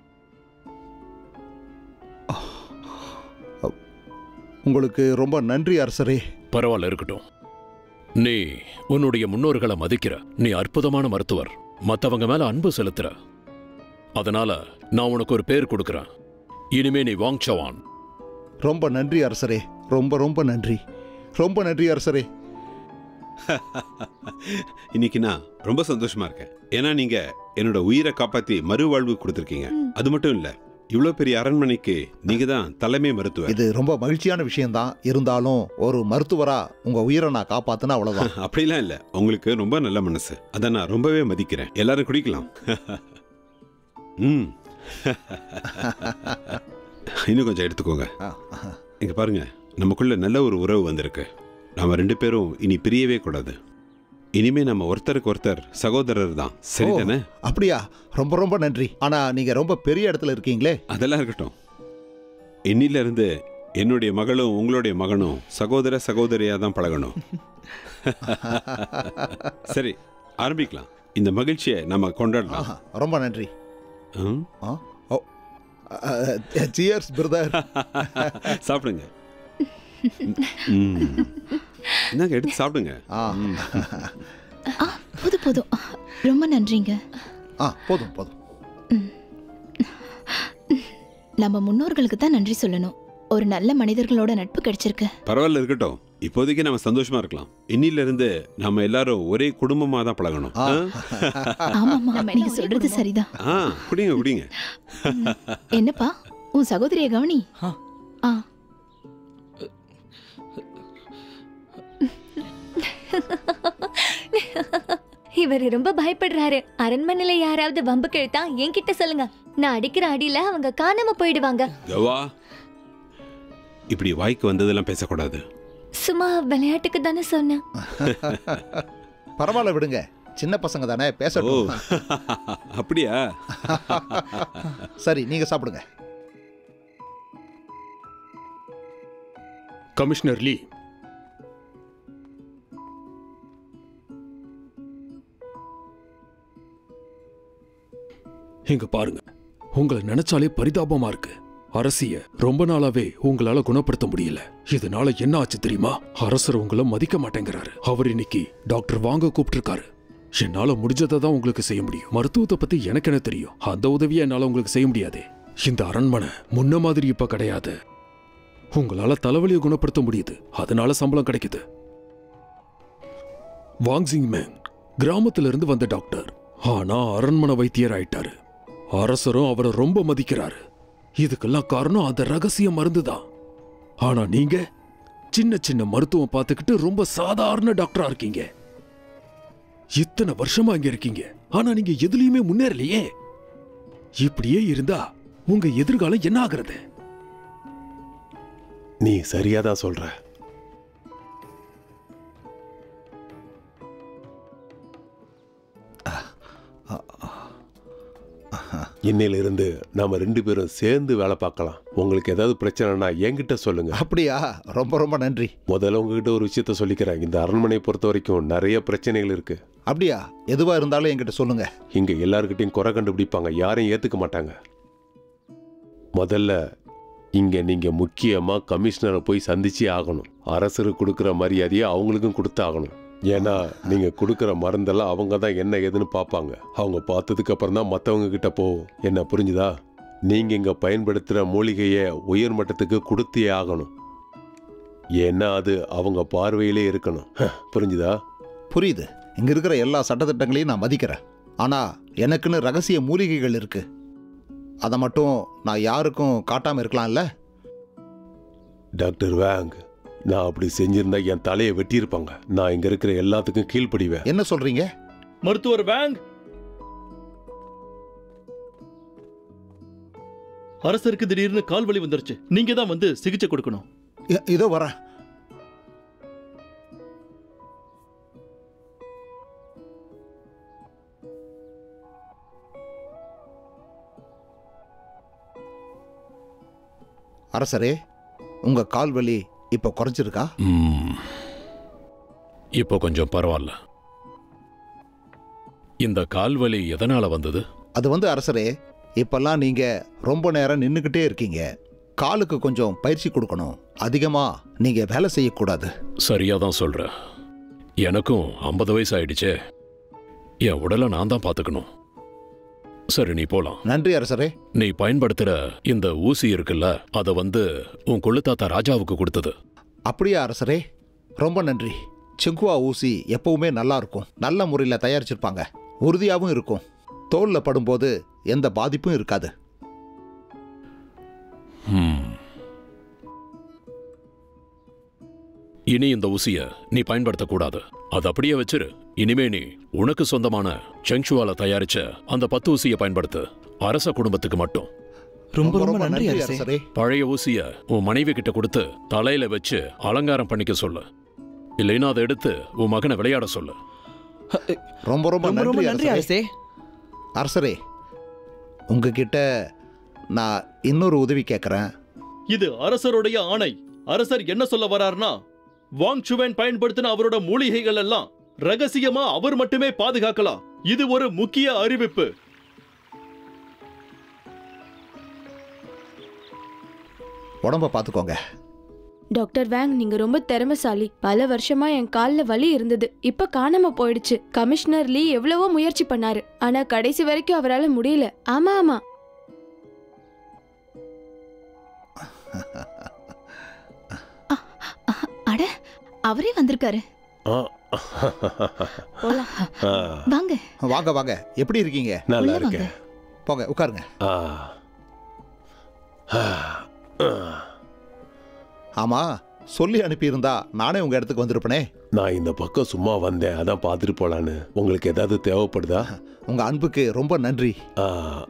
Speaker 2: உங்களுக்கு ரொம்ப நன்றி அரசரே
Speaker 7: பரவாயில்ல இருக்கட்டும் நீ உன்னுடைய முன்னோர்களை மதிக்கிற நீ அற்புதமான மருத்துவர் மத்தவங்க மேல அன்பு செலுத்துற அதனால நான் உனக்கு ஒரு பேர் கொடுக்கறேன் இனிமே நீ வாங் சவான்
Speaker 2: ரொம்ப நன்றி அரசரே ரொம்ப ரொம்ப நன்றி ரொம்ப நன்றி அரசரே
Speaker 1: இன்னைக்கு நான் ரொம்ப சந்தோஷமா இருக்கேன் ஏன்னா நீங்க என்னோட உயிரை காப்பாத்தி மறுவாழ்வு கொடுத்துருக்கீங்க அது மட்டும் இல்ல இவ்வளோ பெரிய அரண்மனைக்கு நீங்க தான் தலைமை மருத்துவர்
Speaker 2: இது ரொம்ப மகிழ்ச்சியான விஷயம்தான் இருந்தாலும் ஒரு மருத்துவரா உங்க உயிரை நான் காப்பாத்துனா அவ்வளவுதான்
Speaker 1: அப்படிலாம் இல்ல உங்களுக்கு ரொம்ப நல்ல மனசு அதை நான் ரொம்பவே மதிக்கிறேன் எல்லாரும் குடிக்கலாம் ம் இன்னும் கொஞ்சம் எடுத்துக்கோங்க இங்க பாருங்க நமக்குள்ள நல்ல ஒரு உறவு வந்திருக்கு நாம ரெண்டு பேரும் இனி பிரியவே கூடாது இனிமே நம்ம ஒருத்தருக்கு ஒருத்தர் சகோதரர் தான் சரிதானே
Speaker 2: ஓ, அப்படியா ரொம்ப ரொம்ப நன்றி ஆனா நீங்க ரொம்ப பெரிய இடத்துல இருக்கீங்களே
Speaker 1: அதெல்லாம் இருக்கட்டும் இன்னில இருந்து என்னுடைய மகளும் உங்களுடைய மகனும் சகோதர சகோதரியா தான் பழகணும் சரி ஆரம்பிக்கலாம் இந்த மகிழ்ச்சியை நம்ம கொண்டாடலாம்
Speaker 2: ஆஹா, ரொம்ப நன்றி
Speaker 1: ம்?
Speaker 2: சியர்ஸ் பிரதர்
Speaker 1: சாப்பிடுங்க ம். இந்தாங்க எடுத்து சாப்பிடுங்க ம்.
Speaker 3: ஆ போதும் போதும் ரொம்ப நன்றிங்க
Speaker 2: ஆ போதும் போதும்
Speaker 3: நம்ம முன்னோர்களுக்கு தான் நன்றி சொல்லணும் ஒரு நல்ல மனிதர்களோட நட்பு கிடைச்சிருக்கு
Speaker 1: பரவாயில்ல இருக்கட்டும் இப்போதைக்கு நம்ம சந்தோஷமா இருக்கலாம் இன்னில இருந்து நம்ம எல்லாரும் ஒரே குடும்பமா தான் பழகணும் ஆ?
Speaker 3: ஆமாமா நீங்க சொல்றது சரிதான்
Speaker 1: ஆ குடிங்க குடிங்க
Speaker 3: என்னப்பா உன் சகோதரிய கவனி ஆ
Speaker 6: இவர் ரொம்ப பயப்படுறாரு அரண்மனையில யாராவது வம்பு கிழத்தா என்கிட்ட சொல்லுங்க நான் அடிக்கிற அடியில அவங்க காணாம போயிடுவாங்க
Speaker 1: கவா இப்படி வாய்க்கு வந்ததெல்லாம் பேசக்கூடாது
Speaker 6: சும்மா விளையாட்டுக்கு தானே சொன்னேன்
Speaker 2: பரவாயில்ல விடுங்க சின்ன பசங்க தானே
Speaker 1: ஓ
Speaker 2: பேசட்டும்
Speaker 1: அப்படியா
Speaker 2: சரி நீங்க சாப்பிடுங்க
Speaker 4: கமிஷனர் லீ இங்க பாருங்க உங்களை நினைச்சாலே பரிதாபமா இருக்கு அரசிய ரொம்ப நாளாவே உங்களால குணப்படுத்த முடியல இதனால என்ன ஆச்சு தெரியுமா அரசர் உங்களை மதிக்க மாட்டேங்கிறாரு அவர் இன்னைக்கு டாக்டர் வாங்க கூப்பிட்டிருக்காரு என்னால முடிஞ்சதை தான் உங்களுக்கு செய்ய முடியும் மருத்துவத்தை பத்தி எனக்கு என்ன தெரியும் அந்த உதவியை என்னால உங்களுக்கு செய்ய முடியாதே இந்த அரண்மனை முன்ன மாதிரி இப்ப கிடையாது உங்களால தலைவலியை குணப்படுத்த முடியுது அதனால சம்பளம் கிடைக்குது வாங்ஸிங் மேன் கிராமத்துல இருந்து வந்த டாக்டர் ஆனா அரண்மனை வைத்தியர் ஆயிட்டாரு அரசரும் அவரை ரொம்ப மதிக்கிறாரு இதுக்கெல்லாம் காரணம் அந்த ரகசிய மருந்து தான் ஆனா நீங்க சின்ன சின்ன மருத்துவம் பார்த்துக்கிட்டு ரொம்ப சாதாரண டாக்டரா இருக்கீங்க இத்தனை வருஷமா இங்க இருக்கீங்க ஆனா நீங்க எதுலயுமே முன்னேறலையே இப்படியே இருந்தா உங்க எதிர்காலம் என்ன ஆகுறது
Speaker 8: நீ சரியா தான் சொல்ற இன்னையில இருந்து நாம ரெண்டு பேரும் சேர்ந்து வேலை பார்க்கலாம் உங்களுக்கு ஏதாவது பிரச்சனைனா என்கிட்ட சொல்லுங்க
Speaker 2: அப்படியா ரொம்ப ரொம்ப நன்றி
Speaker 8: முதல்ல உங்ககிட்ட ஒரு விஷயத்த சொல்லிக்கிறேன் இந்த அரண்மனையை பொறுத்த வரைக்கும் நிறைய பிரச்சனைகள் இருக்கு
Speaker 2: அப்படியா எதுவா இருந்தாலும் என்கிட்ட சொல்லுங்க
Speaker 8: இங்க எல்லார்கிட்டயும் குறை கண்டுபிடிப்பாங்க யாரையும் ஏத்துக்க மாட்டாங்க முதல்ல இங்க நீங்க முக்கியமா கமிஷனரை போய் சந்திச்சே ஆகணும் அரசருக்கு கொடுக்குற மரியாதையை அவங்களுக்கும் கொடுத்தாகணும் ஏன்னா நீங்க கொடுக்குற மருந்தெல்லாம் அவங்க தான் என்ன ஏதுன்னு பார்ப்பாங்க அவங்க பார்த்ததுக்கு அப்புறம் தான் மற்றவங்க கிட்ட போகும் என்ன புரிஞ்சுதா நீங்க இங்க பயன்படுத்துற மூலிகையை உயர் மட்டத்துக்கு கொடுத்தே ஆகணும் ஏன்னா அது அவங்க பார்வையிலே இருக்கணும் புரிஞ்சுதா
Speaker 2: புரியுது இங்க இருக்கிற எல்லா சட்டத்திட்டங்களையும் நான் மதிக்கிறேன் ஆனா எனக்குன்னு ரகசிய மூலிகைகள் இருக்கு அதை மட்டும் நான் யாருக்கும் காட்டாம இருக்கலாம்ல
Speaker 8: டாக்டர் வேங் நான் அப்படி செஞ்சிருந்தா என் தலையை வெட்டியிருப்பாங்க நான் இங்க இருக்கிற எல்லாத்துக்கும் கீழ்ப்படிவேன்
Speaker 2: என்ன சொல்றீங்க
Speaker 10: மருத்துவர் வேங் அரசருக்கு திடீர்னு கால் வலி வந்துருச்சு நீங்க தான் வந்து சிகிச்சை கொடுக்கணும்
Speaker 2: இ- இதோ வரேன் அரசரே உங்க கால் வலி இப்ப குறைஞ்சிருக்கா
Speaker 7: ம். இப்போ கொஞ்சம் பரவாயில்ல இந்த கால்வலி எதனால வந்தது
Speaker 2: அது வந்து அரசரே இப்பெல்லாம் நீங்க ரொம்ப நேரம் நின்றுக்கிட்டே இருக்கீங்க காலுக்கு கொஞ்சம் பயிற்சி கொடுக்கணும் அதிகமா நீங்க வேலை செய்யக்கூடாது
Speaker 7: சரியா தான் சொல்ற எனக்கும் ஐம்பது வயசு ஆயிடுச்சே என் உடலை நான் தான் பார்த்துக்கணும் சரி நீ போலாம்
Speaker 2: நன்றி அரசரே
Speaker 7: நீ பயன்படுத்துற இந்த ஊசி இருக்குல்ல அதை வந்து உன் கொள்ளுத்தாத்தா ராஜாவுக்கு கொடுத்தது
Speaker 2: அப்படியா அரசரே ரொம்ப நன்றி செங்குவா ஊசி எப்பவுமே நல்லா இருக்கும் நல்ல முறையில் தயாரிச்சிருப்பாங்க உறுதியாகவும் இருக்கும் தோல்ல படும்போது எந்த பாதிப்பும் இருக்காது
Speaker 7: ஹம். இனி இந்த ஊசிய நீ பயன்படுத்தக்கூடாது அது அப்படியே வச்சிரு இனிமே நீ உனக்கு சொந்தமான செங்ஷுவால தயாரிச்ச அந்த பத்து ஊசியை பயன்படுத்து அரச குடும்பத்துக்கு மட்டும்
Speaker 9: ரொம்ப ரொம்ப நன்றி அரசே
Speaker 7: பழைய ஊசிய உன் மனைவி கிட்ட கொடுத்து தலையில வச்சு அலங்காரம் பண்ணிக்க சொல்லு இல்லைன்னா அதை எடுத்து உன் மகனை விளையாட சொல்லு
Speaker 2: ரொம்ப ரொம்ப
Speaker 9: ரொம்ப ரொம்ப
Speaker 2: நன்றி
Speaker 9: நன்றி
Speaker 2: அரசரே அரசரே உங்ககிட்ட நான் இன்னொரு உதவி கேட்குறேன்
Speaker 10: இது அரசருடைய ஆணை அரசர் என்ன சொல்ல வரார்னா வாங் சுவன் பயன்படுத்தின அவரோட மூலிகைகள் எல்லாம் ரகசியமா அவர் மட்டுமே பாதுகாக்கலாம் இது ஒரு முக்கிய அறிவிப்பு
Speaker 2: உடம்ப பார்த்துக்கோங்க
Speaker 11: டாக்டர் வேங் நீங்க ரொம்ப திறமைசாலி பல வருஷமா என் கால்ல வலி இருந்தது இப்ப காணாம போயிடுச்சு கமிஷனர் லீ எவ்வளவோ முயற்சி பண்ணாரு ஆனா கடைசி வரைக்கும் அவரால முடியல ஆமா ஆமா
Speaker 3: அட அவரே வந்திருக்காரு
Speaker 8: ஆ.
Speaker 3: போலாம்.
Speaker 8: ஆ,
Speaker 3: வாங்க
Speaker 2: வாங்க வாங்க எப்படி இருக்கீங்க
Speaker 8: நல்லா
Speaker 3: உள்ள வாங்க.
Speaker 8: இருக்கேன்
Speaker 2: போங்க உட்காருங்க
Speaker 8: ஆ. ஆ. ஆ.
Speaker 2: ஆமா சொல்லி அனுப்பியிருந்தா நானே உங்க இடத்துக்கு வந்திருப்பனே
Speaker 8: நான் இந்த பக்கம் சும்மா வந்தேன் அதான் பார்த்துட்டு போலான்னு உங்களுக்கு ஏதாவது தேவைப்படுதா
Speaker 2: உங்க அன்புக்கு ரொம்ப நன்றி
Speaker 8: ஆ.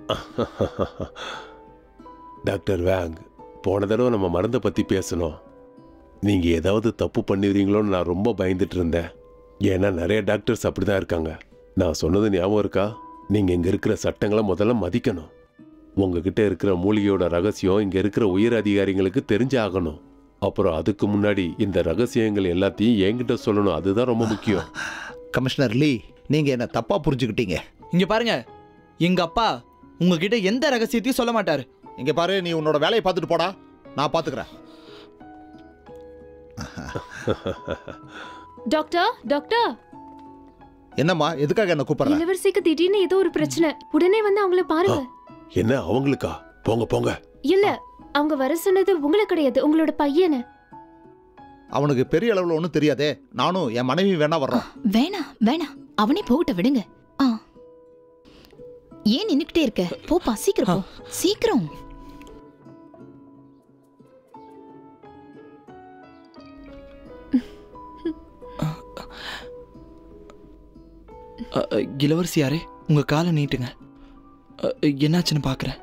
Speaker 8: டாக்டர் வேங் போன தடவை நம்ம மருந்தை பத்தி பேசணும் நீங்க ஏதாவது தப்பு பண்ணிடுறீங்களோன்னு நான் ரொம்ப பயந்துட்டு இருந்தேன் ஏன்னா நிறைய டாக்டர்ஸ் அப்படிதான் இருக்காங்க நான் சொன்னது ஞாபகம் இருக்கா நீங்க இங்க இருக்கிற சட்டங்களை முதல்ல மதிக்கணும் உங்ககிட்ட இருக்கிற மூலிகையோட ரகசியம் இங்க இருக்கிற உயர் அதிகாரிங்களுக்கு தெரிஞ்சாகணும் அப்புறம் அதுக்கு முன்னாடி இந்த ரகசியங்கள் எல்லாத்தையும் என்கிட்ட சொல்லணும் அதுதான் ரொம்ப முக்கியம்
Speaker 2: கமிஷனர் லீ நீங்க என்ன தப்பா புரிஞ்சுக்கிட்டீங்க
Speaker 9: இங்க பாருங்க எங்க அப்பா உங்ககிட்ட எந்த ரகசியத்தையும் சொல்ல மாட்டாரு
Speaker 2: இங்க பாரு நீ உன்னோட வேலையை பார்த்துட்டு போடா நான் பாத்துக்கிறேன்
Speaker 6: டாக்டர் டாக்டர்
Speaker 2: என்னம்மா எதுக்காக என்ன கூப்பிடுற
Speaker 6: இளவரசிக்கு திடீர்னு ஏதோ ஒரு பிரச்சனை உடனே வந்து அவங்கள பாருங்க
Speaker 8: என்ன அவங்களுக்கா போங்க போங்க
Speaker 6: இல்ல அவங்க வர சொன்னது உங்களை கிடையாது உங்களோட பையனை
Speaker 2: அவனுக்கு பெரிய அளவுல ஒன்றும் தெரியாதே நானும் என் மனைவி வேணா வர்றோம்
Speaker 3: வேணாம் வேணாம் அவனே போகட்ட விடுங்க ஆ ஏன் நின்னுக்கிட்டே இருக்க போப்பா சீக்கிரம் போ சீக்கிரம்
Speaker 9: அ, இளவரசியாரே உங்க காலை நீட்டுங்க அ, என்னாச்சுன்னு பார்க்குறேன்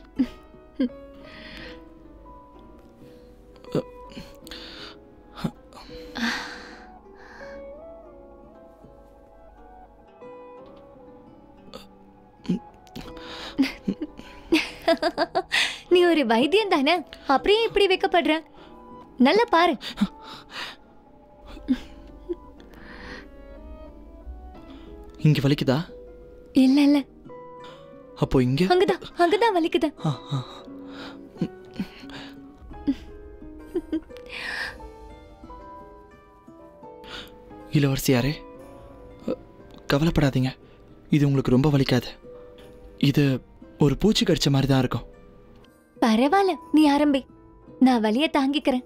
Speaker 6: நீ ஒரு வைத்தியம் தானே அப்படியே இப்படி வைக்கப்படுற நல்லா பாரு
Speaker 9: இங்க வலிக்குதா
Speaker 6: இல்ல இல்ல
Speaker 9: அப்போ இங்க
Speaker 6: அங்கதான் அங்கதான் வலிக்குது
Speaker 9: ஆ, ஆ. இளவரசியாரே அ, கவலைப்படாதீங்க இது உங்களுக்கு ரொம்ப வலிக்காது இது ஒரு பூச்சி கடிச்ச மாதிரி தான் இருக்கும்
Speaker 6: பரவாயில்ல நீ ஆரம்பி நான் வலிய தாங்கிக்கிறேன்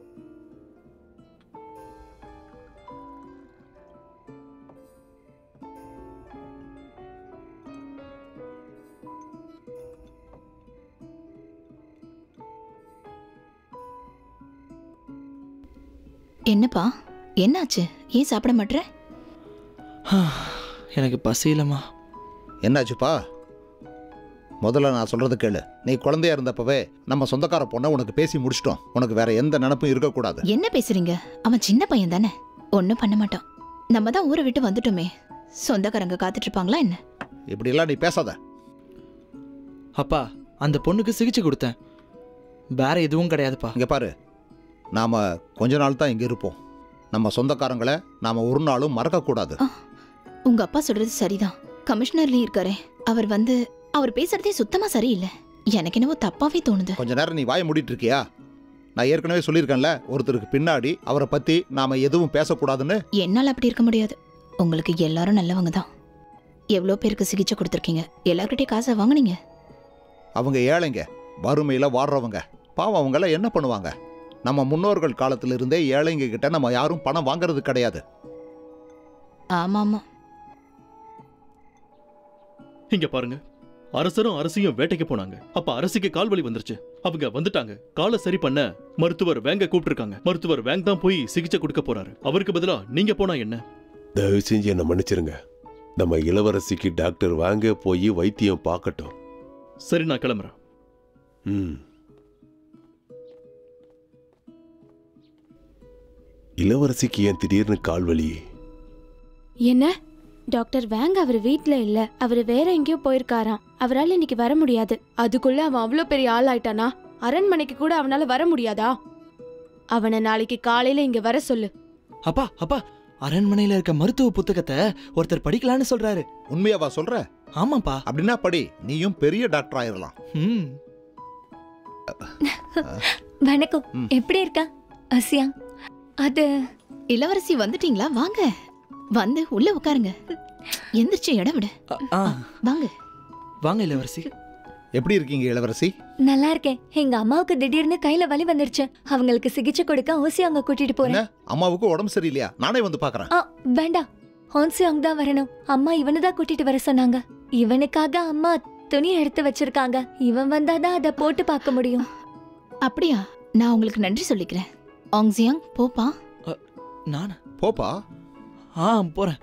Speaker 3: என்னப்பா என்னாச்சு ஏன் சாப்பிட மாட்ற
Speaker 9: எனக்கு பசியிலம்மா
Speaker 2: என்னாச்சுப்பா முதல்ல நான் சொல்றது கேளு நீ குழந்தையா இருந்தப்பவே நம்ம சொந்தக்கார பொண்ணை உனக்கு பேசி முடிச்சிட்டோம் உனக்கு வேற எந்த நினப்பும் இருக்கக்கூடாது
Speaker 3: என்ன பேசுறீங்க அவன் சின்ன பையன் தானே ஒன்றும் பண்ண மாட்டான் நம்ம தான் ஊரை விட்டு வந்துட்டோமே சொந்தக்காரங்க காத்துட்டு இருப்பாங்களா என்ன
Speaker 2: இப்படியெல்லாம் நீ பேசாத
Speaker 9: அப்பா அந்த பொண்ணுக்கு சிகிச்சை கொடுத்தேன் வேற எதுவும் கிடையாதுப்பா
Speaker 2: இங்க பாரு நாம கொஞ்ச நாள் தான் இங்க இருப்போம் நம்ம சொந்தக்காரங்களை நாம ஒரு நாளும் மறக்கக்கூடாது
Speaker 3: உங்க அப்பா சொல்றது சரிதான் கமிஷனர்லயும் இருக்காரே அவர் வந்து அவர் பேசுறதே சுத்தமா சரியில்லை எனக்கு என்னவோ தப்பாவே தோணுது
Speaker 2: கொஞ்ச நேரம் நீ வாய மூடிட்டு இருக்கியா நான் ஏற்கனவே சொல்லியிருக்கேன்ல ஒருத்தருக்கு பின்னாடி அவரை பத்தி நாம எதுவும் பேசக்கூடாதுன்னு
Speaker 3: என்னால் அப்படி இருக்க முடியாது உங்களுக்கு எல்லாரும் நல்லவங்க தான் எவ்வளோ பேருக்கு சிகிச்சை கொடுத்துருக்கீங்க எல்லார்கிட்டயும் காசை வாங்குனீங்க
Speaker 2: அவங்க ஏழைங்க வறுமையில வாடுறவங்க பாவம் அவங்கள என்ன பண்ணுவாங்க நம்ம முன்னோர்கள் காலத்துல இருந்தே ஏழைங்க கிட்ட நம்ம யாரும் பணம் வாங்குறது கிடையாது
Speaker 3: ஆமா ஆமா
Speaker 10: இங்க பாருங்க அரசரும் அரசியும் வேட்டைக்கு போனாங்க அப்ப அரசிக்கு கால் வலி வந்துருச்சு அவங்க வந்துட்டாங்க காலை சரி பண்ண மருத்துவர் வேங்க கூப்பிட்டிருக்காங்க மருத்துவர் வேங் தான் போய் சிகிச்சை கொடுக்க போறாரு அவருக்கு பதிலா நீங்க போனா என்ன
Speaker 8: தயவு செஞ்சு என்னை மன்னிச்சிருங்க நம்ம இளவரசிக்கு டாக்டர் வாங்க போய் வைத்தியம் பார்க்கட்டும்
Speaker 10: சரி நான் கிளம்புறேன்
Speaker 8: ம் இளவரசிக்கு ஏன் திடீர்னு கால் வலி
Speaker 11: என்ன டாக்டர் வேங் அவர் வீட்ல இல்ல அவர் வேற எங்கேயோ போயிருக்காராம் அவரால் இன்னைக்கு வர முடியாது அதுக்குள்ள அவன் அவ்வளோ பெரிய ஆள் ஆயிட்டானா அரண்மனைக்கு கூட அவனால வர முடியாதா அவனை நாளைக்கு காலையில இங்க வர சொல்லு
Speaker 9: அப்பா அப்பா அரண்மனையில இருக்க மருத்துவ புத்தகத்தை ஒருத்தர் படிக்கலான்னு சொல்றாரு
Speaker 2: உண்மையாவா சொல்ற
Speaker 9: ஆமாப்பா
Speaker 2: அப்படின்னா படி நீயும் பெரிய டாக்டர் ஆயிரலாம்
Speaker 9: ம்
Speaker 6: வணக்கம்
Speaker 2: ம்.
Speaker 6: எப்படி இருக்கா அசியா அது
Speaker 3: இளவரசி வந்துட்டீங்களா வாங்க வந்து உள்ள உட்காருங்க எந்திரிச்சு இடம் விடு
Speaker 9: அ, ஆ
Speaker 3: வாங்க
Speaker 9: வாங்க இளவரசி
Speaker 2: எப்படி இருக்கீங்க இளவரசி
Speaker 6: நல்லா இருக்கேன் எங்க அம்மாவுக்கு திடீர்னு கையில வலி வந்துருச்சு அவங்களுக்கு சிகிச்சை கொடுக்க ஓசி அங்க கூட்டிட்டு போறேன்
Speaker 2: என்ன அம்மாவுக்கு உடம்பு சரியில்லையா நானே வந்து பாக்குறேன்
Speaker 6: ஆ வேண்டாம் ஹான்சி அங்க தான் வரணும் அம்மா இவனை தான் கூட்டிட்டு வர சொன்னாங்க இவனுக்காக அம்மா துணி எடுத்து வச்சிருக்காங்க இவன் வந்தாதான் அதை போட்டு பார்க்க முடியும்
Speaker 3: அப்படியா நான் உங்களுக்கு நன்றி சொல்லிக்கிறேன் ஆங்ஸியாங் போப்பா
Speaker 9: நான்
Speaker 2: போப்பா
Speaker 9: ஆ போறேன்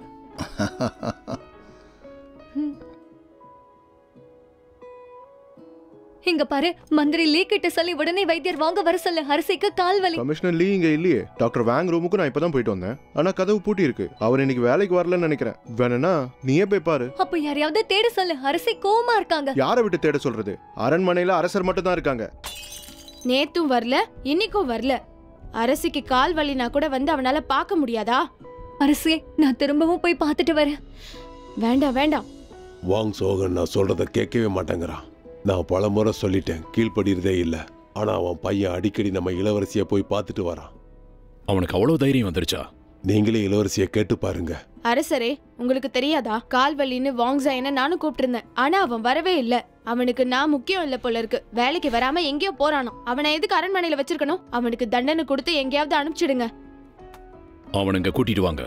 Speaker 6: இங்க பாரு மந்திரி லீ கிட்ட சொல்லி உடனே வைத்தியர் வாங்க வர சொல்லு அரசிக்கு கால் வலி
Speaker 5: கமிஷனர் லீ இங்க இல்லையே டாக்டர் வேங் ரூமுக்கு நான் இப்பதான் போயிட்டு வந்தேன் ஆனா கதவு பூட்டி இருக்கு அவர் இன்னைக்கு வேலைக்கு வரலன்னு நினைக்கிறேன் வேணும்னா நீயே போய் பாரு
Speaker 6: அப்ப யாரையாவது தேட சொல்லு அரசி கோவமா இருக்காங்க
Speaker 5: யாரை விட்டு தேட சொல்றது அரண்மனையில அரசர் மட்டும் தான் இருக்காங்க
Speaker 11: நேத்தும் வரல இன்னைக்கும் வரல அரசிக்கு கால் வலினா கூட வந்து அவனால பார்க்க முடியாதா
Speaker 6: அரசியே நான் திரும்பவும் போய் பார்த்துட்டு வரேன்
Speaker 11: வேண்டாம் வேண்டாம்
Speaker 8: வாங் சோகன் நான் சொல்றத கேட்கவே மாட்டேங்கிறான் நான் பல முறை சொல்லிட்டேன் கீழ்ப்படிறதே இல்லை ஆனா அவன் பையன் அடிக்கடி நம்ம இளவரசியை போய் பார்த்துட்டு வரான்
Speaker 7: அவனுக்கு அவ்வளவு தைரியம் வந்துருச்சா
Speaker 8: நீங்களே இளவரசியை கேட்டு பாருங்க
Speaker 11: அரசரே உங்களுக்கு தெரியாதா கால் வலின்னு வாங்ஸாயன நானும் கூப்பிட்டிருந்தேன் ஆனா அவன் வரவே இல்ல அவனுக்கு நான் முக்கியம் இல்ல போல இருக்கு வேலைக்கு வராம எங்கேயோ போறானோ அவனை எதுக்கு அரண்மனையில வச்சிருக்கணும் அவனுக்கு தண்டனை கொடுத்து எங்கேயாவது அனுப்பிச்சிடுங்க
Speaker 7: அவனுங்க கூட்டிட்டு வாங்க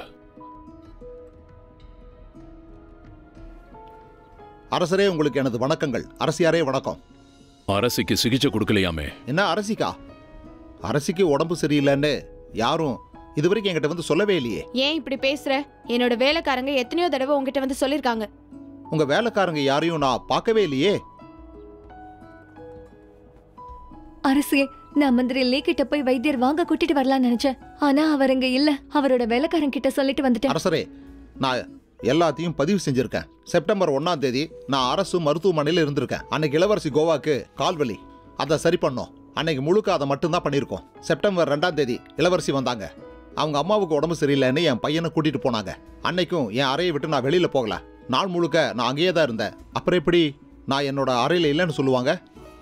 Speaker 2: அரசரே உங்களுக்கு எனது வணக்கங்கள் அரசியாரே வணக்கம்
Speaker 7: அரசிக்கு சிகிச்சை கொடுக்கலையாமே
Speaker 2: என்ன அரசிக்கா அரசிக்கு உடம்பு சரியில்லைன்னு யாரும் இதுவரைக்கும் என்கிட்ட வந்து சொல்லவே இல்லையே
Speaker 11: ஏன் இப்படி பேசுற என்னோட வேலைக்காரங்க எத்தனையோ தடவை உங்ககிட்ட வந்து சொல்லிருக்காங்க
Speaker 2: உங்க வேலைக்காரங்க யாரையும் நான் பார்க்கவே இல்லையே
Speaker 6: அரசியே நான் மந்திரி லே கிட்ட போய் வைத்தியர் வாங்க கூட்டிட்டு வரலாம்னு நினைச்சேன் ஆனா அவர் அங்க இல்ல அவரோட வேலைக்காரன் கிட்ட சொல்லிட்டு வந்துட்டேன்
Speaker 2: அரசரே நான் எல்லாத்தையும் பதிவு செஞ்சிருக்கேன் செப்டம்பர் ஒன்னாம் தேதி நான் அரசு மருத்துவமனையில் இருந்திருக்கேன் அன்னைக்கு இளவரசி கோவாக்கு கால்வலி அதை சரி பண்ணோம் அன்னைக்கு முழுக்க அதை மட்டும்தான் பண்ணியிருக்கோம் செப்டம்பர் ரெண்டாம் தேதி இளவரசி வந்தாங்க அவங்க அம்மாவுக்கு உடம்பு சரியில்லைன்னு என் பையனை கூட்டிட்டு போனாங்க அன்னைக்கும் என் அறையை விட்டு நான் வெளியில போகல நாள் முழுக்க நான் அங்கேயே தான் இருந்தேன் அப்புறம் எப்படி நான் என்னோட அறையில இல்லைன்னு சொல்லுவாங்க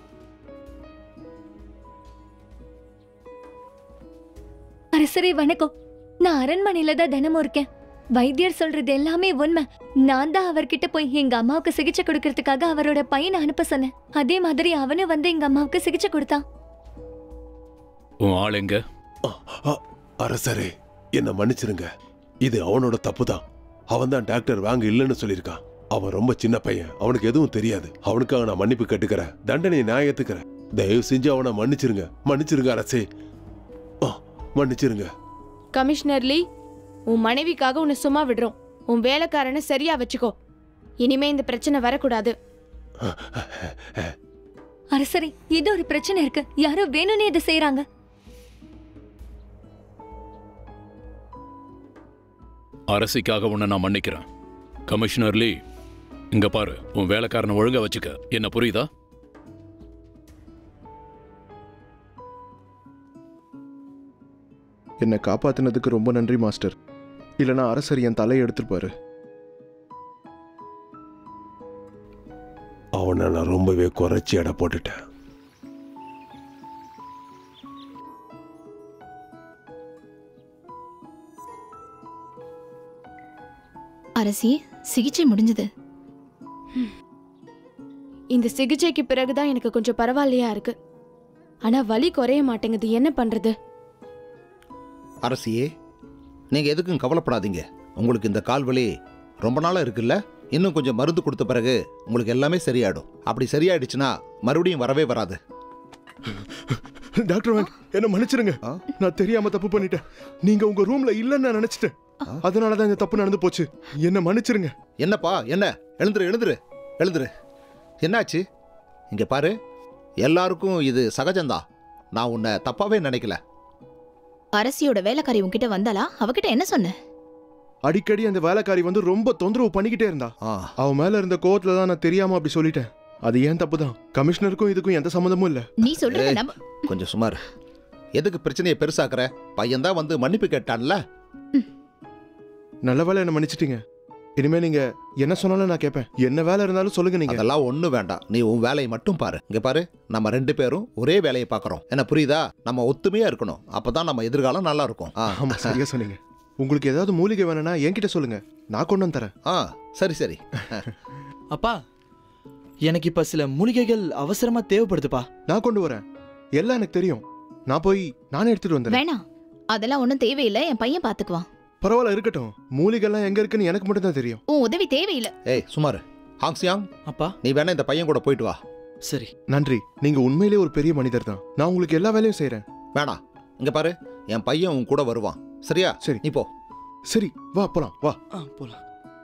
Speaker 6: அரசரே வணக்கம் நான் அரண்மனையில தான் தினமும் இருக்கேன் வைத்தியர் சொல்றது எல்லாமே உண்மை நான் தான் அவர்கிட்ட போய் எங்க அம்மாவுக்கு சிகிச்சை கொடுக்கறதுக்காக அவரோட பையனை அனுப்ப சொன்னேன் அதே மாதிரி அவனும் வந்து எங்க அம்மாவுக்கு சிகிச்சை கொடுத்தான்
Speaker 7: உன் ஆள் எங்க
Speaker 8: அரசரே என்ன மன்னிச்சிருங்க இது அவனோட தப்பு தான் அவன் தான் டாக்டர் வாங்க இல்லைன்னு சொல்லியிருக்கான் அவன் ரொம்ப சின்ன பையன் அவனுக்கு எதுவும் தெரியாது அவனுக்காக நான் மன்னிப்பு கேட்டுக்கிறேன் தண்டனையை நான் ஏத்துக்கிறேன் தயவு செஞ்சு அவனை மன்னிச்சிருங்க மன்னிச்சிருங்க அரசே ஆ, மன்னிச்சிருங்க
Speaker 11: கமிஷனர் லீ உன் மனைவிக்காக உன்னை சும்மா விடுறோம் உன் வேலைக்காரனை சரியா வச்சுக்கோ இனிமே இந்த பிரச்சனை வரக்கூடாது
Speaker 6: அரசரே ஏதோ ஒரு பிரச்சனை இருக்கு யாரோ வேணும்னே இதை செய்யறாங்க
Speaker 7: அரசிக்காக உன்னை நான் மன்னிக்கிறேன் கமிஷனர் லீ இங்க பாரு உன் வேலைக்காரனை ஒழுங்கா வச்சுக்க என்ன புரியுதா
Speaker 5: என்னை காப்பாத்தினதுக்கு ரொம்ப நன்றி மாஸ்டர் இல்லைன்னா அரசர் என் தலையை எடுத்துருப்பாரு
Speaker 8: அவனை நான் ரொம்பவே குறைச்சி எடை போட்டுட்டேன்
Speaker 3: அரசி சிகிச்சை முடிஞ்சது
Speaker 11: இந்த சிகிச்சைக்கு பிறகுதான் எனக்கு கொஞ்சம் பரவாயில்லையா இருக்கு ஆனா வலி குறைய மாட்டேங்குது என்ன பண்றது
Speaker 2: அரசியே நீங்க எதுக்கும் கவலைப்படாதீங்க உங்களுக்கு இந்த கால் வலி ரொம்ப நாளா இருக்குல்ல இன்னும் கொஞ்சம் மருந்து கொடுத்த பிறகு உங்களுக்கு எல்லாமே சரியாயிடும் அப்படி சரியாயிடுச்சுன்னா மறுபடியும் வரவே வராது
Speaker 5: டாக்டர் வேன் என்ன மன்னிச்சிருங்க நான் தெரியாம தப்பு பண்ணிட்டேன் நீங்க உங்க ரூம்ல இல்லைன்னு நான் நினைச்சிட்டேன் அதனால தான் இந்த தப்பு நடந்து போச்சு என்ன மன்னிச்சிருங்க
Speaker 2: என்னப்பா என்ன எழுந்துரு எழுந்துரு எழுந்துரு என்னாச்சு இங்க பாரு எல்லாருக்கும் இது சகஜம்தான் நான் உன்னை தப்பாவே நினைக்கல
Speaker 3: அரசியோட வேலைக்காரி உன்கிட்ட வந்தாளா அவகிட்ட என்ன சொன்ன
Speaker 5: அடிக்கடி அந்த வேலைக்காரி வந்து ரொம்ப தொந்தரவு பண்ணிக்கிட்டே இருந்தா அவ மேல இருந்த கோவத்துல தான் நான் தெரியாம அப்படி சொல்லிட்டேன் அது ஏன் தப்பு தான் கமிஷனருக்கும் இதுக்கும் எந்த சம்மந்தமும் இல்ல
Speaker 3: நீ சொல்றத
Speaker 2: ஏய்,
Speaker 3: நம்ப
Speaker 2: கொஞ்சம் சுமார் எதுக்கு பிரச்சனையை பெருசாக்குற பையன் தான் வந்து மன்னிப்பு கேட்டான்ல
Speaker 5: நல்ல வேலை என்ன மன்னிச்சிட்டீங்க இனிமே நீங்க என்ன சொன்னாலும் நான் கேட்பேன் என்ன வேலை இருந்தாலும் சொல்லுங்க நீங்க
Speaker 2: அதெல்லாம் ஒன்றும் வேண்டாம் நீ உன் வேலையை மட்டும் பாரு இங்க பாரு நம்ம ரெண்டு பேரும் ஒரே வேலையை பார்க்குறோம் என்ன புரியுதா நம்ம ஒத்துமையா இருக்கணும் அப்பதான் நம்ம எதிர்காலம் நல்லா இருக்கும் ஆ.
Speaker 5: ஆமா சரியா சொன்னீங்க உங்களுக்கு ஏதாவது மூலிகை வேணும்னா என்கிட்ட சொல்லுங்க நான் கொண்டு வந்து தரேன்
Speaker 2: ஆ சரி சரி
Speaker 9: அப்பா எனக்கு இப்ப சில மூலிகைகள் அவசரமா தேவைப்படுதுப்பா
Speaker 5: நான் கொண்டு வரேன் எல்லாம் எனக்கு தெரியும் நான் போய் நானே எடுத்துட்டு வந்துடுறேன்
Speaker 3: வேணாம் அதெல்லாம் ஒன்றும் தேவையில்லை என் பையன் பாத்துக்குவான்
Speaker 5: பரவாயில்ல இருக்கட்டும் மூலிகைலாம் எங்க இருக்குன்னு எனக்கு மட்டும் தான் தெரியும்
Speaker 3: உன் உதவி தேவையில்லை
Speaker 2: ஏய் சுமார் ஹாங்ஸியாங்
Speaker 9: அப்பா
Speaker 2: நீ வேணா இந்த பையன் கூட போயிட்டு வா
Speaker 9: சரி
Speaker 5: நன்றி நீங்க உண்மையிலேயே ஒரு பெரிய மனிதர் தான் நான் உங்களுக்கு எல்லா வேலையும் செய்றேன்
Speaker 2: வேணாம் இங்க பாரு என் பையன் உன் கூட வருவான் சரியா
Speaker 5: சரி
Speaker 2: நீ போ
Speaker 5: சரி வா போலாம் வா
Speaker 9: ஆ போலாம்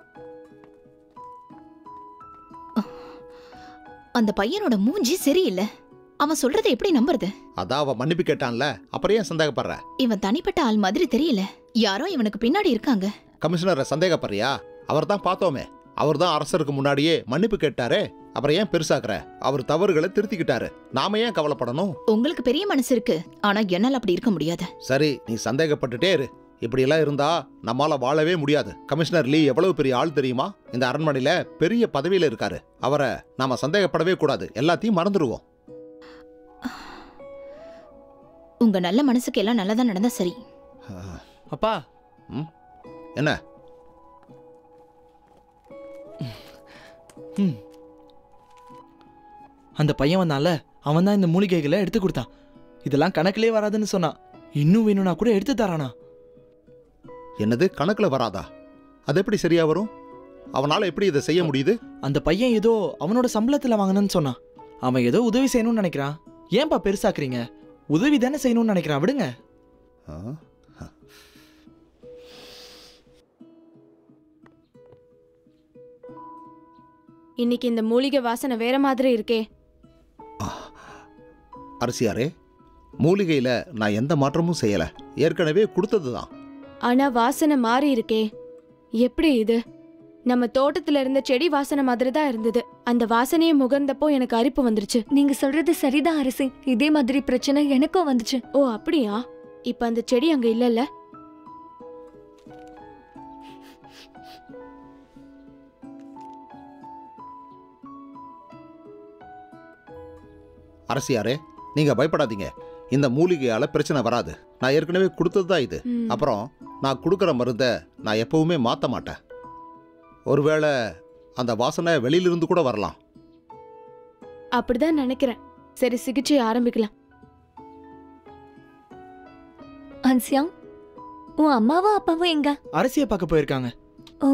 Speaker 3: அந்த பையனோட மூஞ்சி சரியில்லை அவன் சொல்றதை எப்படி நம்புறது
Speaker 2: அதான் அவன் மன்னிப்பு கேட்டான்ல அப்புறம் ஏன் சந்தேகப்படுற
Speaker 3: இவன் தனிப்பட்ட ஆள் மாதிரி தெரியல யாரோ இவனுக்கு பின்னாடி இருக்காங்க
Speaker 2: கமிஷனரை சந்தேகப்படுறியா அவர் தான் பார்த்தோமே அவர் தான் அரசருக்கு முன்னாடியே மன்னிப்பு கேட்டாரே அப்புறம் ஏன் பெருசாக்குற அவர் தவறுகளை திருத்திக்கிட்டாரு நாம ஏன் கவலைப்படணும்
Speaker 3: உங்களுக்கு பெரிய மனசு இருக்கு ஆனா என்னால அப்படி இருக்க முடியாது
Speaker 2: சரி நீ சந்தேகப்பட்டுட்டே இரு இப்படியெல்லாம் இருந்தா நம்மால வாழவே முடியாது கமிஷனர் லீ எவ்வளவு பெரிய ஆள் தெரியுமா இந்த அரண்மனையில பெரிய பதவியில இருக்காரு அவரை நாம சந்தேகப்படவே கூடாது எல்லாத்தையும் மறந்துடுவோம்
Speaker 3: உங்க நல்ல மனசுக்கு எல்லாம் நல்லதா நடந்தா சரி
Speaker 9: அப்பா
Speaker 2: என்ன
Speaker 9: ம் அந்த பையன் வந்தான்ல அவன் தான் இந்த மூலிகைகளை எடுத்து கொடுத்தான் இதெல்லாம் கணக்கிலே வராதுன்னு சொன்னான் இன்னும் வேணும்னா கூட எடுத்து தரானா
Speaker 2: என்னது கணக்குல வராதா அது எப்படி சரியா வரும் அவனால எப்படி இதை செய்ய முடியுது
Speaker 9: அந்த பையன் ஏதோ அவனோட சம்பளத்துல வாங்கினேன்னு சொன்னான் அவன் ஏதோ உதவி செய்யணும்னு நினைக்கிறான் ஏன்பா பெருசாக்குறீங்க உதவி தானே செய்யணும்னு நினைக்கிறான் விடுங்க
Speaker 11: இன்னைக்கு இந்த மூலிகை வாசனை வேற மாதிரி இருக்கே
Speaker 2: அரசியாரே மூலிகையில நான் எந்த மாற்றமும் செய்யல ஏற்கனவே கொடுத்தது தான்
Speaker 11: ஆனா வாசனை மாறி இருக்கே எப்படி இது நம்ம தோட்டத்துல இருந்த செடி வாசனை மாதிரி தான் இருந்தது அந்த வாசனையை முகர்ந்தப்போ எனக்கு அரிப்பு வந்துருச்சு
Speaker 6: நீங்க சொல்றது சரிதான் அரசி இதே மாதிரி பிரச்சனை எனக்கும் வந்துச்சு
Speaker 11: ஓ அப்படியா இப்ப அந்த செடி அங்க இல்லல்ல
Speaker 2: அரசியாரே நீங்க பயப்படாதீங்க இந்த மூலிகையால பிரச்சனை வராது நான் ஏற்கனவே கொடுத்தது தான் இது
Speaker 11: ம்.
Speaker 2: அப்புறம் நான் கொடுக்குற மருந்தை நான் எப்பவுமே மாற்ற மாட்டேன் ஒருவேளை அந்த வாசனை வெளியிலிருந்து கூட வரலாம்
Speaker 11: அப்படிதான் நினைக்கிறேன் சரி சிகிச்சை ஆரம்பிக்கலாம்
Speaker 6: அன்சியாங் உன் அம்மாவும் அப்பாவும் எங்க
Speaker 9: அரசியை பார்க்க போயிருக்காங்க
Speaker 6: ஓ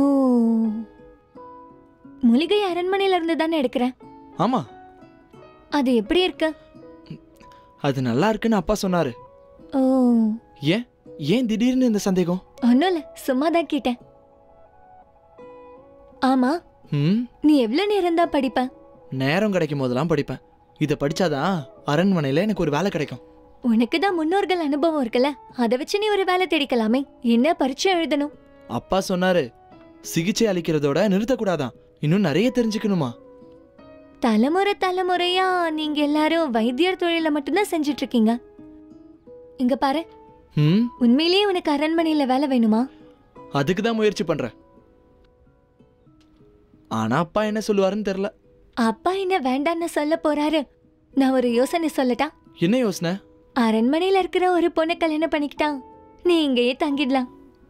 Speaker 6: மூலிகை அரண்மனையில இருந்து தானே எடுக்கிறேன்
Speaker 9: ஆமா
Speaker 6: அது எப்படி இருக்கு
Speaker 9: அது நல்லா இருக்குன்னு அப்பா சொன்னாரு
Speaker 6: ஓ
Speaker 9: ஏன் ஏன் திடீர்னு இந்த சந்தேகம்
Speaker 6: ஒன்னும் இல்ல சும்மா தான் கேட்டேன் ஆமா
Speaker 9: ம்
Speaker 6: நீ எவ்வளவு நேரம் தான் படிப்ப
Speaker 9: நேரம் கிடைக்கும் போதெல்லாம் படிப்பேன் இதை படிச்சாதான் அரண்மனையில எனக்கு ஒரு வேலை கிடைக்கும்
Speaker 6: உனக்கு தான் முன்னோர்கள் அனுபவம் இருக்குல்ல அதை வச்சு நீ ஒரு வேலை தேடிக்கலாமே என்ன பரீட்சை எழுதணும்
Speaker 9: அப்பா சொன்னாரு சிகிச்சை அளிக்கிறதோட நிறுத்தக்கூடாதான் இன்னும் நிறைய தெரிஞ்சுக்கணுமா
Speaker 6: தலைமுறை தலைமுறையா நீங்க எல்லாரும் வைத்தியர் தொழில மட்டும்தான் செஞ்சுட்டு இருக்கீங்க இங்க பாரு
Speaker 9: ம்
Speaker 6: உண்மையிலேயே உனக்கு அரண்மனையில வேலை வேணுமா
Speaker 9: அதுக்கு தான் முயற்சி பண்றேன் ஆனா அப்பா என்ன சொல்லுவாருன்னு தெரியல
Speaker 6: அப்பா என்ன வேண்டான்னு சொல்ல போறாரு நான் ஒரு யோசனை சொல்லட்டா
Speaker 9: என்ன யோசனை
Speaker 6: அரண்மனையில இருக்கிற ஒரு பொண்ணை கல்யாணம் பண்ணிக்கிட்டா நீ இங்கேயே தங்கிடலாம்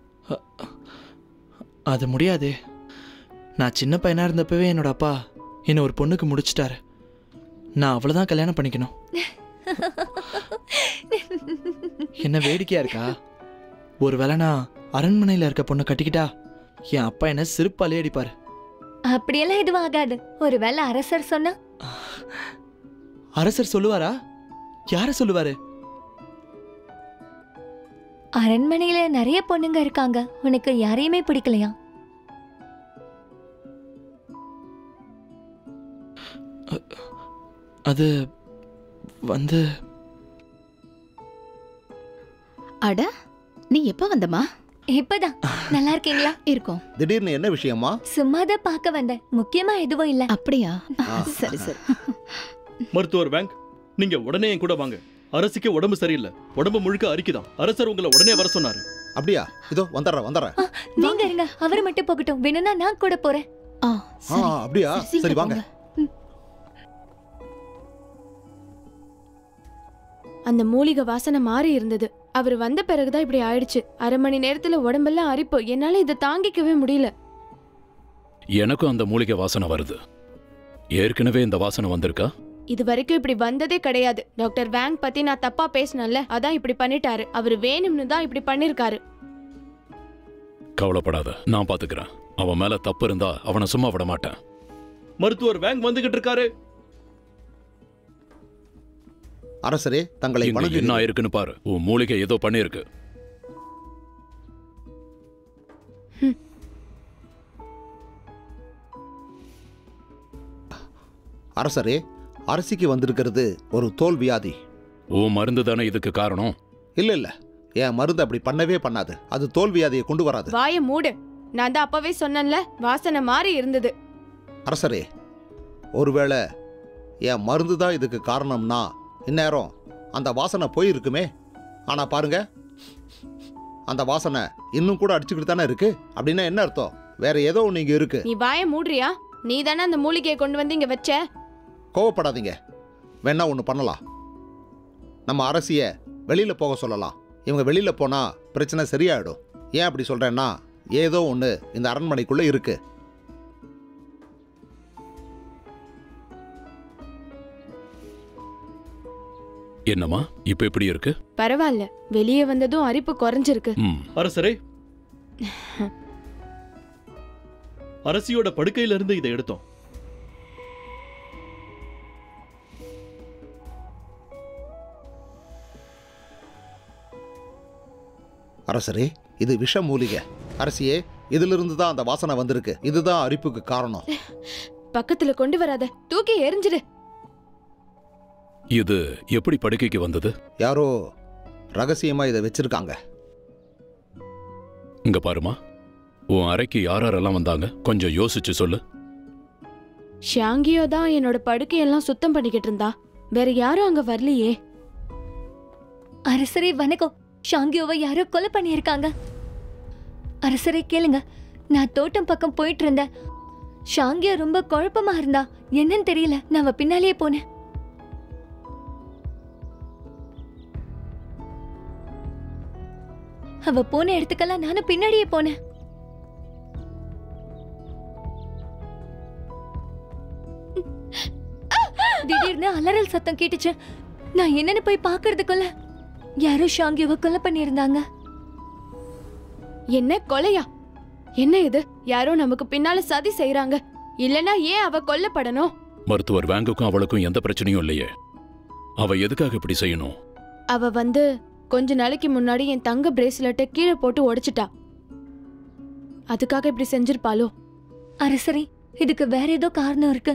Speaker 9: அது முடியாதே நான் சின்ன பையனா இருந்தப்பவே என்னோட அப்பா என்னை ஒரு பொண்ணுக்கு முடிச்சிட்டாரு நான் அவ்வளவுதான் கல்யாணம் பண்ணிக்கணும் என்ன வேடிக்கையா இருக்கா ஒருவேளை நான் அரண்மனையில இருக்க பொண்ணை கட்டிக்கிட்டா என் அப்பா என்ன சிறுப்பாலே அடிப்பாரு
Speaker 6: அப்படியெல்லாம் எதுவும் ஆகாது ஒருவேளை அரசர் சொன்னா
Speaker 9: அரசர் சொல்லுவாரா யார சொல்லுவாரு
Speaker 6: அரண்மனையில நிறைய பொண்ணுங்க இருக்காங்க உனக்கு யாரையுமே பிடிக்கலையா
Speaker 9: அது வந்து
Speaker 3: அட நீ எப்ப வந்தமா
Speaker 6: இப்பதான் நல்லா இருக்கீங்களா
Speaker 3: இருக்கோம்
Speaker 2: திடீர்னு என்ன விஷயமா
Speaker 6: சும்மாதான் பார்க்க வந்தேன் முக்கியமா எதுவும் இல்ல
Speaker 3: அப்படியா
Speaker 2: ஆ.
Speaker 3: சரி சரி
Speaker 10: மருத்துவர் பேங்க் நீங்க உடனே என் கூட வாங்க அரசுக்கு உடம்பு சரியில்லை உடம்பு முழுக்க அரிக்குதான் அரசர் உங்களை உடனே வர சொன்னாரு
Speaker 2: அப்படியா இதோ வந்துடுறேன் வந்துடுறேன்
Speaker 6: நீங்க இருங்க அவர் மட்டும் போகட்டும் வேணும்னா நான் கூட போறேன்
Speaker 3: ஆ
Speaker 2: ஆ
Speaker 3: சரி
Speaker 2: அப்படியா
Speaker 3: சீக்கிரம்
Speaker 2: சரி வாங்க
Speaker 3: போங்க.
Speaker 11: அந்த மூலிகை வாசனை மாறி இருந்தது அவர் வந்த பிறகுதான் இப்படி ஆயிடுச்சு அரை மணி நேரத்துல உடம்பெல்லாம் அரிப்பு என்னால இதை தாங்கிக்கவே முடியல
Speaker 7: எனக்கும் அந்த மூலிகை வாசனை வருது ஏற்கனவே இந்த வாசனை வந்திருக்கா
Speaker 11: இது வரைக்கும் இப்படி வந்ததே கிடையாது டாக்டர் வேங் பத்தி நான் தப்பா பேசினேன்ல அதான் இப்படி பண்ணிட்டாரு அவர் வேணும்னு தான் இப்படி பண்ணிருக்காரு
Speaker 7: கவலைப்படாத நான் பாத்துக்கிறேன் அவன் மேல தப்பு இருந்தா அவனை சும்மா விட மாட்டேன்
Speaker 10: மருத்துவர் வேங் வந்துகிட்டு இருக்காரு
Speaker 2: அரசரே தங்களை
Speaker 7: இங்க என்ன
Speaker 2: வணங்குகிறேன்
Speaker 7: ஆயிருக்குன்னு பாரு உன் மூலிகை ஏதோ பண்ணிருக்கு
Speaker 2: அரசரே அரசிக்கு வந்திருக்கிறது ஒரு தோல் வியாதி
Speaker 7: உன் மருந்து தானே இதுக்கு காரணம்
Speaker 2: இல்ல இல்ல என் மருந்து அப்படி பண்ணவே பண்ணாது அது தோல் வியாதியை கொண்டு வராது
Speaker 11: வாய மூடு நான் தான் அப்பவே சொன்னேன்ல வாசனை மாறி இருந்தது
Speaker 2: அரசரே ஒருவேளை என் மருந்து தான் இதுக்கு காரணம்னா இந்நேரம் அந்த வாசனை போயிருக்குமே ஆனா பாருங்க அந்த வாசனை இன்னும் கூட அடிச்சுக்கிட்டு தானே இருக்கு அப்படின்னா என்ன அர்த்தம் வேற ஏதோ ஒன்று இங்க இருக்கு
Speaker 11: நீ வாய மூடுறியா நீ தானே அந்த மூலிகையை கொண்டு வந்து இங்க வச்ச
Speaker 2: கோவப்படாதீங்க வேணா ஒன்று பண்ணலாம் நம்ம அரசிய வெளியில போக சொல்லலாம் இவங்க வெளியில போனா பிரச்சனை சரியாயிடும் ஏன் அப்படி சொல்றேன்னா ஏதோ ஒன்று இந்த அரண்மனைக்குள்ள இருக்கு
Speaker 7: என்னம்மா இப்ப எப்படி இருக்கு
Speaker 11: பரவாயில்ல வெளியே வந்ததும் அரிப்பு குறைஞ்சிருக்கு
Speaker 7: ம்
Speaker 10: அரசரே அரசியோட படுக்கையில இருந்து இதை எடுத்தோம்
Speaker 2: அரசரே இது விஷ மூலிகை அரசியே இதிலிருந்து தான் அந்த வாசனை வந்திருக்கு இதுதான் அரிப்புக்கு காரணம்
Speaker 11: பக்கத்துல கொண்டு வராத தூக்கி எரிஞ்சிடு
Speaker 7: இது எப்படி படுக்கைக்கு வந்தது
Speaker 2: யாரோ ரகசியமா இதை வச்சிருக்காங்க
Speaker 7: இங்க பாருமா உன் அறைக்கு யார் யாரெல்லாம் வந்தாங்க கொஞ்சம் யோசிச்சு சொல்லு
Speaker 11: ஷாங்கியோ தான் என்னோட படுக்கையெல்லாம் சுத்தம் பண்ணிக்கிட்டு இருந்தா வேற யாரும் அங்க வரலையே
Speaker 6: அரசரே வணக்கம் ஷாங்கியோவை யாரோ கொலை பண்ணியிருக்காங்க அரசரே கேளுங்க நான் தோட்டம் பக்கம் போயிட்டு இருந்தேன் ஷாங்கியா ரொம்ப குழப்பமா இருந்தா என்னன்னு தெரியல நான் அவ பின்னாலேயே போனேன் அவ போன இடத்துக்கெல்லாம் நானும் பின்னாடியே போனேன் திடீர்னு அலறல் சத்தம் கேட்டுச்சு நான் என்னன்னு போய் பார்க்கறதுக்குள்ள யாரோ ஷாங்கியோவை கொலை பண்ணியிருந்தாங்க
Speaker 11: என்ன கொலையா என்ன இது யாரோ நமக்கு பின்னால சதி செய்றாங்க இல்லனா ஏன் அவ கொல்லப்படணும்
Speaker 7: மருத்துவர் வேங்குக்கும் அவளுக்கும் எந்த பிரச்சனையும் இல்லையே அவ எதுக்காக இப்படி செய்யணும்
Speaker 11: அவ வந்து கொஞ்ச நாளைக்கு முன்னாடி என் தங்க பிரேஸ்லெட்டை கீழே போட்டு உடைச்சிட்டா அதுக்காக இப்படி செஞ்சிருப்பாளோ
Speaker 6: அரசரே இதுக்கு வேற ஏதோ காரணம் இருக்கு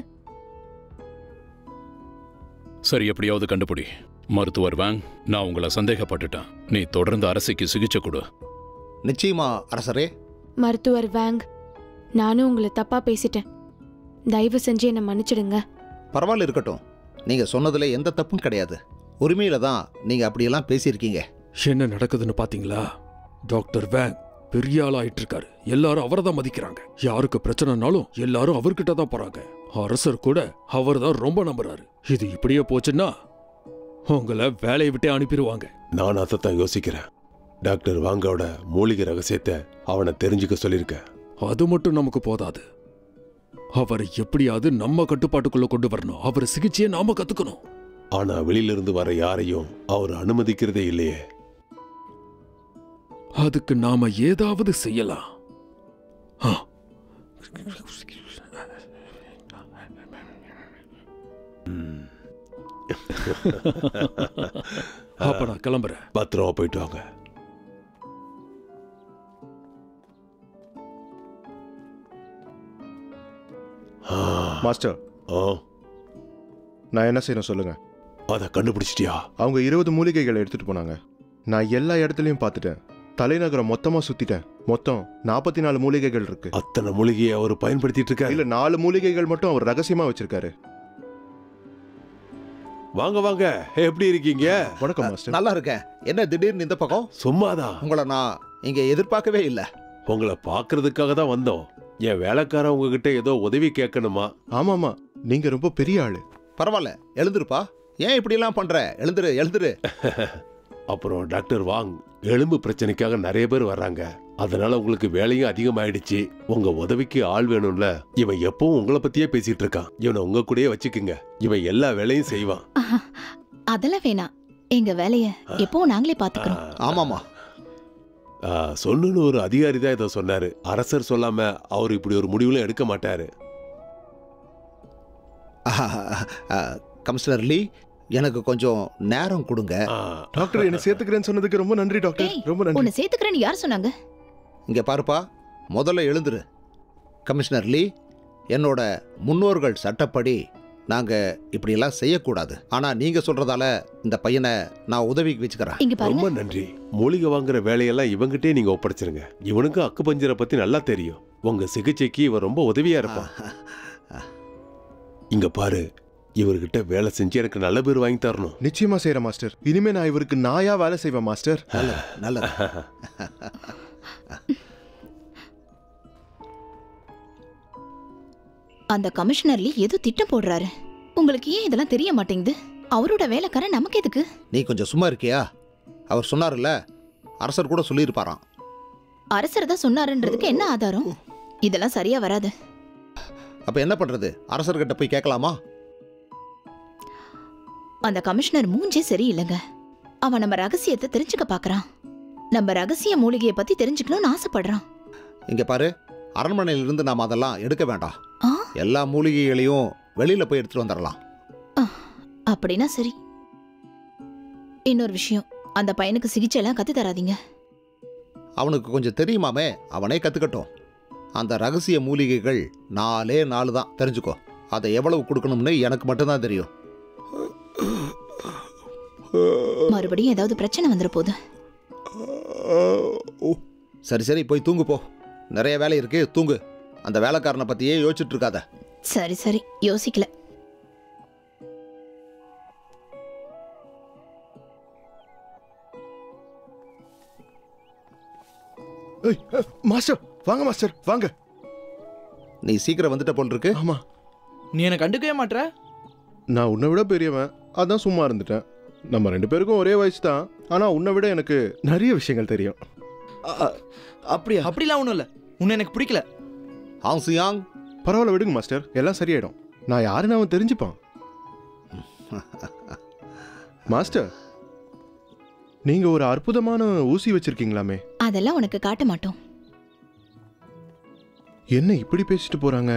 Speaker 7: சரி எப்படியாவது கண்டுபிடி மருத்துவர் வேங் நான் உங்களை சந்தேகப்பட்டுட்டேன் நீ தொடர்ந்து அரசிக்கு சிகிச்சை கொடு
Speaker 2: நிச்சயமா அரசரே
Speaker 11: மருத்துவர் வேங் நானும் உங்களை தப்பா பேசிட்டேன் தயவு செஞ்சு என்னை மன்னிச்சிடுங்க
Speaker 2: பரவாயில்ல இருக்கட்டும் நீங்க சொன்னதுல எந்த தப்பும் கிடையாது உரிமையில தான் நீங்க அப்படியெல்லாம் பேசியிருக்கீங்க
Speaker 4: என்ன நடக்குதுன்னு பாத்தீங்களா டாக்டர் வேங் பெரிய ஆள் ஆயிட்டு இருக்காரு எல்லாரும் அவரை தான் மதிக்கிறாங்க யாருக்கு பிரச்சனைனாலும் எல்லாரும் அவர்கிட்ட தான் போறாங்க அரசர் கூட அவர் தான் ரொம்ப நம்புறாரு இது இப்படியே போச்சுன்னா உங்களை வேலையை விட்டே அனுப்பிடுவாங்க
Speaker 8: நான் அதைத்தான் யோசிக்கிறேன் டாக்டர் வாங்கோட மூலிகை ரகசியத்தை அவனை தெரிஞ்சுக்க சொல்லியிருக்கேன்
Speaker 4: அது மட்டும் நமக்கு போதாது அவரை எப்படியாவது நம்ம கட்டுப்பாட்டுக்குள்ள கொண்டு வரணும் அவர் சிகிச்சையை நாம கத்துக்கணும்
Speaker 8: ஆனா வெளியிலிருந்து வர யாரையும் அவர் அனுமதிக்கிறதே இல்லையே
Speaker 4: அதுக்கு நாம ஏதாவது செய்யலாம் ஆ. அப்ப நான் கிளம்புறேன்
Speaker 8: பத்திரமா போயிட்டு வாங்க
Speaker 5: மாஸ்டர்
Speaker 8: ஆ
Speaker 5: நான் என்ன செய்யணும் சொல்லுங்க
Speaker 8: அதை கண்டுபிடிச்சிட்டியா
Speaker 5: அவங்க இருபது மூலிகைகளை எடுத்துட்டு போனாங்க நான் எல்லா இடத்துலயும் பார்த்துட்டேன் தலைநகரம் மொத்தமா சுத்திட்டேன் மொத்தம் நாற்பத்தி நாலு மூலிகைகள் இருக்கு
Speaker 8: அத்தனை மூலிகையை அவர் பயன்படுத்திட்டு இருக்காரு
Speaker 5: இல்ல நாலு மூலிகைகள் மட்டும் அவர் ரகசியமா வச்சிருக்காரு
Speaker 8: வாங்க வாங்க எப்படி இருக்கீங்க
Speaker 5: வணக்கம் மாஸ்டர்
Speaker 2: நல்லா இருக்கேன் என்ன திடீர்னு இந்த பக்கம்
Speaker 8: சும்மாதான்
Speaker 2: உங்களை நான் இங்க எதிர்பார்க்கவே இல்லை
Speaker 8: உங்களை பார்க்கறதுக்காக தான் வந்தோம் என் வேலைக்காரன் உங்ககிட்ட ஏதோ உதவி கேட்கணுமா
Speaker 5: ஆமாமா நீங்க ரொம்ப பெரிய ஆளு
Speaker 2: பரவாயில்ல எழுந்துருப்பா ஏன் இப்படியெல்லாம் பண்ற எழுந்துரு எழுந்துரு
Speaker 8: அப்புறம் டாக்டர் வாங் எலும்பு பிரச்சனைக்காக நிறைய பேர் வர்றாங்க அதனால உங்களுக்கு வேலையும் அதிகமாயிடுச்சு உங்க உதவிக்கு ஆள் வேணும்ல இவன் எப்பவும் உங்களை பத்தியே பேசிட்டு இருக்கான் இவனை உங்க கூடயே வச்சுக்குங்க இவன் எல்லா வேலையும் செய்வான்
Speaker 3: அதெல்லாம் வேணாம் எங்க வேலைய எப்பவும் நாங்களே பாத்துக்கிறோம்
Speaker 2: ஆமாமா
Speaker 8: ஆ, சொன்னுன்னு ஒரு அதிகாரி தான் இதை சொன்னாரு அரசர் சொல்லாம அவர் இப்படி ஒரு முடிவுல எடுக்க மாட்டாரு
Speaker 2: கமிஷனர் லீ எனக்கு கொஞ்சம் நேரம் கொடுங்க
Speaker 8: ஆ,
Speaker 5: டாக்டர் என்ன சேர்த்துக்கிறேன்னு சொன்னதுக்கு ரொம்ப நன்றி டாக்டர்
Speaker 3: ஏய்,
Speaker 5: ரொம்ப நன்றி
Speaker 3: உன்னை சேர்த்துக்கிறேன்னு யார் சொன்னாங்க
Speaker 2: இங்க பாருப்பா முதல்ல எழுந்துரு கமிஷனர் லீ என்னோட முன்னோர்கள் சட்டப்படி நாங்க இப்படியெல்லாம் செய்யக்கூடாது ஆனா நீங்க சொல்றதால இந்த பையனை நான் உதவிக்கு வச்சுக்கிறேன்
Speaker 3: இங்க பாருங்க
Speaker 8: ரொம்ப நன்றி மூலிகை வாங்குற வேலையெல்லாம் இவங்கிட்டே நீங்க ஒப்படைச்சிருங்க இவனுக்கும் அக்கு பஞ்சரை பத்தி நல்லா தெரியும் உங்க சிகிச்சைக்கு இவன் ரொம்ப உதவியா இருப்பான் இங்க பாரு இவர்கிட்ட வேலை செஞ்சு எனக்கு நல்ல பேர் வாங்கி தரணும்
Speaker 5: நிச்சயமா செய்யறேன் மாஸ்டர் இனிமே நான் இவருக்கு நாயா வேலை செய்வேன் மாஸ்டர்
Speaker 2: நல்லது நல்லது
Speaker 3: அந்த கமிஷனர்லி ஏதோ திட்டம் போடுறாரு உங்களுக்கு ஏன் இதெல்லாம் தெரிய மாட்டேங்குது அவரோட வேலைக்காரன் நமக்கு எதுக்கு
Speaker 2: நீ கொஞ்சம் சும்மா இருக்கியா அவர் சொன்னார்ல அரசர் கூட சொல்லியிருப்பாராம்
Speaker 3: அரசர் தான் சொன்னாருன்றதுக்கு என்ன ஆதாரம் இதெல்லாம் சரியா வராது
Speaker 2: அப்ப என்ன பண்றது அரசர்கிட்ட போய் கேட்கலாமா
Speaker 3: அந்த கமிஷனர் மூஞ்சே சரியில்லைங்க அவன் நம்ம ரகசியத்தை தெரிஞ்சுக்க பார்க்கறான் நம்ம ரகசிய மூலிகையை பத்தி தெரிஞ்சுக்கணும்னு ஆசைப்படுறான்
Speaker 2: இங்க பாரு அரண்மனையிலிருந்து நாம் அதெல்லாம் எடுக்க வேண்டாம்
Speaker 3: ஆ?
Speaker 2: எல்லா மூலிகைகளையும் வெளியில போய் எடுத்துட்டு வந்துடலாம்
Speaker 3: அப்படின்னா சரி இன்னொரு விஷயம் அந்த பையனுக்கு சிகிச்சை எல்லாம் கத்து தராதீங்க
Speaker 2: அவனுக்கு கொஞ்சம் தெரியுமாமே அவனே கத்துக்கட்டும் அந்த ரகசிய மூலிகைகள் நாலே நாலு தான் தெரிஞ்சுக்கோ அதை எவ்வளவு கொடுக்கணும்னு எனக்கு மட்டும்தான் தெரியும்
Speaker 3: மறுபடியும் ஏதாவது பிரச்சனை வந்துட போகுது
Speaker 2: சரி சரி போய் தூங்கு போ நிறைய வேலை இருக்கு தூங்கு அந்த வேலைக்காரனை பத்தியே யோசிச்சுட்டு இருக்காத
Speaker 3: சரி சரி யோசிக்கல
Speaker 5: ஏய், அஹ், மாஸ்டர் வாங்க மாஸ்டர் வாங்க
Speaker 2: நீ சீக்கிரம் வந்துட்ட போல் இருக்கு
Speaker 5: ஆமா
Speaker 9: நீ என்ன கண்டுக்கவே மாட்ற
Speaker 5: நான் உன்னை விட பெரியவன் அதான் சும்மா இருந்துட்டேன் நம்ம ரெண்டு பேருக்கும் ஒரே வயசு தான் ஆனா உன்னை விட எனக்கு நிறைய விஷயங்கள் தெரியும்
Speaker 9: அ- அ- அப்படியா அப்படிலாம் ஒன்றும் இல்லை உன்னை எனக்கு பிடிக்கல
Speaker 2: ஆங் சியாங்
Speaker 5: பரவாயில்ல விடுங்க மாஸ்டர் எல்லாம் சரியாயிடும் நான் யாருன்னு அவன் தெரிஞ்சுப்பான் மாஸ்டர் நீங்க ஒரு அற்புதமான ஊசி வச்சிருக்கீங்களாமே
Speaker 3: அதெல்லாம் உனக்கு காட்ட மாட்டோம்
Speaker 5: என்ன இப்படி பேசிட்டு போறாங்க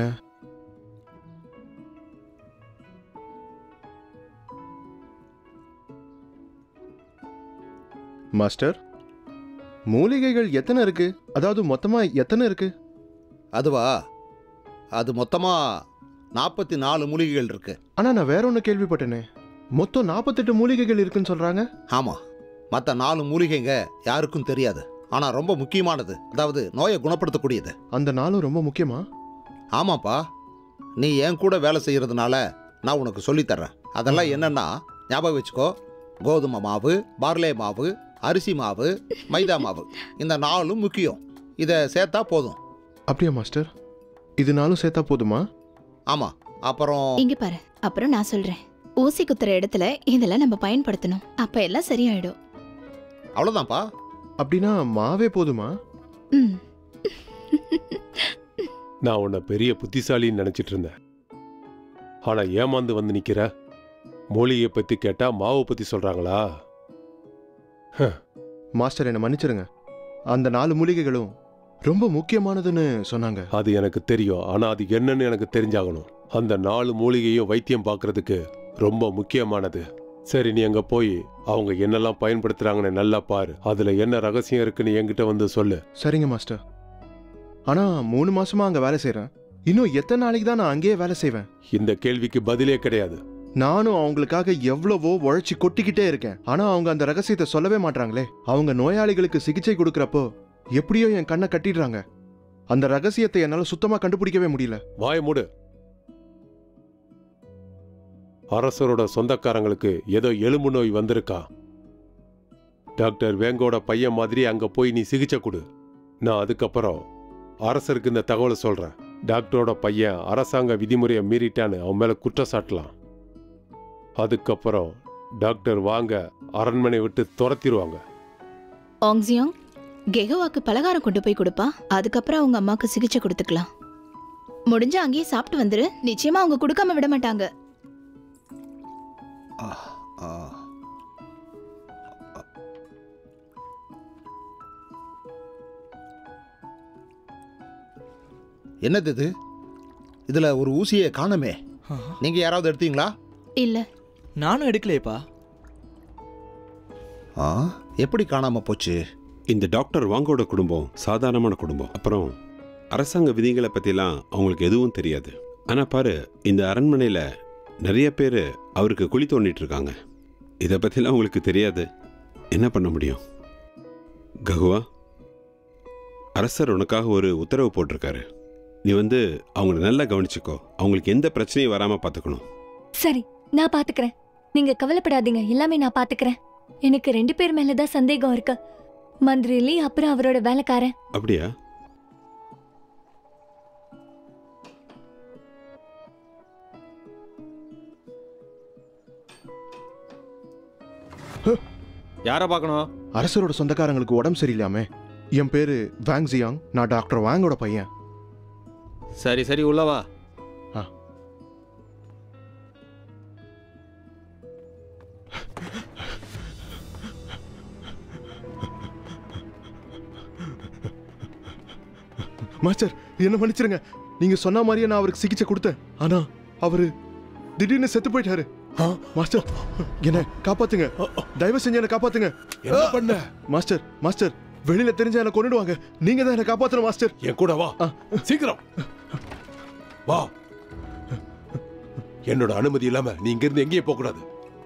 Speaker 5: மாஸ்டர் மூலிகைகள் எத்தனை இருக்கு அதாவது மொத்தமா எத்தனை இருக்கு
Speaker 2: அதுவா அது மொத்தமா நாற்பத்தி நாலு மூலிகைகள் இருக்கு
Speaker 5: ஆனா நான் வேற ஒன்று கேள்விப்பட்டேனே மொத்தம் நாற்பத்தெட்டு மூலிகைகள் இருக்குன்னு சொல்றாங்க
Speaker 2: ஆமா மற்ற நாலு மூலிகைங்க யாருக்கும் தெரியாது ஆனா ரொம்ப முக்கியமானது அதாவது நோயை குணப்படுத்தக்கூடியது
Speaker 5: அந்த நாளும் ரொம்ப முக்கியமா
Speaker 2: ஆமாப்பா நீ என் கூட வேலை செய்யறதுனால நான் உனக்கு சொல்லித் தர்றேன் அதெல்லாம் என்னன்னா ஞாபகம் வச்சுக்கோ கோதுமை மாவு பார்லே மாவு அரிசி மாவு மைதா மாவு இந்த நாலும் முக்கியம் இதை சேர்த்தா போதும்
Speaker 5: அப்படியா மாஸ்டர் இது நாளும் சேர்த்தா போதுமா
Speaker 2: ஆமா அப்புறம்
Speaker 3: இங்க பாரு அப்புறம் நான் சொல்றேன் ஊசி குத்துற இடத்துல இதெல்லாம் நம்ம பயன்படுத்தணும் அப்ப எல்லாம் சரியாயிடும்
Speaker 2: அவ்வளோதான்ப்பா
Speaker 5: அப்படின்னா மாவே போதுமா
Speaker 3: ம்
Speaker 8: நான் உன்னை பெரிய புத்திசாலின்னு நினைச்சிட்டு இருந்தேன் ஆனா ஏமாந்து வந்து நிக்கிற மூலிகையை பத்தி கேட்டா மாவை பத்தி சொல்றாங்களா
Speaker 5: மாஸ்டர் என்னை மன்னிச்சிருங்க அந்த நாலு மூலிகைகளும் ரொம்ப முக்கியமானதுன்னு சொன்னாங்க
Speaker 8: அது எனக்கு தெரியும் ஆனா அது என்னன்னு எனக்கு தெரிஞ்சாகணும் அந்த நாலு மூலிகையும் வைத்தியம் பார்க்கறதுக்கு ரொம்ப முக்கியமானது சரி நீ அங்க போய் அவங்க என்னெல்லாம் பயன்படுத்துறாங்கன்னு நல்லா பாரு அதுல என்ன ரகசியம் இருக்குன்னு என்கிட்ட வந்து சொல்லு
Speaker 5: சரிங்க மாஸ்டர் ஆனா மூணு மாசமா அங்க வேலை செய்றேன் இன்னும் எத்தனை நாளைக்கு தான் நான் அங்கேயே வேலை செய்வேன்
Speaker 8: இந்த கேள்விக்கு பதிலே கிடையாது
Speaker 5: நானும் அவங்களுக்காக எவ்வளவோ உழைச்சி கொட்டிக்கிட்டே இருக்கேன் ஆனா அவங்க அந்த ரகசியத்தை சொல்லவே மாட்றாங்களே அவங்க நோயாளிகளுக்கு சிகிச்சை கொடுக்கறப்போ எப்படியோ என் கண்ணை கட்டிடுறாங்க அந்த ரகசியத்தை என்னால சுத்தமா கண்டுபிடிக்கவே முடியல
Speaker 8: வாய மூடு அரசரோட சொந்தக்காரங்களுக்கு ஏதோ எலும்பு நோய் வந்திருக்கா டாக்டர் வேங்கோட பையன் மாதிரி அங்க போய் நீ சிகிச்சை கொடு நான் அதுக்கப்புறம் அரசருக்கு இந்த தகவலை சொல்றேன் டாக்டரோட பையன் அரசாங்க விதிமுறையை மீறிட்டான்னு அவன் மேல குற்றம் சாட்டலாம் அதுக்கப்புறம் டாக்டர் வாங்க அரண்மனை விட்டு துரத்திடுவாங்க
Speaker 3: ஆங்ஸியோங் கெகோவாக்கு பலகாரம் கொண்டு போய் கொடுப்பா அதுக்கப்புறம் அவங்க அம்மாக்கு சிகிச்சை கொடுத்துக்கலாம் முடிஞ்சா அங்கேயே சாப்பிட்டு வந்துரு நிச்சயமா அவங்க கொடுக்காம விட மாட்டாங்க
Speaker 2: ஆ, என்னது இது இதுல ஒரு ஊசியை காணுமே நீங்க யாராவது எடுத்தீங்களா
Speaker 3: இல்ல
Speaker 9: நானும் எடுக்கலையேப்பா
Speaker 2: ஆ எப்படி காணாம போச்சு
Speaker 1: இந்த டாக்டர் வாங்கோட குடும்பம் சாதாரணமான குடும்பம் அப்புறம் அரசாங்க விதிகளை பற்றிலாம் அவங்களுக்கு எதுவும் தெரியாது ஆனால் பாரு இந்த அரண்மனையில் நிறைய பேர் அவருக்கு குழி தோண்டிட்டு இருக்காங்க இதை பற்றிலாம் உங்களுக்கு தெரியாது என்ன பண்ண முடியும் ககுவா அரசர் உனக்காக ஒரு உத்தரவு போட்டிருக்காரு நீ வந்து அவங்கள நல்லா கவனிச்சுக்கோ அவங்களுக்கு எந்த பிரச்சனையும் வராமல் பார்த்துக்கணும்
Speaker 6: சரி நான் பாத்துக்கிறேன் நீங்க கவலைப்படாதீங்க எல்லாமே நான் பாத்துக்கிறேன் எனக்கு ரெண்டு பேர் மேலதான் சந்தேகம் இருக்கு மந்திரிலி அப்புறம் அவரோட வேலைக்காரன்
Speaker 1: அப்படியா
Speaker 4: யாரை பார்க்கணும்
Speaker 5: அரசரோட சொந்தக்காரங்களுக்கு உடம்பு சரியில்லாமே என் பேரு வாங் ஜியாங் நான் டாக்டர் வாங்கோட பையன்
Speaker 4: சரி சரி உள்ளவா
Speaker 5: ஆ. மாஸ்டர் என்ன மன்னிச்சிருங்க நீங்க சொன்ன மாதிரியே நான் அவருக்கு சிகிச்சை கொடுத்தேன் ஆனா அவரு திடீர்னு செத்து போயிட்டாரு மாஸ்டர் என்ன காப்பாத்துங்க தயவு செஞ்சு என்ன காப்பாத்துங்க
Speaker 8: என்ன பண்ண
Speaker 5: மாஸ்டர் மாஸ்டர் வெளியில தெரிஞ்சா என்ன கொன்னுடுவாங்க நீங்க தான் என்ன காப்பாத்தணும் மாஸ்டர்
Speaker 8: என் கூட வா சீக்கிரம் வா என்னோட அனுமதி இல்லாம நீ இங்க இருந்து எங்கேயும் போக கூடாது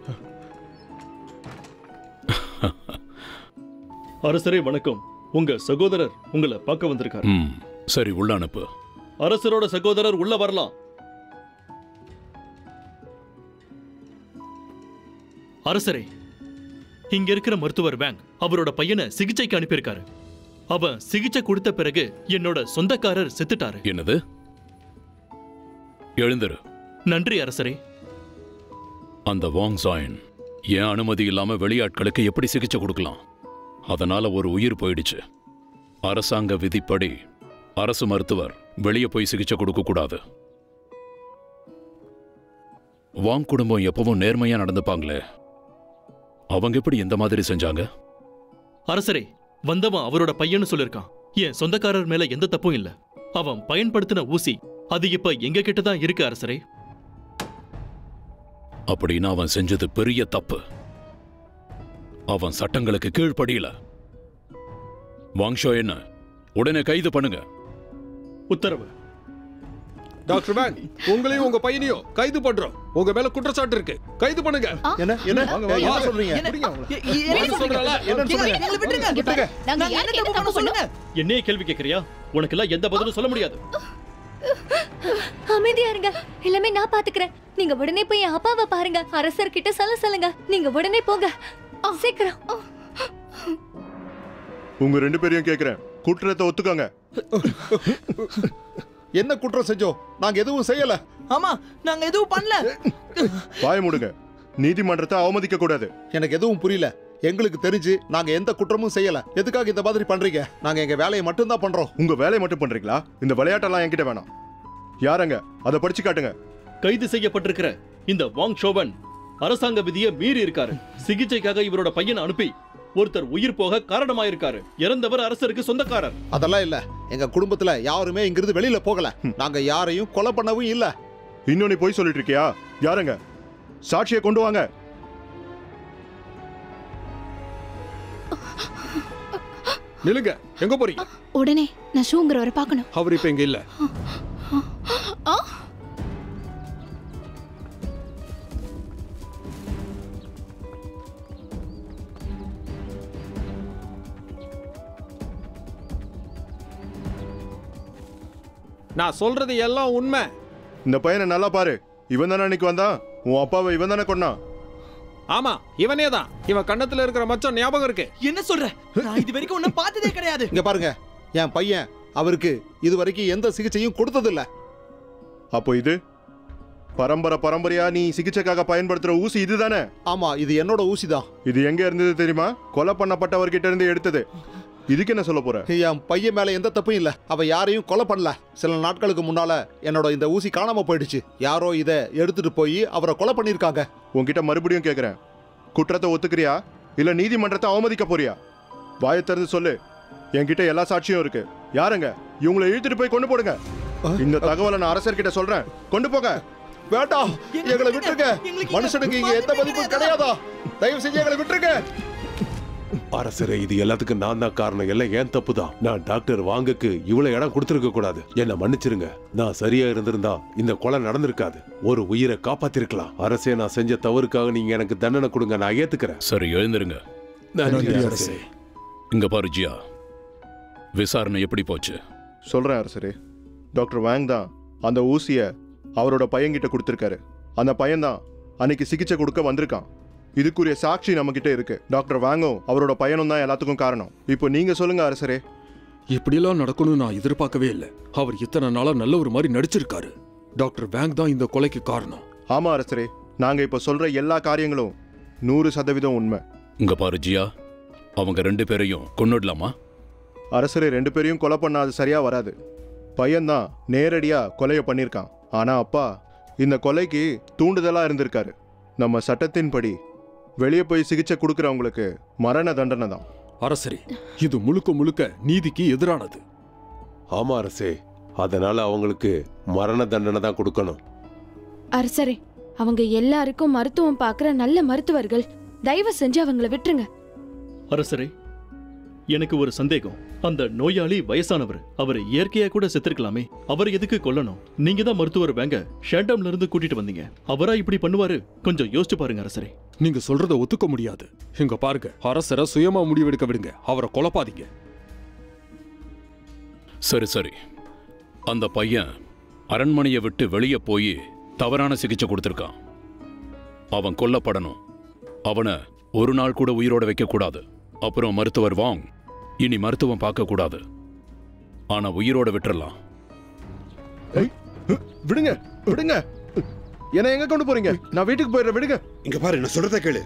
Speaker 10: அரசரே வணக்கம் உங்க சகோதரர் உங்களை பார்க்க வந்திருக்காரு
Speaker 7: ம் சரி உள்ள அனுப்பு
Speaker 10: அரசரோட சகோதரர் உள்ள வரலாம் அரசரே இங்க இருக்கிற மருத்துவர் வேங் அவரோட பையனை சிகிச்சைக்கு அனுப்பியிருக்காரு அவன் சிகிச்சை கொடுத்த பிறகு என்னோட சொந்தக்காரர் செத்துட்டாரு
Speaker 7: என்னது எழுந்திரு
Speaker 10: நன்றி அரசரே
Speaker 7: அந்த வாங் சாயன் என் அனுமதி இல்லாம வெளியாட்களுக்கு எப்படி சிகிச்சை கொடுக்கலாம் அதனால ஒரு உயிர் போயிடுச்சு அரசாங்க விதிப்படி அரசு மருத்துவர் வெளியே போய் சிகிச்சை கொடுக்க கூடாது வாங் குடும்பம் எப்பவும் நேர்மையா நடந்துப்பாங்களே அவங்க எப்படி இந்த மாதிரி செஞ்சாங்க
Speaker 10: அரசரே வந்தவன் அவரோட பையன்னு சொல்லிருக்கான் என் சொந்தக்காரர் மேல எந்த தப்பும் இல்ல அவன் பயன்படுத்தின ஊசி அது இப்ப எங்க கிட்ட தான் இருக்கு அரசரே
Speaker 7: அப்படின்னா அவன் செஞ்சது பெரிய தப்பு அவன் சட்டங்களுக்கு கீழ்ப்படியல வாங்ஷோ என்ன உடனே கைது பண்ணுங்க
Speaker 10: உத்தரவு
Speaker 4: டாக்டர் வேன் உங்களையும் உங்க பையனையும் கைது பண்றோம் உங்க மேல குற்றச்சாட்டு இருக்கு கைது பண்ணுங்க
Speaker 2: என்ன என்ன
Speaker 4: வாங்க, வாங்க.
Speaker 2: என்ன சொல்றீங்க
Speaker 9: என்ன-
Speaker 2: பிடிங்க அவங்கள.
Speaker 9: எ- எ- என்ன
Speaker 4: வாங்க
Speaker 9: சொல்றீங்க?
Speaker 4: சொல்றேன்ல.
Speaker 2: என்னன்னு சொல்லுங்க
Speaker 9: எங்களை விட்டுருங்க.
Speaker 3: இங்க பாரு, நாங்க
Speaker 9: நாங்க
Speaker 3: யாருக்கு
Speaker 9: என்ன
Speaker 3: என்ன
Speaker 9: தப்பு
Speaker 3: தப்பு
Speaker 9: சொல்லுங்க
Speaker 10: என்னைய கேள்வி கேட்கறியா உனக்கெல்லாம் எந்த பதிலும் சொல்ல முடியாது
Speaker 6: அமைதியா இருங்க எல்லாமே நான் பாத்துக்கிறேன் நீங்க உடனே போய் என் அப்பாவை பாருங்க அரசர் கிட்ட சொல்ல சொல்லுங்க நீங்க உடனே போங்க சீக்கிரம்
Speaker 5: உங்க ரெண்டு பேரையும் கேக்குறேன் குற்றத்தை ஒத்துக்கோங்க
Speaker 2: என்ன குற்றம் செஞ்சோம் நாங்க எதுவும் செய்யல
Speaker 9: ஆமா நாங்க எதுவும் பண்ணல
Speaker 5: வாய மூடுங்க நீதிமன்றத்தை அவமதிக்க கூடாது
Speaker 2: எனக்கு எதுவும் புரியல எங்களுக்கு தெரிஞ்சு நாங்க எந்த குற்றமும் செய்யல எதுக்காக இந்த மாதிரி பண்றீங்க நாங்க எங்க வேலையை மட்டும்தான் பண்றோம்
Speaker 5: உங்க வேலையை மட்டும் பண்றீங்களா இந்த விளையாட்டெல்லாம் என்கிட்ட வேணாம் யாரங்க அதை படிச்சு காட்டுங்க
Speaker 10: கைது செய்யப்பட்டிருக்கிற இந்த வாங் ஷோவன் அரசாங்க விதியை மீறி இருக்காரு சிகிச்சைக்காக இவரோட பையனை அனுப்பி ஒருத்தர் உயிர் போக காரணமாயிருக்காரு இறந்தவர் அரசருக்கு சொந்தக்காரர்
Speaker 2: அதெல்லாம் இல்ல எங்க குடும்பத்துல யாருமே இங்கிருந்து வெளியில போகல நாங்க யாரையும் கொலை பண்ணவும் இல்ல
Speaker 5: இன்னும் நீ போய் சொல்லிட்டு இருக்கியா யாருங்க சாட்சியை கொண்டு வாங்க
Speaker 4: நில்லுங்க எங்க போறீங்க
Speaker 3: உடனே நான் ஷூங்கிறவரை பார்க்கணும்
Speaker 4: அவர் இப்ப இங்க இல்ல நான் சொல்றது எல்லாம் உண்மை
Speaker 5: இந்த பையனை நல்லா பாரு இவன் தானே அன்னைக்கு வந்தான் உன் அப்பாவை இவன் தானே கொண்டான்
Speaker 4: ஆமா இவனே தான் இவன் கண்ணத்துல இருக்கிற மச்சம் ஞாபகம் இருக்கு
Speaker 9: என்ன சொல்ற நான் இது வரைக்கும் ஒன்னும் பார்த்ததே கிடையாது
Speaker 2: இங்க பாருங்க என் பையன் அவருக்கு இது வரைக்கும் எந்த சிகிச்சையும் கொடுத்ததில்ல
Speaker 5: அப்போ இது பரம்பரை பரம்பரையா நீ சிகிச்சைக்காக பயன்படுத்துற ஊசி இதுதானே
Speaker 2: ஆமா இது என்னோட ஊசி தான்
Speaker 5: இது எங்க இருந்தது தெரியுமா கொலை பண்ணப்பட்டவர்கிட்ட இருந்து எடுத்தது இதுக்கு என்ன சொல்ல போற
Speaker 2: என் பையன் மேல எந்த தப்பும் இல்ல அவ யாரையும் கொலை பண்ணல சில நாட்களுக்கு முன்னால என்னோட இந்த ஊசி காணாம போயிடுச்சு யாரோ இதை எடுத்துட்டு போய் அவரை கொலை பண்ணிருக்காங்க
Speaker 5: உன்கிட்ட மறுபடியும் கேக்குறேன் குற்றத்தை ஒத்துக்கிறியா இல்ல நீதிமன்றத்தை அவமதிக்க போறியா வாயை திறந்து சொல்லு என்கிட்ட எல்லா சாட்சியும் இருக்கு யாருங்க இவங்களை இழுத்துட்டு போய் கொண்டு போடுங்க இந்த தகவலை நான் அரசர்கிட்ட சொல்றேன் கொண்டு போங்க
Speaker 2: வேண்டாம் எங்களை விட்டுருங்க
Speaker 9: எங்களுக்கு
Speaker 2: மனுஷனுக்கு இங்க எந்த மதிப்பும் கிடையாதா தயவு செஞ்சு எங்களை விட்டுருங்க
Speaker 8: அரசரே இது எல்லாத்துக்கும் நான் தான் காரணம் எல்லாம் ஏன் தப்பு தான் நான் டாக்டர் வாங்குக்கு இவ்வளவு இடம் கொடுத்திருக்க கூடாது என்ன மன்னிச்சிருங்க நான் சரியா இருந்திருந்தா இந்த கொலை நடந்திருக்காது ஒரு உயிரை காப்பாத்திருக்கலாம் அரசே நான் செஞ்ச தவறுக்காக நீங்க எனக்கு தண்டனை கொடுங்க நான் ஏத்துக்கிறேன்
Speaker 7: சரி எழுந்திருங்க
Speaker 8: நன்றி அரசே
Speaker 7: இங்க பாரு ஜியா விசாரணை எப்படி போச்சு
Speaker 5: சொல்றேன் அரசரே டாக்டர் வேங் தான் அந்த ஊசியை அவரோட பையன்கிட்ட கொடுத்துருக்காரு அந்த பையன்தான் அன்னைக்கு சிகிச்சை கொடுக்க வந்திருக்கான் இதுக்குரிய சாட்சி நம்மகிட்ட இருக்கு டாக்டர் வேங்கும் அவரோட பையனும் தான் எல்லாத்துக்கும் காரணம் இப்போ நீங்க சொல்லுங்க அரசரே
Speaker 4: இப்படியெல்லாம் நடக்கணும்னு நான் எதிர்பார்க்கவே இல்லை அவர் இத்தனை நாளா நல்ல ஒரு மாதிரி நடிச்சிருக்காரு டாக்டர் வேங் தான் இந்த கொலைக்கு காரணம்
Speaker 5: ஆமா அரசரே நாங்க இப்ப சொல்ற எல்லா காரியங்களும் நூறு சதவீதம் உண்மை
Speaker 7: இங்க பாரு ஜியா அவங்க ரெண்டு பேரையும் கொன்னுடலாமா
Speaker 5: அரசரே ரெண்டு பேரையும் கொலை பண்ண அது சரியா வராது பையன்தான் நேரடியா கொலையை பண்ணியிருக்கான் ஆனா அப்பா இந்த கொலைக்கு தூண்டுதலா இருந்திருக்காரு நம்ம சட்டத்தின்படி வெளியே போய் சிகிச்சை கொடுக்கறவங்களுக்கு மரண தண்டனை தான்
Speaker 4: அரசரே இது முழுக்க முழுக்க நீதிக்கு எதிரானது
Speaker 8: ஆமா அரசே அதனால அவங்களுக்கு மரண தண்டனை தான் கொடுக்கணும்
Speaker 11: அரசரே அவங்க எல்லாருக்கும் மருத்துவம் பார்க்குற நல்ல மருத்துவர்கள் தயவு செஞ்சு அவங்கள விட்டுருங்க
Speaker 10: அரசரே எனக்கு ஒரு சந்தேகம் அந்த நோயாளி வயசானவர் அவர் இயற்கையா கூட செத்துருக்கலாமே அவர் எதுக்கு கொல்லணும் நீங்க தான் மருத்துவர் வேங்க ஷேண்டம்ல இருந்து கூட்டிட்டு வந்தீங்க அவரா இப்படி பண்ணுவாரு கொஞ்சம் யோசிச்சு பாருங்க அரசரே
Speaker 4: நீங்க சொல்றத ஒத்துக்க முடியாது இங்க பாருங்க அரசரை சுயமா முடிவெடுக்க விடுங்க அவரை கொலப்பாதீங்க
Speaker 7: சரி சரி அந்த பையன் அரண்மனையை விட்டு வெளியே போய் தவறான சிகிச்சை கொடுத்துருக்கான் அவன் கொல்லப்படணும் அவனை ஒரு நாள் கூட உயிரோட வைக்க கூடாது அப்புறம் மருத்துவர் வாங் இனி மருத்துவம் பார்க்க கூடாது ஆனா உயிரோட விட்டுறலாம்
Speaker 5: விடுங்க விடுங்க என்ன எங்க கொண்டு போறீங்க நான் வீட்டுக்கு போயிடுறேன் விடுங்க
Speaker 1: இங்க பாரு நான் சொல்றத கேளு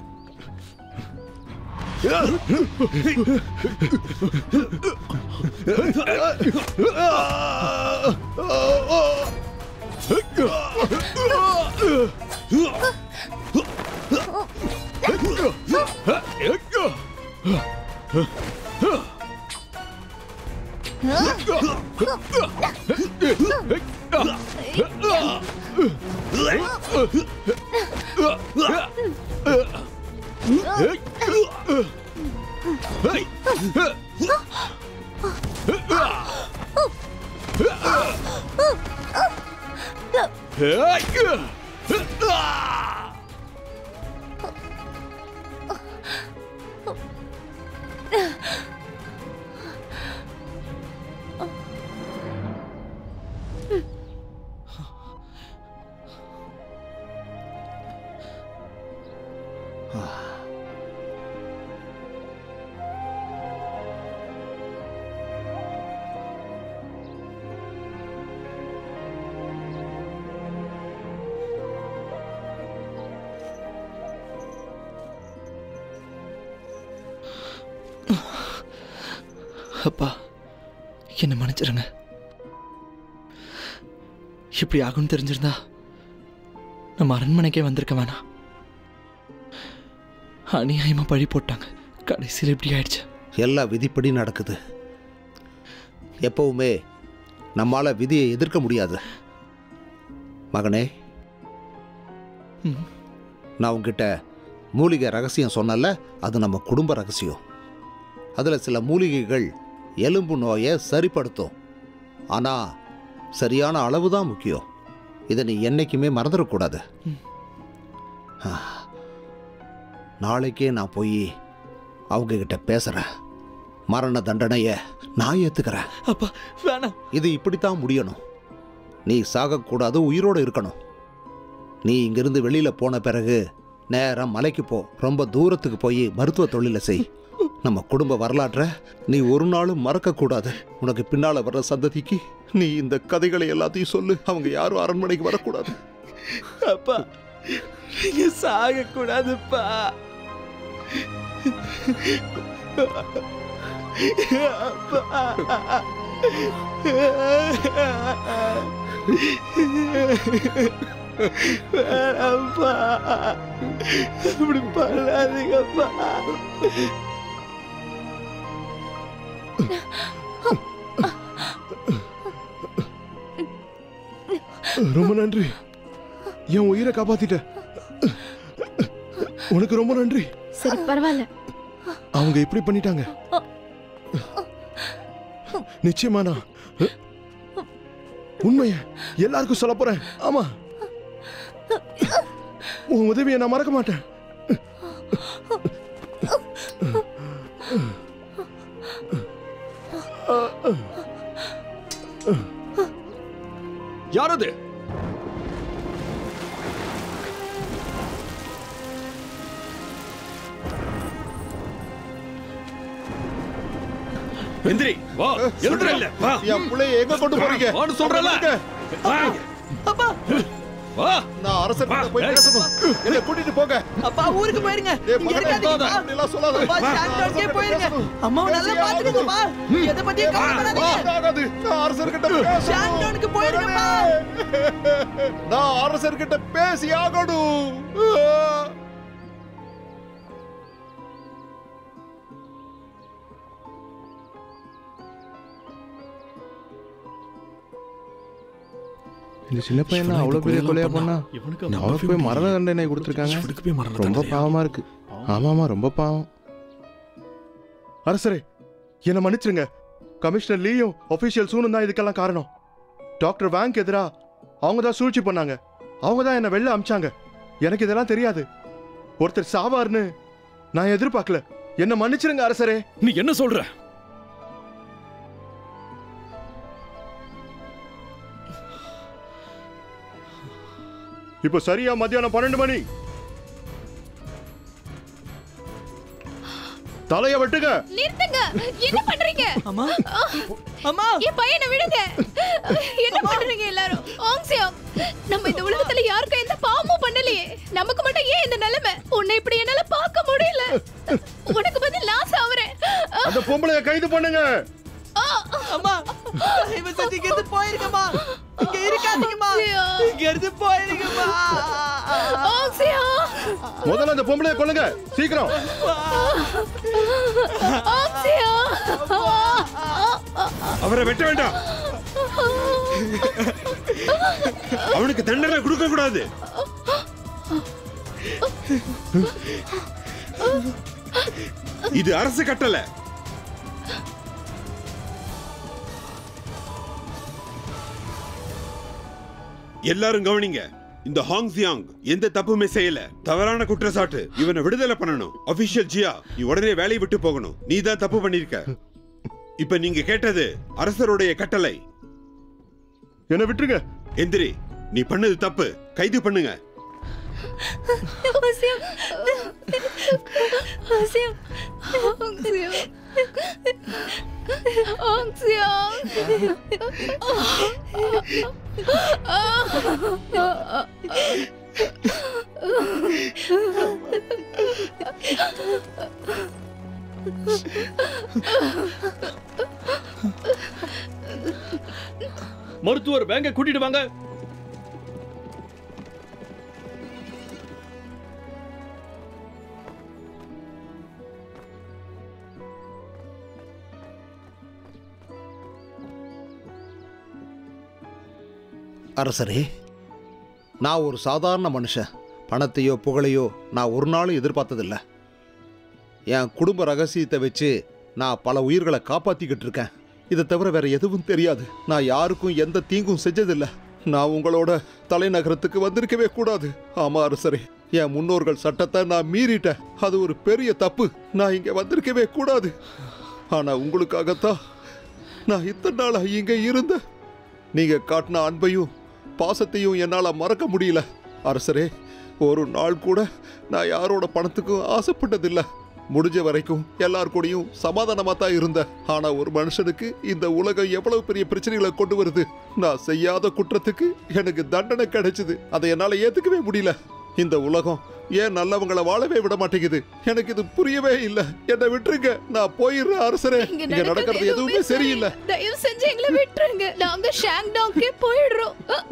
Speaker 9: அப்பா என்னை மன்னிச்சிருங்க இப்படி ஆகும்னு தெரிஞ்சிருந்தா நம்ம அரண்மனைக்கே வந்திருக்க வேணாம் அநியாயமா பழி போட்டாங்க கடைசியில் இப்படி ஆயிடுச்சு
Speaker 2: எல்லாம் விதிப்படி நடக்குது எப்பவுமே நம்மால விதியை எதிர்க்க முடியாது மகனே
Speaker 9: ம்.
Speaker 2: நான் உங்ககிட்ட மூலிகை ரகசியம் சொன்னல அது நம்ம குடும்ப ரகசியம் அதில் சில மூலிகைகள் எலும்பு நோயை சரிப்படுத்தும் ஆனால் சரியான அளவு தான் முக்கியம் இதை நீ என்னைக்குமே மறந்துடக்கூடாது ஆ. நாளைக்கே நான் போய் அவங்க கிட்ட பேசுகிறேன் மரண தண்டனையை நான் ஏற்றுக்கிறேன்
Speaker 9: அப்பா வேணாம்
Speaker 2: இது இப்படித்தான் முடியணும் நீ சாகக்கூடாது உயிரோடு இருக்கணும் நீ இங்கிருந்து வெளியில் போன பிறகு நேரம் மலைக்கு போ ரொம்ப தூரத்துக்கு போய் மருத்துவ தொழிலை செய் நம்ம குடும்ப வரலாற்றை நீ ஒரு நாளும் மறக்கக்கூடாது உனக்கு பின்னால் வர்ற சந்ததிக்கு நீ இந்த கதைகளை எல்லாத்தையும் சொல்லு அவங்க யாரும் அரண்மனைக்கு வரக்கூடாது
Speaker 9: அப்பா நீங்க சாக கூடாதுப்பா வேணாம்ப்பா அப்படி பண்ணாதீங்கப்பா
Speaker 5: ரொம்ப நன்றி என் உயிரை காப்பாத்திட்ட உனக்கு ரொம்ப நன்றி
Speaker 11: சரி பரவாயில்ல
Speaker 5: அவங்க இப்படி பண்ணிட்டாங்க நிச்சயமா நான் உண்மைய எல்லாருக்கும் சொல்ல போறேன் ஆமா உன் உதவியை நான் மறக்க மாட்டேன்
Speaker 4: யார் அது எந்திரி வா எழுந்துற இல்ல வா
Speaker 2: என் பிள்ளைய எங்க கொண்டு போறீங்க
Speaker 4: வான்னு சொல்றல வா வா
Speaker 2: நான் அரசர் போய் பேசணும் என்ன கூட்டிட்டு போங்க
Speaker 9: அப்பா ஊருக்கு போயிருங்க
Speaker 2: ஏய்,
Speaker 9: இங்க
Speaker 2: பக்கத்துல
Speaker 9: இருக்காதீங்கப்பா.
Speaker 2: அப்படி எல்லாம் சொல்லாத.
Speaker 9: அப்பா,
Speaker 2: வா.
Speaker 9: சாந்தோக்கே
Speaker 2: நான்
Speaker 9: போயிருங்க
Speaker 2: பேசணும்.
Speaker 9: அம்மாவை நல்லா
Speaker 2: பேசியே
Speaker 9: பாத்துக்கோங்கப்பா எதை பத்தியும் கவலைப்படாதீங்க
Speaker 2: ஆகாது. நான் அரசர்கிட்ட பேசணும்.
Speaker 9: ஷாண்டோனுக்கு போயிருங்கப்பா
Speaker 2: நான் அரசர்கிட்ட பேசி ஆகணும்
Speaker 5: இந்த சின்ன பையன்
Speaker 4: இவனா
Speaker 5: அவ்வளவு
Speaker 4: இந்த
Speaker 5: பெரிய
Speaker 4: கொலையெல்லாம்
Speaker 5: கொலையா பண்ணா
Speaker 4: பண்ணா?
Speaker 10: இவனுக்கு
Speaker 4: நம்பவே
Speaker 5: அவனுக்கு போய் மரண
Speaker 4: முடியலையே.
Speaker 5: தண்டனை கொடுத்துருக்காங்க
Speaker 4: இவனுக்கு போய் மரண
Speaker 5: ரொம்ப
Speaker 4: தண்டனையா?
Speaker 5: பாவமா இருக்கு ஆமாமா ரொம்ப பாவம் அரசரே என்னை மன்னிச்சிருங்க கமிஷனர் லீயும் ஒஃபிஷியல் சூனும் தான் இதுக்கெல்லாம் காரணம் டாக்டர் வேங்க் எதிரா அவங்க தான் சூழ்ச்சி பண்ணாங்க அவங்க தான் என்னை வெளில அமிச்சாங்க எனக்கு இதெல்லாம் தெரியாது ஒருத்தர் சாவார்னு நான் எதிர்பார்க்கல என்ன மன்னிச்சிருங்க அரசரே
Speaker 7: நீ என்ன சொல்ற
Speaker 5: இப்போ சரியா மத்தியானம் பன்னெண்டு மணி தலைய வெட்டுங்க
Speaker 13: நிறுத்துங்க என்ன பண்றீங்க
Speaker 9: அம்மா அம்மா
Speaker 13: என் பையனை விடுங்க என்ன பண்றீங்க எல்லாரும் ஆங்சியம் நம்ம இந்த உலகத்துல யாருக்கும் எந்த பாவமும் பண்ணலையே நமக்கு மட்டும் ஏன் இந்த நிலைமை உன்னை இப்படி என்னால பார்க்க முடியல உனக்கு பதில் நான் சாவறேன்
Speaker 5: அந்த பொம்பளைய கைது பண்ணுங்க
Speaker 9: அம்மா தயவு செஞ்சு இங்க இருந்து போயிருங்கம்மா இங்க இருக்காதீங்கம்மா இங்க இருந்து போயிருங்கம்மா
Speaker 13: ஆங்சியம்
Speaker 5: முதல்ல அந்த பொம்பளைய கொல்லுங்க சீக்கிரம்
Speaker 13: ஆங்சியம்
Speaker 1: அவரை வெட்ட வேண்டாம் அவனுக்கு தண்டனை கொடுக்க கூடாது இது அரசு கட்டளை எல்லாரும் கவனிங்க இந்த ஹாங் சியாங் எந்த தப்புமே செய்யல தவறான குற்றச்சாட்டு இவனை விடுதலை பண்ணணும் அபிஷியல் ஜியா நீ உடனே வேலையை விட்டு போகணும் நீ தான் தப்பு பண்ணிருக்க இப்ப நீங்க கேட்டது அரசருடைய கட்டளை
Speaker 5: என்ன விட்டுருங்க
Speaker 1: எந்திரி நீ பண்ணது தப்பு கைது பண்ணுங்க
Speaker 13: ஆங்சியம் ஆங்சியம் ஆங்சியம்
Speaker 10: மருத்துவர் வேங்க கூட்டிட்டு வாங்க
Speaker 2: அரசரே நான் ஒரு சாதாரண மனுஷன் பணத்தையோ புகழையோ நான் ஒரு நாளும் எதிர்பார்த்ததில்ல என் குடும்ப ரகசியத்தை வச்சு நான் பல உயிர்களை காப்பாத்திக்கிட்டு இருக்கேன் இதை தவிர வேற எதுவும் தெரியாது நான் யாருக்கும் எந்த தீங்கும் செஞ்சதில்ல நான் உங்களோட தலைநகரத்துக்கு வந்திருக்கவே கூடாது ஆமா அரசரே என் முன்னோர்கள் சட்டத்தை நான் மீறிட்டேன் அது ஒரு பெரிய தப்பு நான் இங்க வந்திருக்கவே கூடாது ஆனா உங்களுக்காகத்தான் நான் இத்தனை நாளா இங்க இருந்தேன் நீங்க காட்டின அன்பையும் பாசத்தையும் என்னால மறக்க முடியல அரசரே ஒரு நாள் கூட நான் யாரோட பணத்துக்கும் ஆசைப்பட்டதில்ல முடிஞ்ச வரைக்கும் எல்லார் கூடயும் சமாதானமா தான் இருந்தேன் ஆனா ஒரு மனுஷனுக்கு இந்த உலகம் எவ்வளவு பெரிய பிரச்சனைகளை கொண்டு வருது நான் செய்யாத குற்றத்துக்கு எனக்கு தண்டனை கிடைச்சது அதை என்னால ஏத்துக்கவே முடியல இந்த உலகம் ஏன் நல்லவங்களை வாழவே விட மாட்டேங்குது எனக்கு இது புரியவே இல்லை என்னை விட்டுருங்க நான் போயிடுறேன் அரசரே இங்க நடக்கிறது எதுவுமே சரியில்லை
Speaker 13: தயவு செஞ்சு எங்களை விட்டுருங்க நாங்க ஷாங்டாங்கே போயிடுறோம்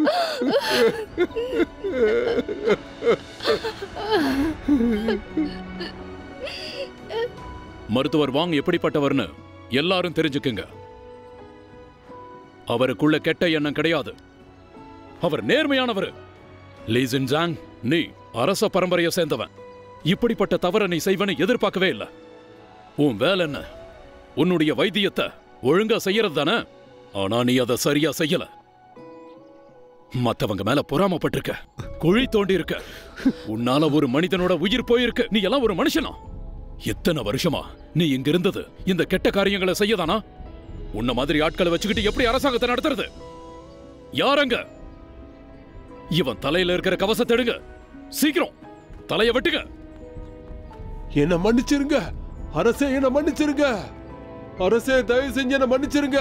Speaker 7: மருத்துவர் வாங் எப்படிப்பட்டவர்னு எல்லாரும் தெரிஞ்சுக்குங்க அவருக்குள்ள கெட்ட எண்ணம் கிடையாது அவர் நேர்மையானவர் லீசின் ஜாங் நீ அரச பரம்பரையை சேர்ந்தவன் இப்படிப்பட்ட தவறை நீ செய்வனை எதிர்பார்க்கவே இல்லை உன் வேலை என்ன உன்னுடைய வைத்தியத்தை ஒழுங்கா செய்யறது தானே ஆனா நீ அதை சரியா செய்யல மத்தவங்க மேல பொறாமப்பட்டிருக்க குழி தோண்டி இருக்க உன்னால ஒரு மனிதனோட உயிர் போயிருக்கு நீ எல்லாம் ஒரு மனுஷனா எத்தனை வருஷமா நீ இங்க இருந்தது இந்த கெட்ட காரியங்களை செய்யதானா உன்ன மாதிரி ஆட்களை வச்சுக்கிட்டு எப்படி அரசாங்கத்தை நடத்துறது யாரங்க இவன் தலையில இருக்கிற கவசத்தை எடுங்க சீக்கிரம் தலைய வெட்டுங்க
Speaker 8: என்ன மன்னிச்சிருங்க அரசே என்ன மன்னிச்சிருங்க அரசே தயவு செஞ்சு என்ன மன்னிச்சிருங்க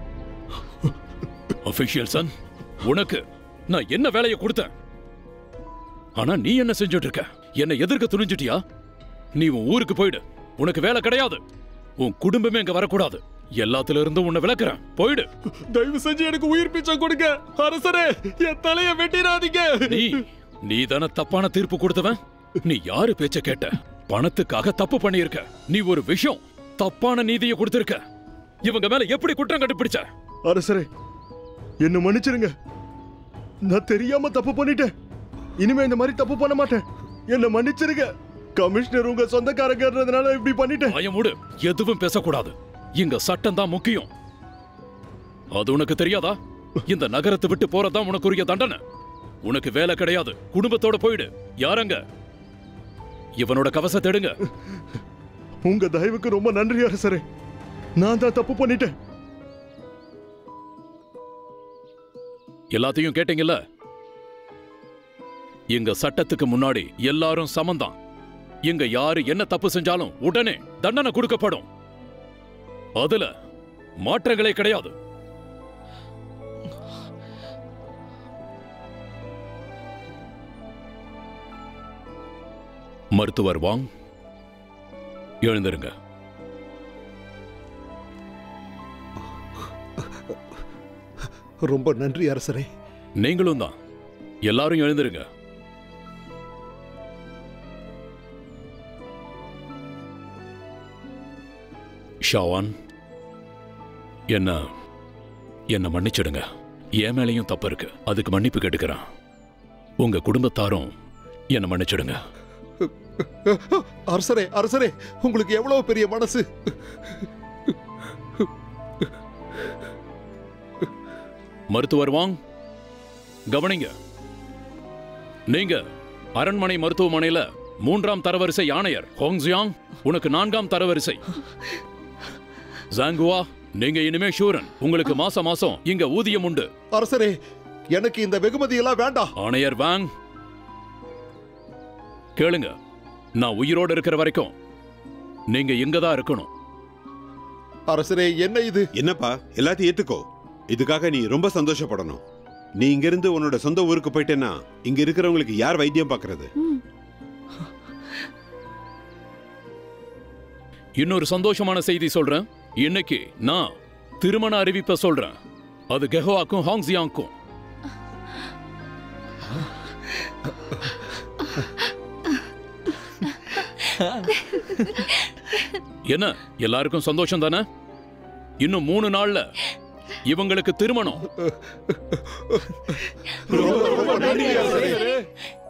Speaker 7: அபிஷியல் சன் உனக்கு நான் என்ன வேலையை கொடுத்தேன் ஆனா நீ என்ன செஞ்சுட்டு இருக்க என்னை எதிர்க்க துணிஞ்சிட்டியா நீ உன் ஊருக்கு போயிடு உனக்கு வேலை கிடையாது உன் குடும்பமே இங்க வரக்கூடாது எல்லாத்துல இருந்தும் உன்னை விளக்குறேன் போயிடு
Speaker 8: தயவு செஞ்சு எனக்கு உயிர் பிச்சை கொடுங்க அரசரே என் தலைய வெட்டிடாதீங்க
Speaker 7: நீ நீ தானே தப்பான தீர்ப்பு கொடுத்தவன் நீ யாரு பேச்ச கேட்ட பணத்துக்காக தப்பு பண்ணியிருக்க நீ ஒரு விஷயம் தப்பான நீதியை கொடுத்திருக்க இவங்க மேல எப்படி குற்றம் கண்டுபிடிச்ச
Speaker 5: அரசரே என்ன மன்னிச்சிருங்க நான் தெரியாம தப்பு பண்ணிட்டேன் இனிமே இந்த மாதிரி தப்பு பண்ண மாட்டேன் என்ன மன்னிச்சிருங்க கமிஷனர் உங்க சொந்தக்காரங்கிறதுனால இப்படி பண்ணிட்டேன்
Speaker 7: பயமுடு எதுவும் பேசக்கூடாது இங்க சட்டம் தான் முக்கியம் அது உனக்கு தெரியாதா இந்த நகரத்தை விட்டு போறதுதான் உனக்குரிய தண்டனை உனக்கு வேலை கிடையாது குடும்பத்தோட போயிடு யாரங்க இவனோட கவசத்தை எடுங்க
Speaker 5: உங்க தயவுக்கு ரொம்ப நன்றி அரசரே நான் தான் தப்பு பண்ணிட்டேன்
Speaker 7: எல்லாத்தையும் கேட்டீங்கல்ல இங்க சட்டத்துக்கு முன்னாடி எல்லாரும் சமந்தான் இங்க யாரு என்ன தப்பு செஞ்சாலும் உடனே தண்டனை கொடுக்கப்படும் அதுல மாற்றங்களே கிடையாது மருத்துவர் வாங் எழுந்திருங்க
Speaker 14: ரொம்ப நன்றி அரசரே
Speaker 7: நீங்களும் தான் எல்லாரும் எழுந்திருங்க ஷாவான் என்ன என்ன மன்னிச்சிடுங்க என் மேலேயும் தப்பு இருக்கு அதுக்கு மன்னிப்பு கேட்டுக்கிறேன் உங்க குடும்பத்தாரும் என்ன மன்னிச்சிடுங்க
Speaker 14: அரசரே அரசரே உங்களுக்கு எவ்வளவு பெரிய மனசு
Speaker 7: மருத்துவர் வாங் கவனிங்க நீங்க அரண்மனை மருத்துவமனையில மூன்றாம் தரவரிசை ஆணையர் ஹோங்ஜியாங் உனக்கு நான்காம் தரவரிசை ஜாங்குவா நீங்க இனிமே ஷூரன் உங்களுக்கு மாசம் மாசம் இங்க ஊதியம் உண்டு
Speaker 14: அரசரே எனக்கு இந்த வெகுமதி எல்லாம் வேண்டாம்
Speaker 7: ஆணையர் வாங் கேளுங்க நான் உயிரோடு இருக்கிற வரைக்கும் நீங்க இங்க தான் இருக்கணும்
Speaker 14: அரசரே என்ன இது
Speaker 1: என்னப்பா எல்லாத்தையும் ஏத்துக்கோ இதுக்காக நீ ரொம்ப சந்தோஷப்படணும் நீ இங்க இருந்து உன்னோட சொந்த ஊருக்கு போயிட்டேன்னா இங்க இருக்கிறவங்களுக்கு யார் வைத்தியம் பார்க்கறது
Speaker 7: இன்னொரு சந்தோஷமான செய்தி சொல்றேன் இன்னைக்கு நான் திருமண அறிவிப்பை சொல்றேன் அது கெஹோவாக்கும் ஹாங்ஸியாங்க்கும் என்ன எல்லாருக்கும் சந்தோஷம் தானே இன்னும் மூணு நாள்ல இவங்களுக்கு திருமணம்
Speaker 14: ரொம்ப நன்றி அரசரே